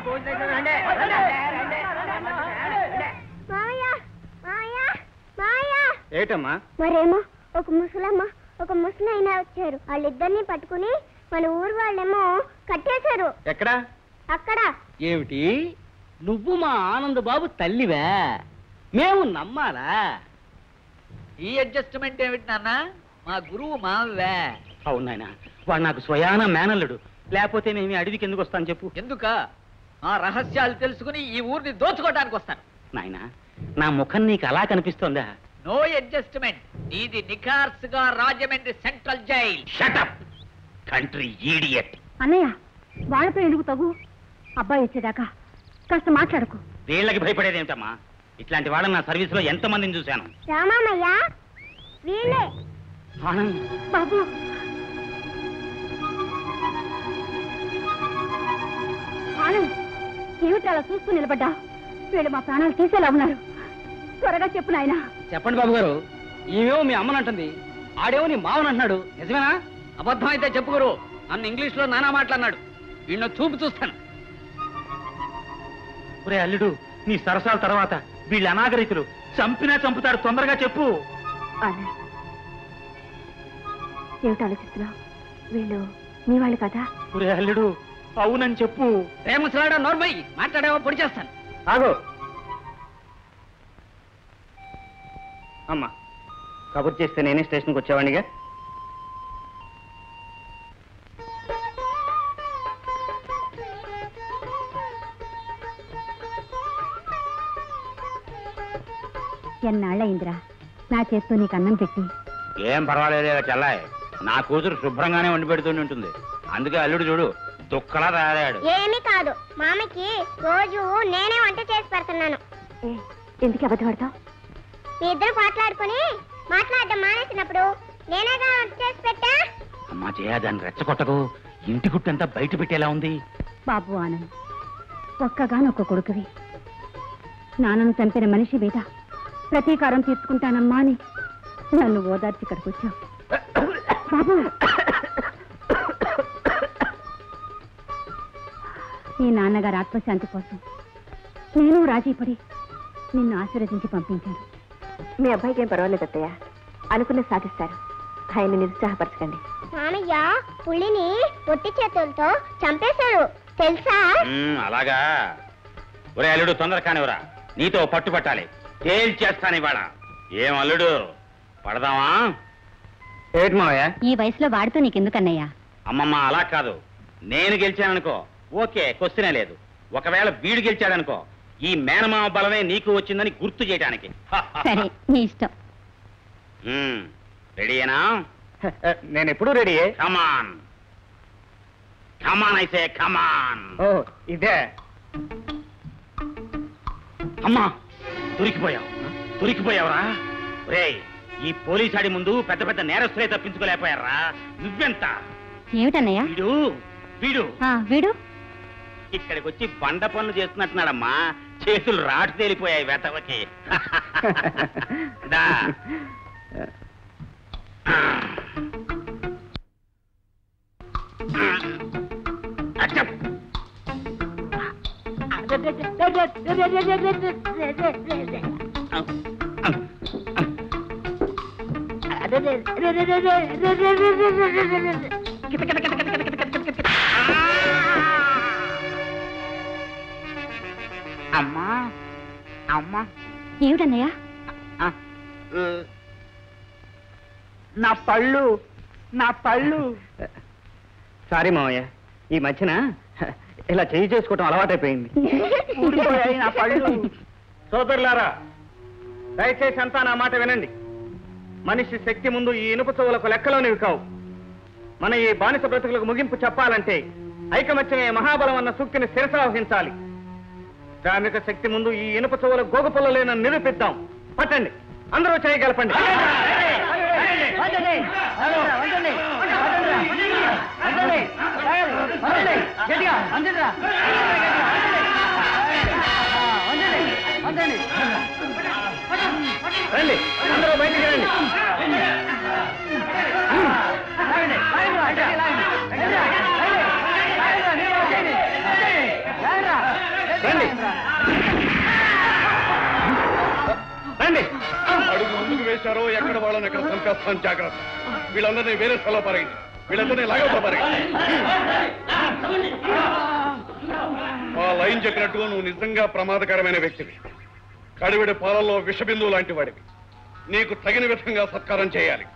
మాయా మాయా మాయా ఏటమ్మా మరేమో ఒక ముసలమ్మ ఒక ముసలైన వచ్చారు వాళ్ళిద్దరిని పట్టుకుని మన ఊరు వాళ్ళేమో కట్టేశారు ఎక్కడా అక్కడ ఏమిటి నువ్వు మా ఆనంద్ బాబు తల్లివా మేము నమ్మాలా ఈ అడ్జస్ట్మెంట్ ఏమిటి నాన్న మా గురువు మావే అవును నాయన వాడు నాకు స్వయాన మేనల్లుడు లేకపోతే మేము ఈ అడవికి ఎందుకు వస్తాను చెప్పు ఎందుక ఆ రహస్యాలు తెలుసుకుని ఈ ఊరిని దోచుకోవడానికి వస్తాను నాయన నా ముఖం నీకు అలా కనిపిస్తోందా నో అడ్జస్ట్మెంట్ నీది నిఖార్స్గా Rajahmundry central jail shut up country idiot అన్నయ్య వాళ్ళతో ఎందుకు తగు అబ్బాయి వచ్చేదాకా కాస్త మాట్లాడకు వీళ్ళకి భయపడేదేమిటమ్మా ఇట్లాంటి వాళ్ళని నా సర్వీస్ లో ఎంతమందిని చూశాను రామామయ్య వీళ్ళే ఆనంద్ బాబు ఆనంద్ ఏమిటి అలా చూస్తూ నిలబడ్డా వీళ్ళు మా ప్రాణాలు తీసేలా ఉన్నారు త్వరగా చెప్పు నాయనా చెప్పండి బాబు గారు ఈమెమో మీ అమ్మనంటుంది ఆడేమో నీ మావనంటున్నాడు నిజమేనా అబద్ధం అయితే చెప్పు గురు నన్ను ఇంగ్లీష్ లో నానా మాట్లాడినాడు వీళ్ళ చూపు చూస్తాను ఒరే అల్లుడు నీ సరసాల తర్వాత వీళ్ళు అనాగరికులు చంపినా చంపుతారు తొందరగా చెప్పు ఆనంద్ ఏమిటి ఆలోచిస్తున్నావు వీళ్ళు మీ వాళ్ళు కదా ఒరే అల్లుడు అవునని చెప్పు ప్రేమసలాడా నోర్మయ్యి మాట్లాడావో పొడి చేస్తాను ఆగో అమ్మా కబుర్ చేస్తే నేనే స్టేషన్కి వచ్చేవాడిగా ఎన్నాళ్ళయిందిరా నా చేత్తో నీకు అన్నం పెట్టి ఏం పర్వాలేదు చెల్లాయ్ నా కూతురు శుభ్రంగానే వండి పెడుతూనే ఉంటుంది అందుకే అల్లుడు చూడు దుక్కలా తయారయ్యాడు ఏమీ కాదు మామకి రోజు నేనే వంట చేసి పెడుతున్నాను ఎందుకు అబద్ధం ఆడతావు మీ ఇద్దరు మాట్లాడుకుని మాట్లాడడం మానేసినప్పుడు నేనేగా వంట చేసి పెట్టా అమ్మా జయ దాన్ని రెచ్చగొట్టకు ఇంటి గుట్టంతా బయట పెట్టేలా ఉంది బాబు ఆనంద్ ఒక్కగానొక్క కొడుకువి నాన్నను చంపిన మనిషి మీద ప్రతీకారం తీర్చుకుంటానమ్మా అని నన్ను ఓదార్చి ఇక్కడికి వచ్చావు బాబు నీ నాన్నగారి ఆత్మశాంతి కోసం నేను రాజీపడి నిన్ను ఆశీర్వదించి పంపించాను మీ అబ్బాయికి ఏం పర్వాలేదు అత్తయ్య అనుకున్న సాధిస్తారు ఆయన నిరుత్సాహపరచకండి మామయ్య పులిని ఒట్టి చేతులతో చంపేశారు తెలుసా మ్మ్, అలాగా ఒరే అల్లుడు తొందర కానివరా నీతో పట్టు పట్టాలి తేల్చేస్తాను ఇవాళ ఏం అల్లుడు పడదామా ఏటి మావయ్య ఈ వయసులో వాడితో నీకెందుకన్నయ్యా అమ్మమ్మ అలా కాదు నేను గెలిచాననుకో ఓకే క్వశ్చనే లేదు ఒకవేళ వీడు గెలిచాడనుకో ఈ మేనమామ బలమే నీకు వచ్చిందని గుర్తు చేయడానికి సరే నీ ఇష్టం మ్మ్, రెడీయేనా నేను ఎప్పుడూ రెడీ కమాన్ కమాన్ అయితే కమాన్ ఓ ఇదే అమ్మా దొరికిపోయావు దొరికిపోయావురా రేయ్ ఈ పోలీసాడి ముందు పెద్ద పెద్ద నేరస్తులే తప్పించుకోలేకపోయారా నువ్వెంత ఏమిటన్నయ్యా వీడు వీడు ఆ, వీడు ఇక్కడికి వచ్చి బండ పనులు చేస్తున్నట్టున్నాడమ్మా చేతులు రాటు తేలిపోయాయి వెతవకి దా అమ్మా అమ్మా ఏమిటన్నయ్య నా పళ్ళు నా పళ్ళు సారీ మావయ్య ఈ మధ్యన ఇలా చేయి చేసుకోవటం అలవాటైపోయింది ఊడిపోయాయి నా పళ్ళు సోదరులారా దయచేసి అంతా నా మాట వినండి మనిషి శక్తి ముందు ఈ ఇనుప చెవులకు లెక్కలోనివి కావు మన ఈ బానిస బ్రతుకులకు ముగింపు చెప్పాలంటే ఐకమత్యమే మహాబలం అన్న సూక్తిని శిరసావహించాలి శ్రామిక శక్తి ముందు ఈ ఇనుప చెవుల గోగుపల్లలేనని నిరూపిద్దాం పట్టండి అందరూ చేయగలపండి రండి అందరూ బయటికి రండి రండి రండి అడుగు ముందుకు వేశారో ఎక్కడ వాళ్ళని ఎక్కడ చంపేస్తాను జాగ్రత్త వీళ్ళందరినీ వేరే స్థలం పరండి వీళ్ళందరినీ లాగవుతా పరండి ఆ లైన్ చెప్పినట్టుగా నువ్వు నిజంగా ప్రమాదకరమైన వ్యక్తివి కడివిడి పాలల్లో విషబిందువు లాంటి వాడివి నీకు తగిన విధంగా సత్కారం చేయాలి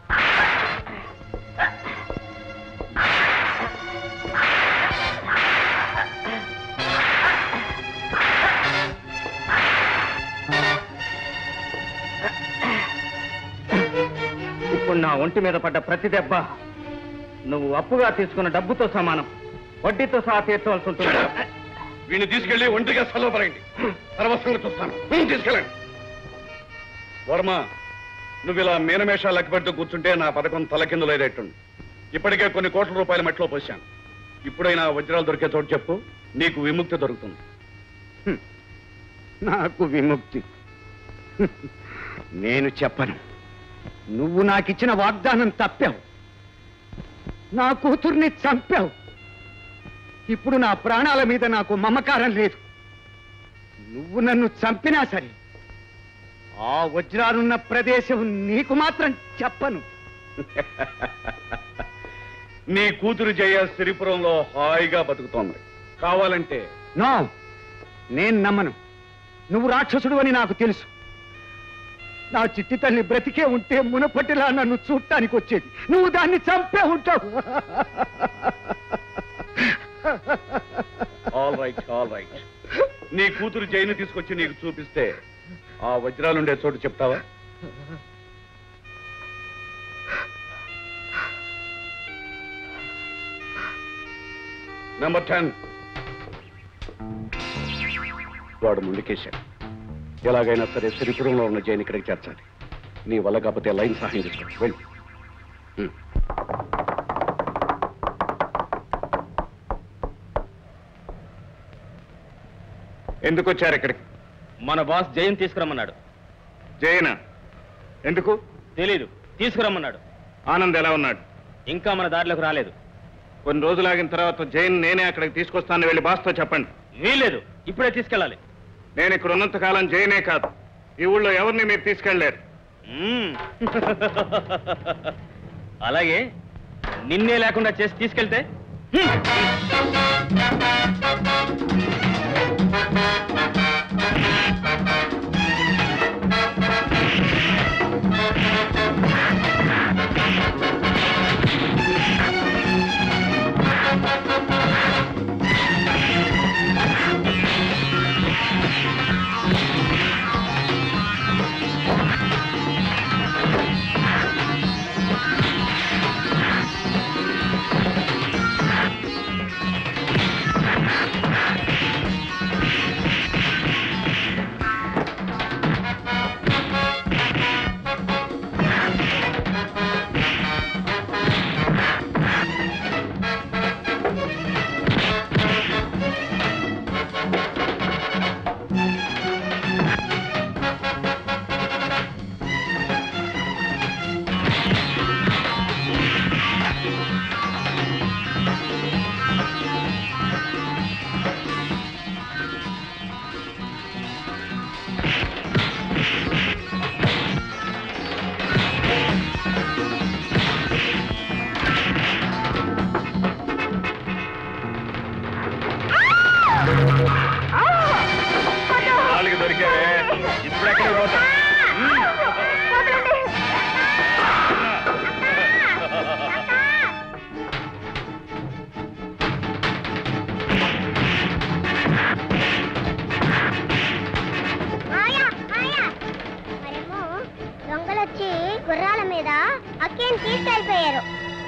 ఇప్పుడు నా ఒంటి మీద పడ్డ ప్రతి దెబ్బ నువ్వు అప్పుగా తీసుకున్న డబ్బుతో సమానం వడ్డీతో సహా తీర్చవలసి ఉంటుంది వీడిని తీసుకెళ్లి ఒంటిగా స్థలం పరండి తర్వాత సంగతి చూస్తాను హ్మ్, తీసుకెళ్ళండి వర్మ నువ్వు ఇలా మీనమేషాలు లెక్కపెడుతూ కూర్చుంటే నా పథకం తలకిందులేదేట్టుండి ఇప్పటికే కొన్ని కోట్ల రూపాయల మెట్లో పోశాను ఇప్పుడైనా వజ్రాలు దొరికే చోటు చెప్పు నీకు విముక్తి దొరుకుతుంది నాకు విముక్తి నేను చెప్పను నువ్వు నాకిచ్చిన వాగ్దానం తప్పావు నా కూతుర్ని చంపావు ఇప్పుడు నా ప్రాణాల మీద నాకు మమకారం లేదు నువ్వు నన్ను చంపినా సరే ఆ వజ్రాలున్న ప్రదేశం నీకు మాత్రం చెప్పను నీ కూతురు జయ సిరిపురంలో హాయిగా బతుకుతోంది కావాలంటే నో నేను నమ్మను నువ్వు రాక్షసుడు అని నాకు తెలుసు నా చిట్టి తల్లి బ్రతికే ఉంటే మునపటిలా నన్ను చూడటానికి వచ్చేది నువ్వు దాన్ని చంపే ఉంటావు ఆల్ రైట్ ఆల్ రైట్ నీ కూతురు జైలు తీసుకొచ్చి నీకు చూపిస్తే ఆ వజ్రాలుండే చోటు చెప్తావా నెంబర్ టెన్ వాడు ముందుకేశాడు ఎలాగైనా సరే సిరిపురంలో ఉన్న జైన్ ఇక్కడికి చేర్చాలి నీ వల్ల కాకపోతే లైన్ సహాయం చేసుకో వెళ్ళు హ్మ్. ఎందుకు వచ్చారు ఇక్కడికి మన బాస్ జైన్ తీసుకురమ్మన్నాడు జైనా ఎందుకు తెలీదు తీసుకురమ్మన్నాడు ఆనంద్ ఎలా ఉన్నాడు ఇంకా మన దారిలోకి రాలేదు కొన్ని రోజులు ఆగిన తర్వాత జైన్ నేనే అక్కడికి తీసుకొస్తాను వెళ్ళి బాస్తో చెప్పండి వీల్లేదు ఇప్పుడే తీసుకెళ్ళాలి నేను ఇక్కడ ఉన్నంత కాలం జైనే కాదు ఈ ఊళ్ళో ఎవరిని మీరు తీసుకెళ్ళలేరు మ్మ్. అలాగే నిన్నే లేకుండా చేసి తీసుకెళ్తే ఆ దొంగలు వచ్చి గుర్రాల మీద అక్కేని తీసుకెళ్ళిపోయారు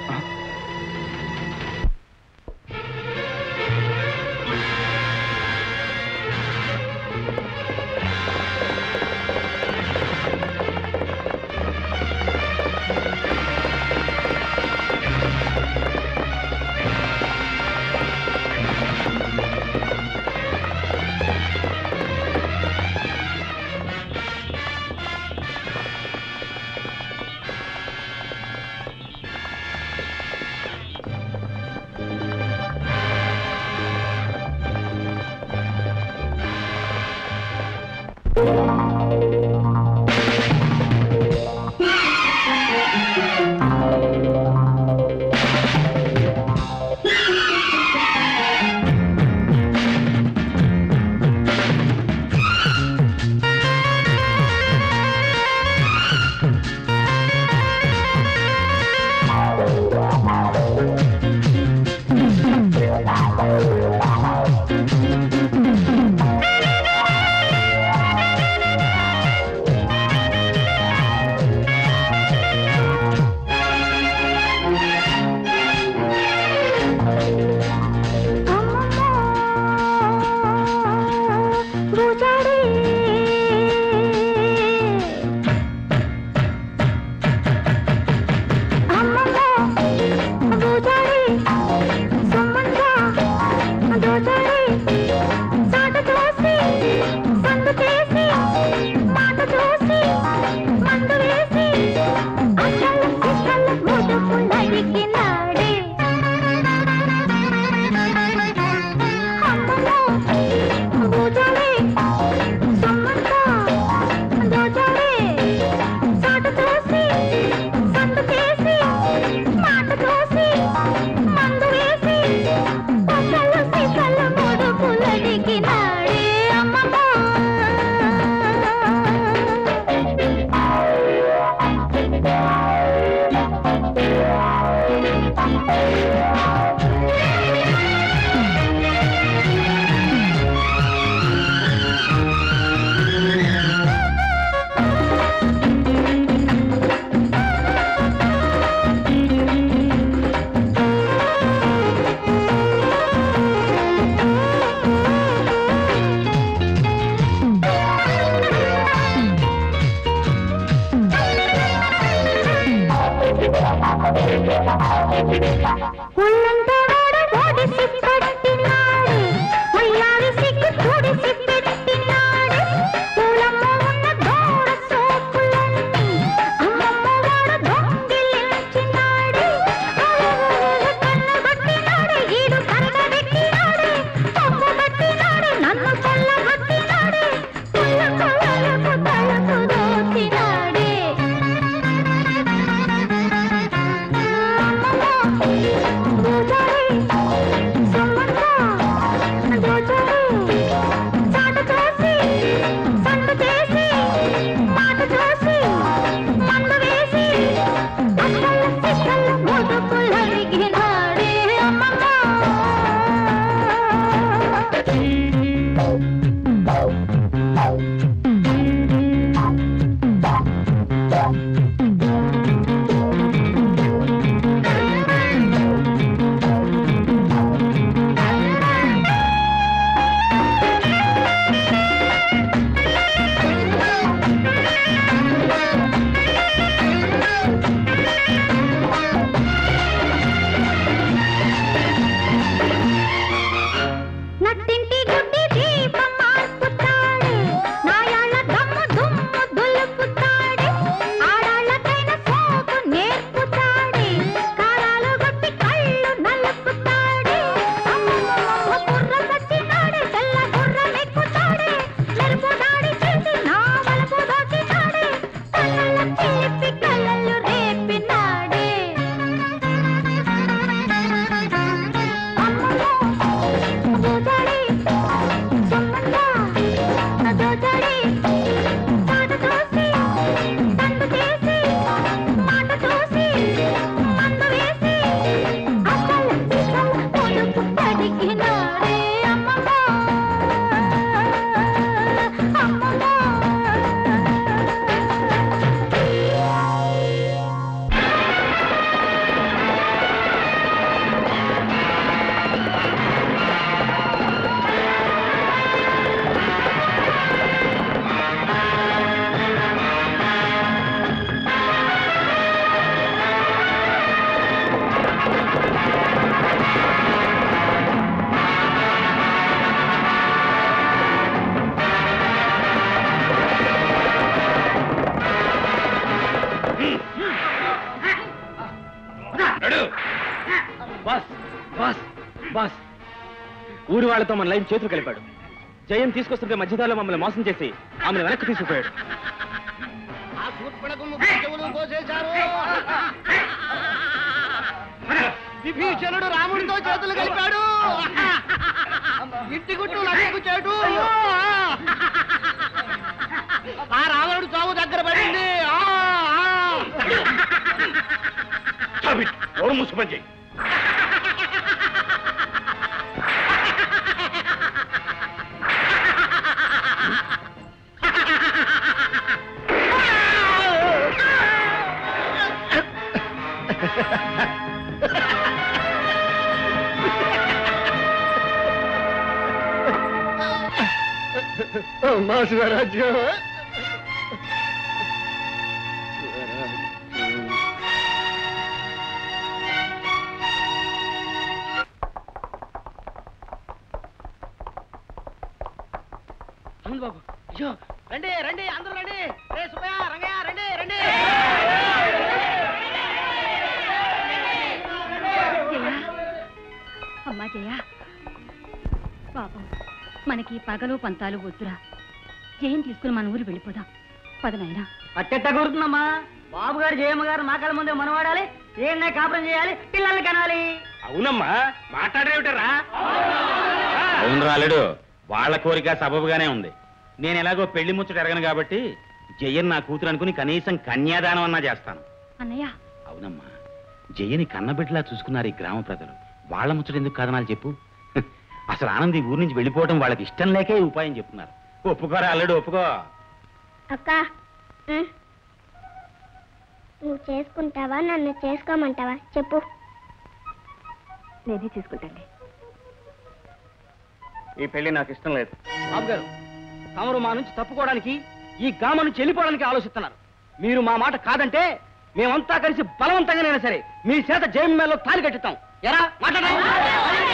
ఒళ్ళంతా వాడ ఓడిసి పట్టినాడు మయ్యారి సిగ్గు తుడిసి పెట్టినాడు పూలమ్మ ఉన్న దూర సోపులన్నీ అమ్మమ్మ వాడ దొంగిలించినాడు కన్నగొట్టినాడు ఈడు కరగబెట్టినాడు పొంగబెట్టినాడు నన్ను కొల్లగొట్టినాడు పుల్ల కొలకు తలకు దోచినాడే నట్టింటి గుడ్డి దీపం మార్పుతాడే నాయాళ్ళ దమ్ము దుమ్ము దులుపుతాడే ఆడాళ్ళకైన సోకు నేర్పుతాడే కారాలు గట్టి కళ్ళు నలుపుతాడే అమ్మమ్మ బుర్ర సచ్చినాడే తెల్ల గుర్రం ఎక్కుతాడే మెరుపు దాడి చేసి నా వలపు దోచినాడే కళ్ళ చిలిపి కళ్ళలు రేపినాడే అమ్మమ్మ బాస్ బాస్ బాస్ ఊరి వాళ్ళతో మన లైన్ చేతులు కలిపాడు జయం తీసుకొస్తుంటే మధ్యదారిలో మమ్మల్ని మోసం చేసి ఆమెను వెనక్కి తీసుకుపోయాడు ఆ శూర్పణకు ముగ్గురు చెవులు కోసేశారు విభీషణుడు రాముడితో చేతులు కలిపాడు ఇంటి గుట్టు లగకు చేటు ఆ రావణుడు చావు దగ్గర పడింది ఆ, ఆ. ఎవరు ముసుపని చెయ్యి మా స్వరాజ్యం ఆనంద్ బాబు అయ్యో రండి రండి అందరూ రండి రే సుబ్బయ్య రంగయ్య రండి రండి అమ్మా జయ పాపం మనకి పగలు పంతాలు వద్దురా జయం తీసుకుని మన ఊరు వెళ్ళిపోదాం పదనైనా అట్టెట్ట కోరుతుందమ్మా బాబు గారు జయమ్మ గారు మా కళ్ళ ముందే మనవాడాలి ఏడనే కాపురం చేయాలి పిల్లల్ని కనాలి అవునమ్మా మాట్లాడరేమిటరా అవును రాలేడు వాళ్ళ కోరిక సబబుగానే ఉంది నేను ఎలాగో పెళ్లి ముచ్చట ఎరగను కాబట్టి జయన్ నా కూతురు అనుకుని కనీసం కన్యాదానం అన్నా చేస్తాను అన్నయ్య అవునమ్మా జయని కన్నబిడ్డలా చూసుకున్నారు ఈ గ్రామ ప్రజలు వాళ్ళ ముచ్చట ఎందుకు కాదనాలి చెప్పు హ, అసలు ఆనంద్ ఈ ఊరి నుంచి వెళ్ళిపోవడం వాళ్ళకి ఇష్టం లేకే ఈ ఉపాయం చెప్తున్నారు ఒప్పుకోరా అల్లుడు ఒప్పుకో అక్క ఉం. నువ్వు చేసుకుంటావా నన్ను చేసుకోమంటావా చెప్పు నేనే చేసుకుంటాను ఈ పెళ్లి నాకు ఇష్టం లేదు బాబు గారు తమరు మా నుంచి తప్పుకోవడానికి ఈ గ్రామం నుంచి వెళ్ళిపోవడానికి ఆలోచిస్తున్నారు మీరు మా మాట కాదంటే మేమంతా కలిసి బలవంతంగానైనా సరే మీ చేత జయం మేలో తాలి కట్టుతాం ఎరా మాట్లాడండి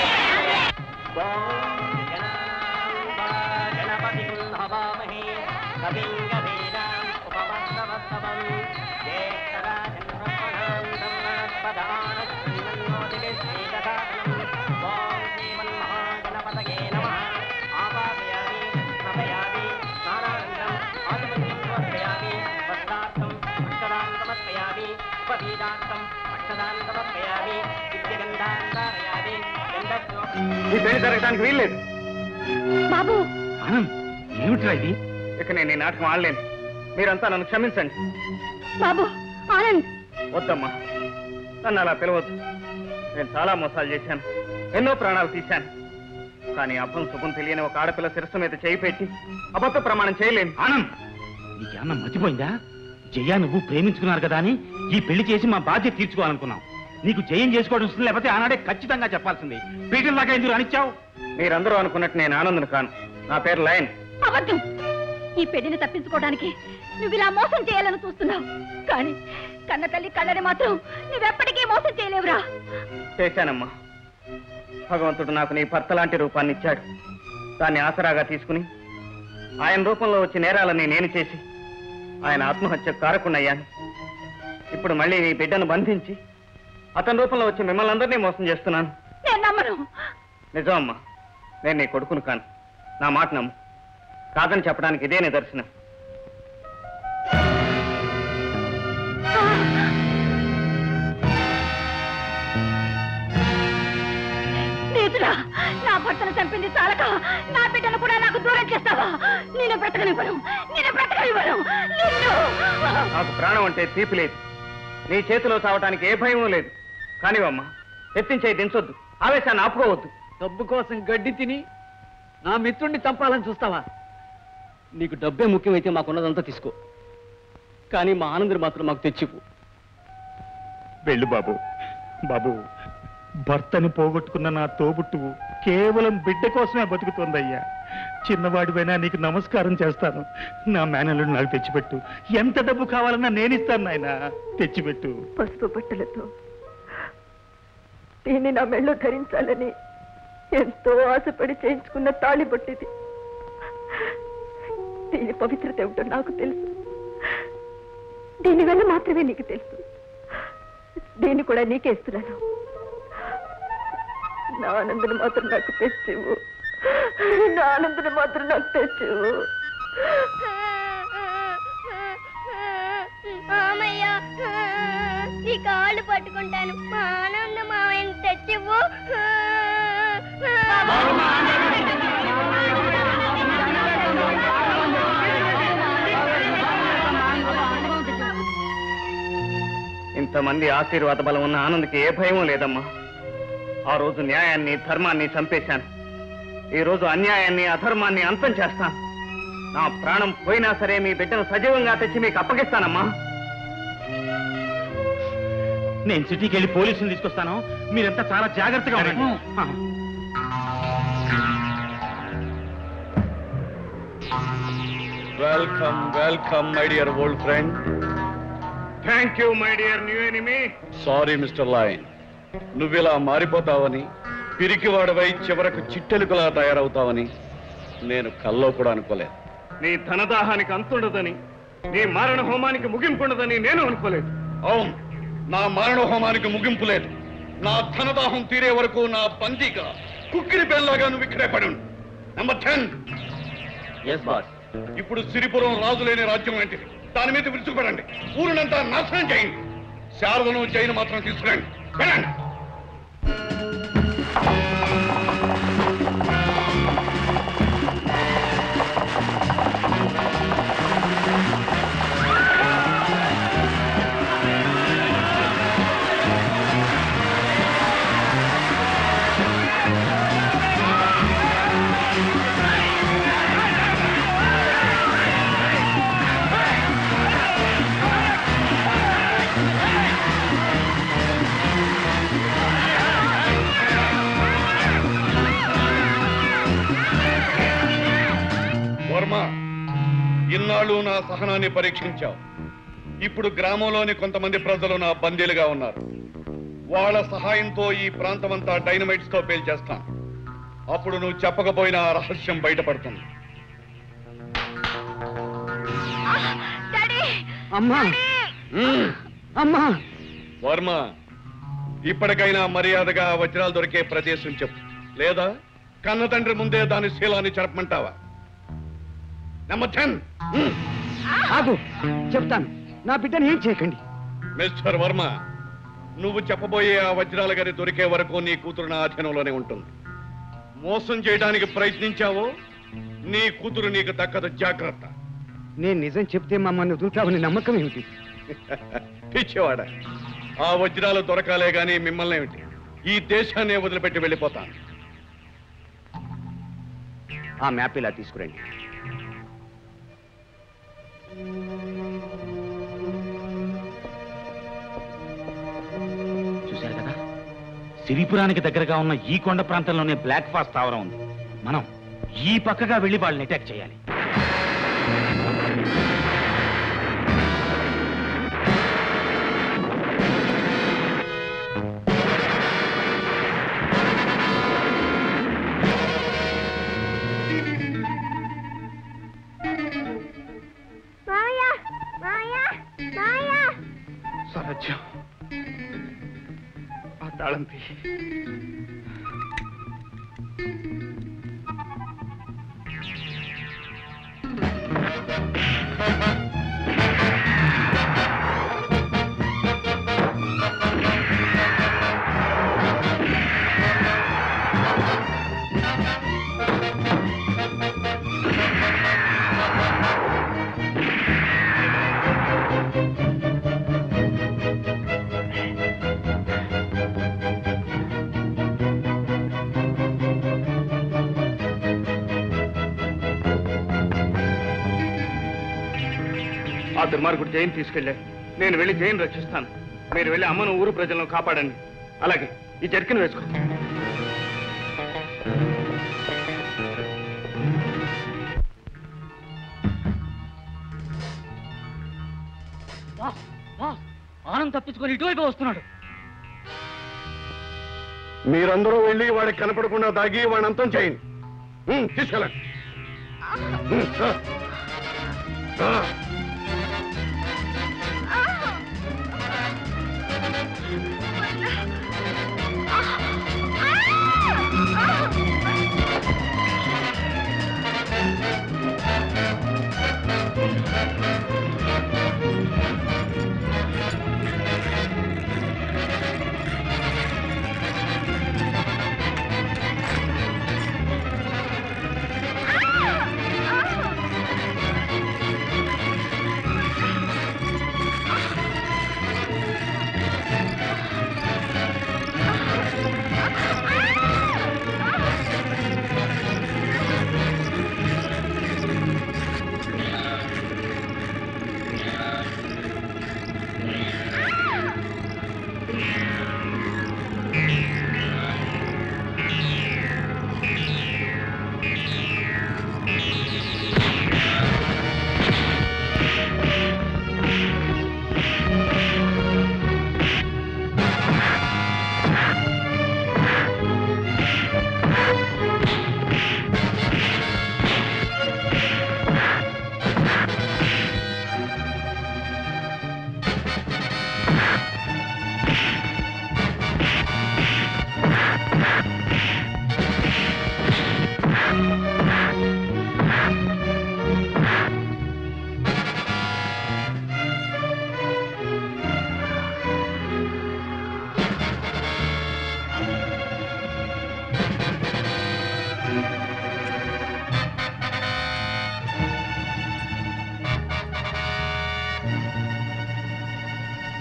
ఈ పెళ్లి జరగడానికి వీల్లేదు బాబు ఆనంద్ ఏమిట్రా ఇది ఇక నేను ఈ నాటకం ఆడలేను మీరంతా నన్ను క్షమించండి బాబు ఆనంద్ వద్దమ్మా నన్ను అలా పిలవద్దు నేను చాలా మోసాలు చేశాను ఎన్నో ప్రాణాలు తీశాను కానీ అబ్బం శుభం తెలియని ఒక ఆడపిల్ల శిరస్సు మీద చేయి పెట్టి అబద్ధ ప్రమాణం చేయలేను ఆనంద్ నీకేమన్నా మర్చిపోయిందా జయ నువ్వు ప్రేమించుకున్నారు కదా అని ఈ పెళ్లి చేసి మా బాధ్యత తీర్చుకోవాలనుకున్నాం నీకు జయం చేసుకోవడం ఇష్టం లేకపోతే ఆనాడే ఖచ్చితంగా చెప్పాల్సింది పీటల దాకా ఎందుకు అనిచ్చావు మీరందరూ అనుకున్నట్టు నేను ఆనందను కాను నా పేరు లయన్ అబద్ధం ఈ పెళ్లిని తప్పించుకోవడానికి నువ్వు ఇలా మోసం చేయాలని చూస్తున్నావు కానీ కన్న తల్లి కళ్ళని మాత్రం నువ్వెప్పటికీ మోసం చేయలేవురా చేశానమ్మా భగవంతుడు నాకు నీ భర్త లాంటి రూపాన్ని ఇచ్చాడు దాన్ని ఆసరాగా తీసుకుని ఆయన రూపంలో వచ్చే నేరాలని నేను చేసి ఆయన ఆత్మహత్య కారకుండయ్యాను ఇప్పుడు మళ్ళీ నీ బిడ్డను బంధించి అతని రూపంలో వచ్చి మిమ్మల్ని అందరినీ మోసం చేస్తున్నాను నేను నమ్మను నిజం అమ్మా నేను నీ కొడుకును కాను నా మాట నమ్ము కాదని చెప్పడానికి ఇదే నిదర్శనం నీతుడా నా భర్తను చంపింది చాలక నా బిడ్డను కూడా నాకు దూరం చేస్తావా నేను బ్రతకనివ్వను నేను బ్రతకనివ్వను నిన్ను నాకు ప్రాణం అంటే తీపి లేదు నీ చేతిలో చావటానికి ఏ భయమూ లేదు కానివమ్మా ఎత్తించే దించొద్దు ఆవేశాన్ని ఆపుకోవద్దు డబ్బు కోసం గడ్డి తిని నా మిత్రుణ్ణి చంపాలని చూస్తావా నీకు డబ్బే ముఖ్యమైతే మాకున్నదంతా తీసుకో కానీ మా ఆనందరు మాత్రం మాకు తెచ్చిపు వెళ్ళు బాబు బాబు భర్తని పోగొట్టుకున్న నా తోబుట్టువు కేవలం బిడ్డ కోసమే బతుకుతోందయ్యా చిన్నవాడివైనా నీకు నమస్కారం చేస్తాను నా మేనల్లుడు నాకు తెచ్చిపెట్టు ఎంత డబ్బు కావాలన్నా నేనిస్తాను నాయనా తెచ్చిపెట్టు పసుపు బట్టలతో దీన్ని నా మెళ్ళో ధరించాలని ఎంతో ఆశపడి చేయించుకున్న తాళి బొట్టిది దీని పవిత్రత ఏమిటో నాకు తెలుసు దీనివల్ల మాత్రమే నీకు తెలుసు దీన్ని కూడా నీకే ఇస్తున్నాను నా ఆనందని మాత్రం నాకు తెచ్చివు నా ఆనందని మాత్రం నాకు తెచ్చివు మామయ్య నీ కాళ్ళు పట్టుకుంటాను మా ఆనంద మామయ్యని తెచ్చివ్వు ఇంతమంది ఆశీర్వాద బలం ఉన్న ఆనంద్కి ఏ భయం లేదమ్మా ఆ రోజు న్యాయాన్ని ధర్మాన్ని చంపేశాను ఈ రోజు అన్యాయాన్ని అధర్మాన్ని అంతం చేస్తాను నా ప్రాణం పోయినా సరే మీ బిడ్డను సజీవంగా తెచ్చి మీకు అప్పగిస్తానమ్మా నేను సిటీకి వెళ్ళి పోలీసుని తీసుకొస్తాను మీరంతా చాలా జాగ్రత్తగా ఉండండి ఆ. Welcome welcome my dear old friend thank you my dear new enemy sorry mister lion నువ్విలా మారిపోతావని పిరికివాడవై చివరకు చిట్టెలుకలా తయారవుతావని నేను కల్లో కూడా అనుకోలేదు నీ ధనదాహానికి అంతుండదని నీ మారణ హోమానికి ముగింపుండదని నేను అనుకోలేదు అవును నా మరణ హోమానికి ముగింపు లేదు నా ధనదాహం తీరే వరకు నా బందీగా కుక్కిరి బెల్లాగా నువ్వు ఇక్కడే పడు నెంబర్ టెన్ ఎస్ బాస్ ఇప్పుడు సిరిపురం రాజు లేని రాజ్యం ఏంటిది దాని మీద విరుచుకుపడండి ఊరినంతా నాశనం చేయండి శారదను జైలు మాత్రం తీసుకురండి వెళ్ళండి వర్మ ఇన్నాళ్ళు నా సహనాన్ని పరీక్షించావు ఇప్పుడు గ్రామంలోని కొంతమంది ప్రజలు నా బందీలుగా ఉన్నారు వాళ్ళ సహాయంతో ఈ ప్రాంతమంతా డైనమైట్స్ తో పేల్చేస్తాను అప్పుడు నువ్వు చెప్పకపోయినా ఆ రహస్యం బయటపడుతుంది అమ్మా అమ్మా వర్మ ఇప్పటికైనా మర్యాదగా ఆ వజ్రాలు దొరికే ప్రదేశం చెప్పు లేదా కన్న తండ్రి ముందే దాని శీలాన్ని చెరపమంటావా నెంబర్ టెన్ ఆగు చెప్తాను నా బిడ్డను ఏం చేయకండి మిస్టర్ వర్మ నువ్వు చెప్పబోయే ఆ వజ్రాల గది దొరికే వరకు నీ కూతురు నా అధీనంలోనే ఉంటుంది మోసం చేయడానికి ప్రయత్నించావో నీ కూతురు నీకు దక్కదు జాగ్రత్త నేను నిజం చెప్తే మమ్మల్ని వదులుతావని నమ్మకం ఏమిటి పిచ్చేవాడ ఆ వజ్రాలు దొరకాలే గాని మిమ్మల్ని ఏమిటి ఈ దేశాన్ని వదిలిపెట్టి వెళ్ళిపోతాను ఆ మ్యాప్ ఇలా తీసుకురండి చూశారు కదా సిరిపురానికి దగ్గరగా ఉన్న ఈ కొండ ప్రాంతంలోనే బ్లాక్ ఫాస్ట్ స్థావరం ఉంది మనం ఈ పక్కగా వెళ్ళి వాళ్ళని అటాక్ చేయాలి మామయ్య మామయ్య మామయ్య సరజ్యం ఆ తాళం తీ ఆ దుర్మార్గుడు జైన్ తీసుకెళ్ళే నేను వెళ్ళి జైన్ రక్షిస్తాను మీరు వెళ్ళి అమ్మను ఊరు ప్రజలను కాపాడండి అలాగే ఈ జర్కిన్ వేసుకో బాస్ బాస్ ఆనంద్ తప్పించుకొని ఇటువైపు వస్తున్నాడు మీరందరూ వెళ్ళి వాడికి కనపడకుండా దాగి వాడిని అంతం చేయండి ఉమ్, తీసుకెళ్ళండి ఉమ్, ఆ. ఆ. ఆ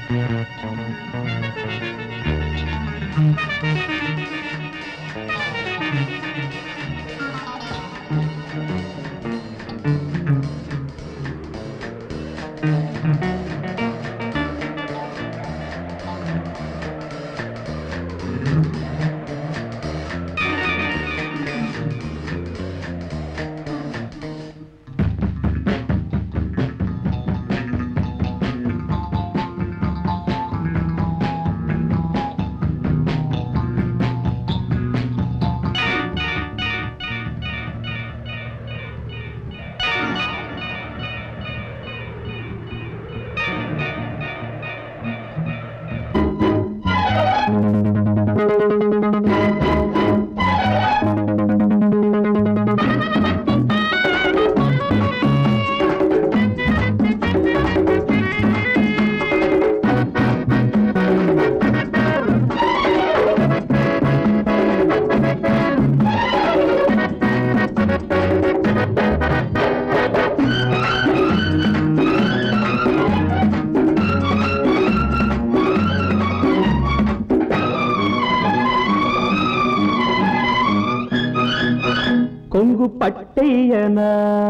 కొంగు పట్టేయనా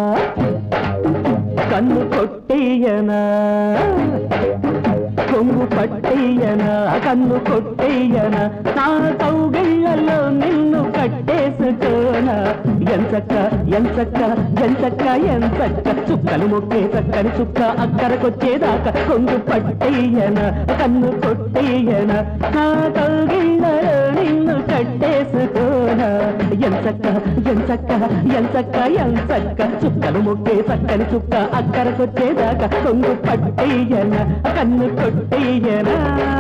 కన్ను కొట్టేయనా కొంగు పట్టేయనా కన్ను కొట్టేయనా నా కౌగిళ్ళలో నిన్ను కట్టేసుకోనా ఎంచక్క ఎంచక్క ఎంచక్క ఎంచక్క చుక్కలు మొక్కే చక్కని చుక్క అక్కరకొచ్చేదాకా కొంగు పట్టేయనా కన్ను కొట్టేయనా నా కౌగిళ్ళలో నిన్ను కట్టేసుకోనా ఎంచక్క ఎంచక్క ఎంచక్క ఎంచక్క చుక్కలు మొక్కే చక్కని చుక్క అక్కరకొచ్చేదాకా కొంగు పట్టేయనా కన్ను కొట్టేయనా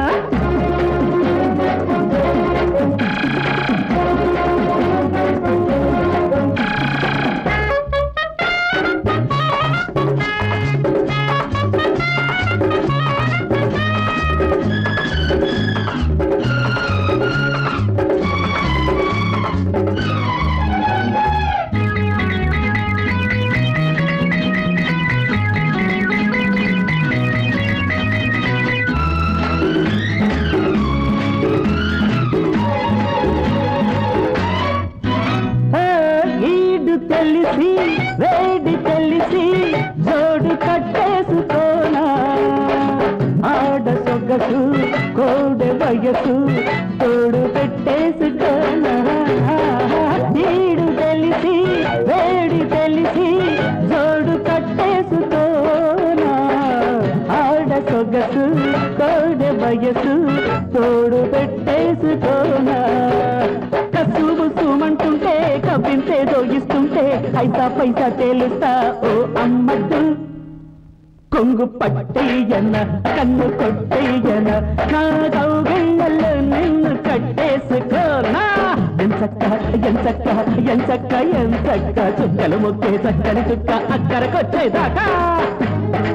ఆ, ఈడు తెలిసి వేడి తెలిసి జోడు కట్టేసుకోనా ఆడ సొగసు కోడె వయసు తోడు పెట్టేసుకోనా ఈడు తెలిసి వేడి తెలిసి జోడు కట్టేసుకోనా ఆడ సొగసు కోడె వయసు తోడు పెట్టేసుకోనా కసుబు సుమంటుంటే కవ్వించేదో ఇస్తుంటే ఐసా పైసా తేలుస్తా ఓ అమ్మద్దు కొంగు పట్టేయన కన్ను కొట్టేయన నా కౌగిళ్ళలో నిన్ను కట్టేసుకోనా ఎంచక్క ఎంచక్క ఎంచక్క ఎంచక్క చుక్కలు మొక్కే చక్కని చుక్క అక్కరకొచ్చేదాకా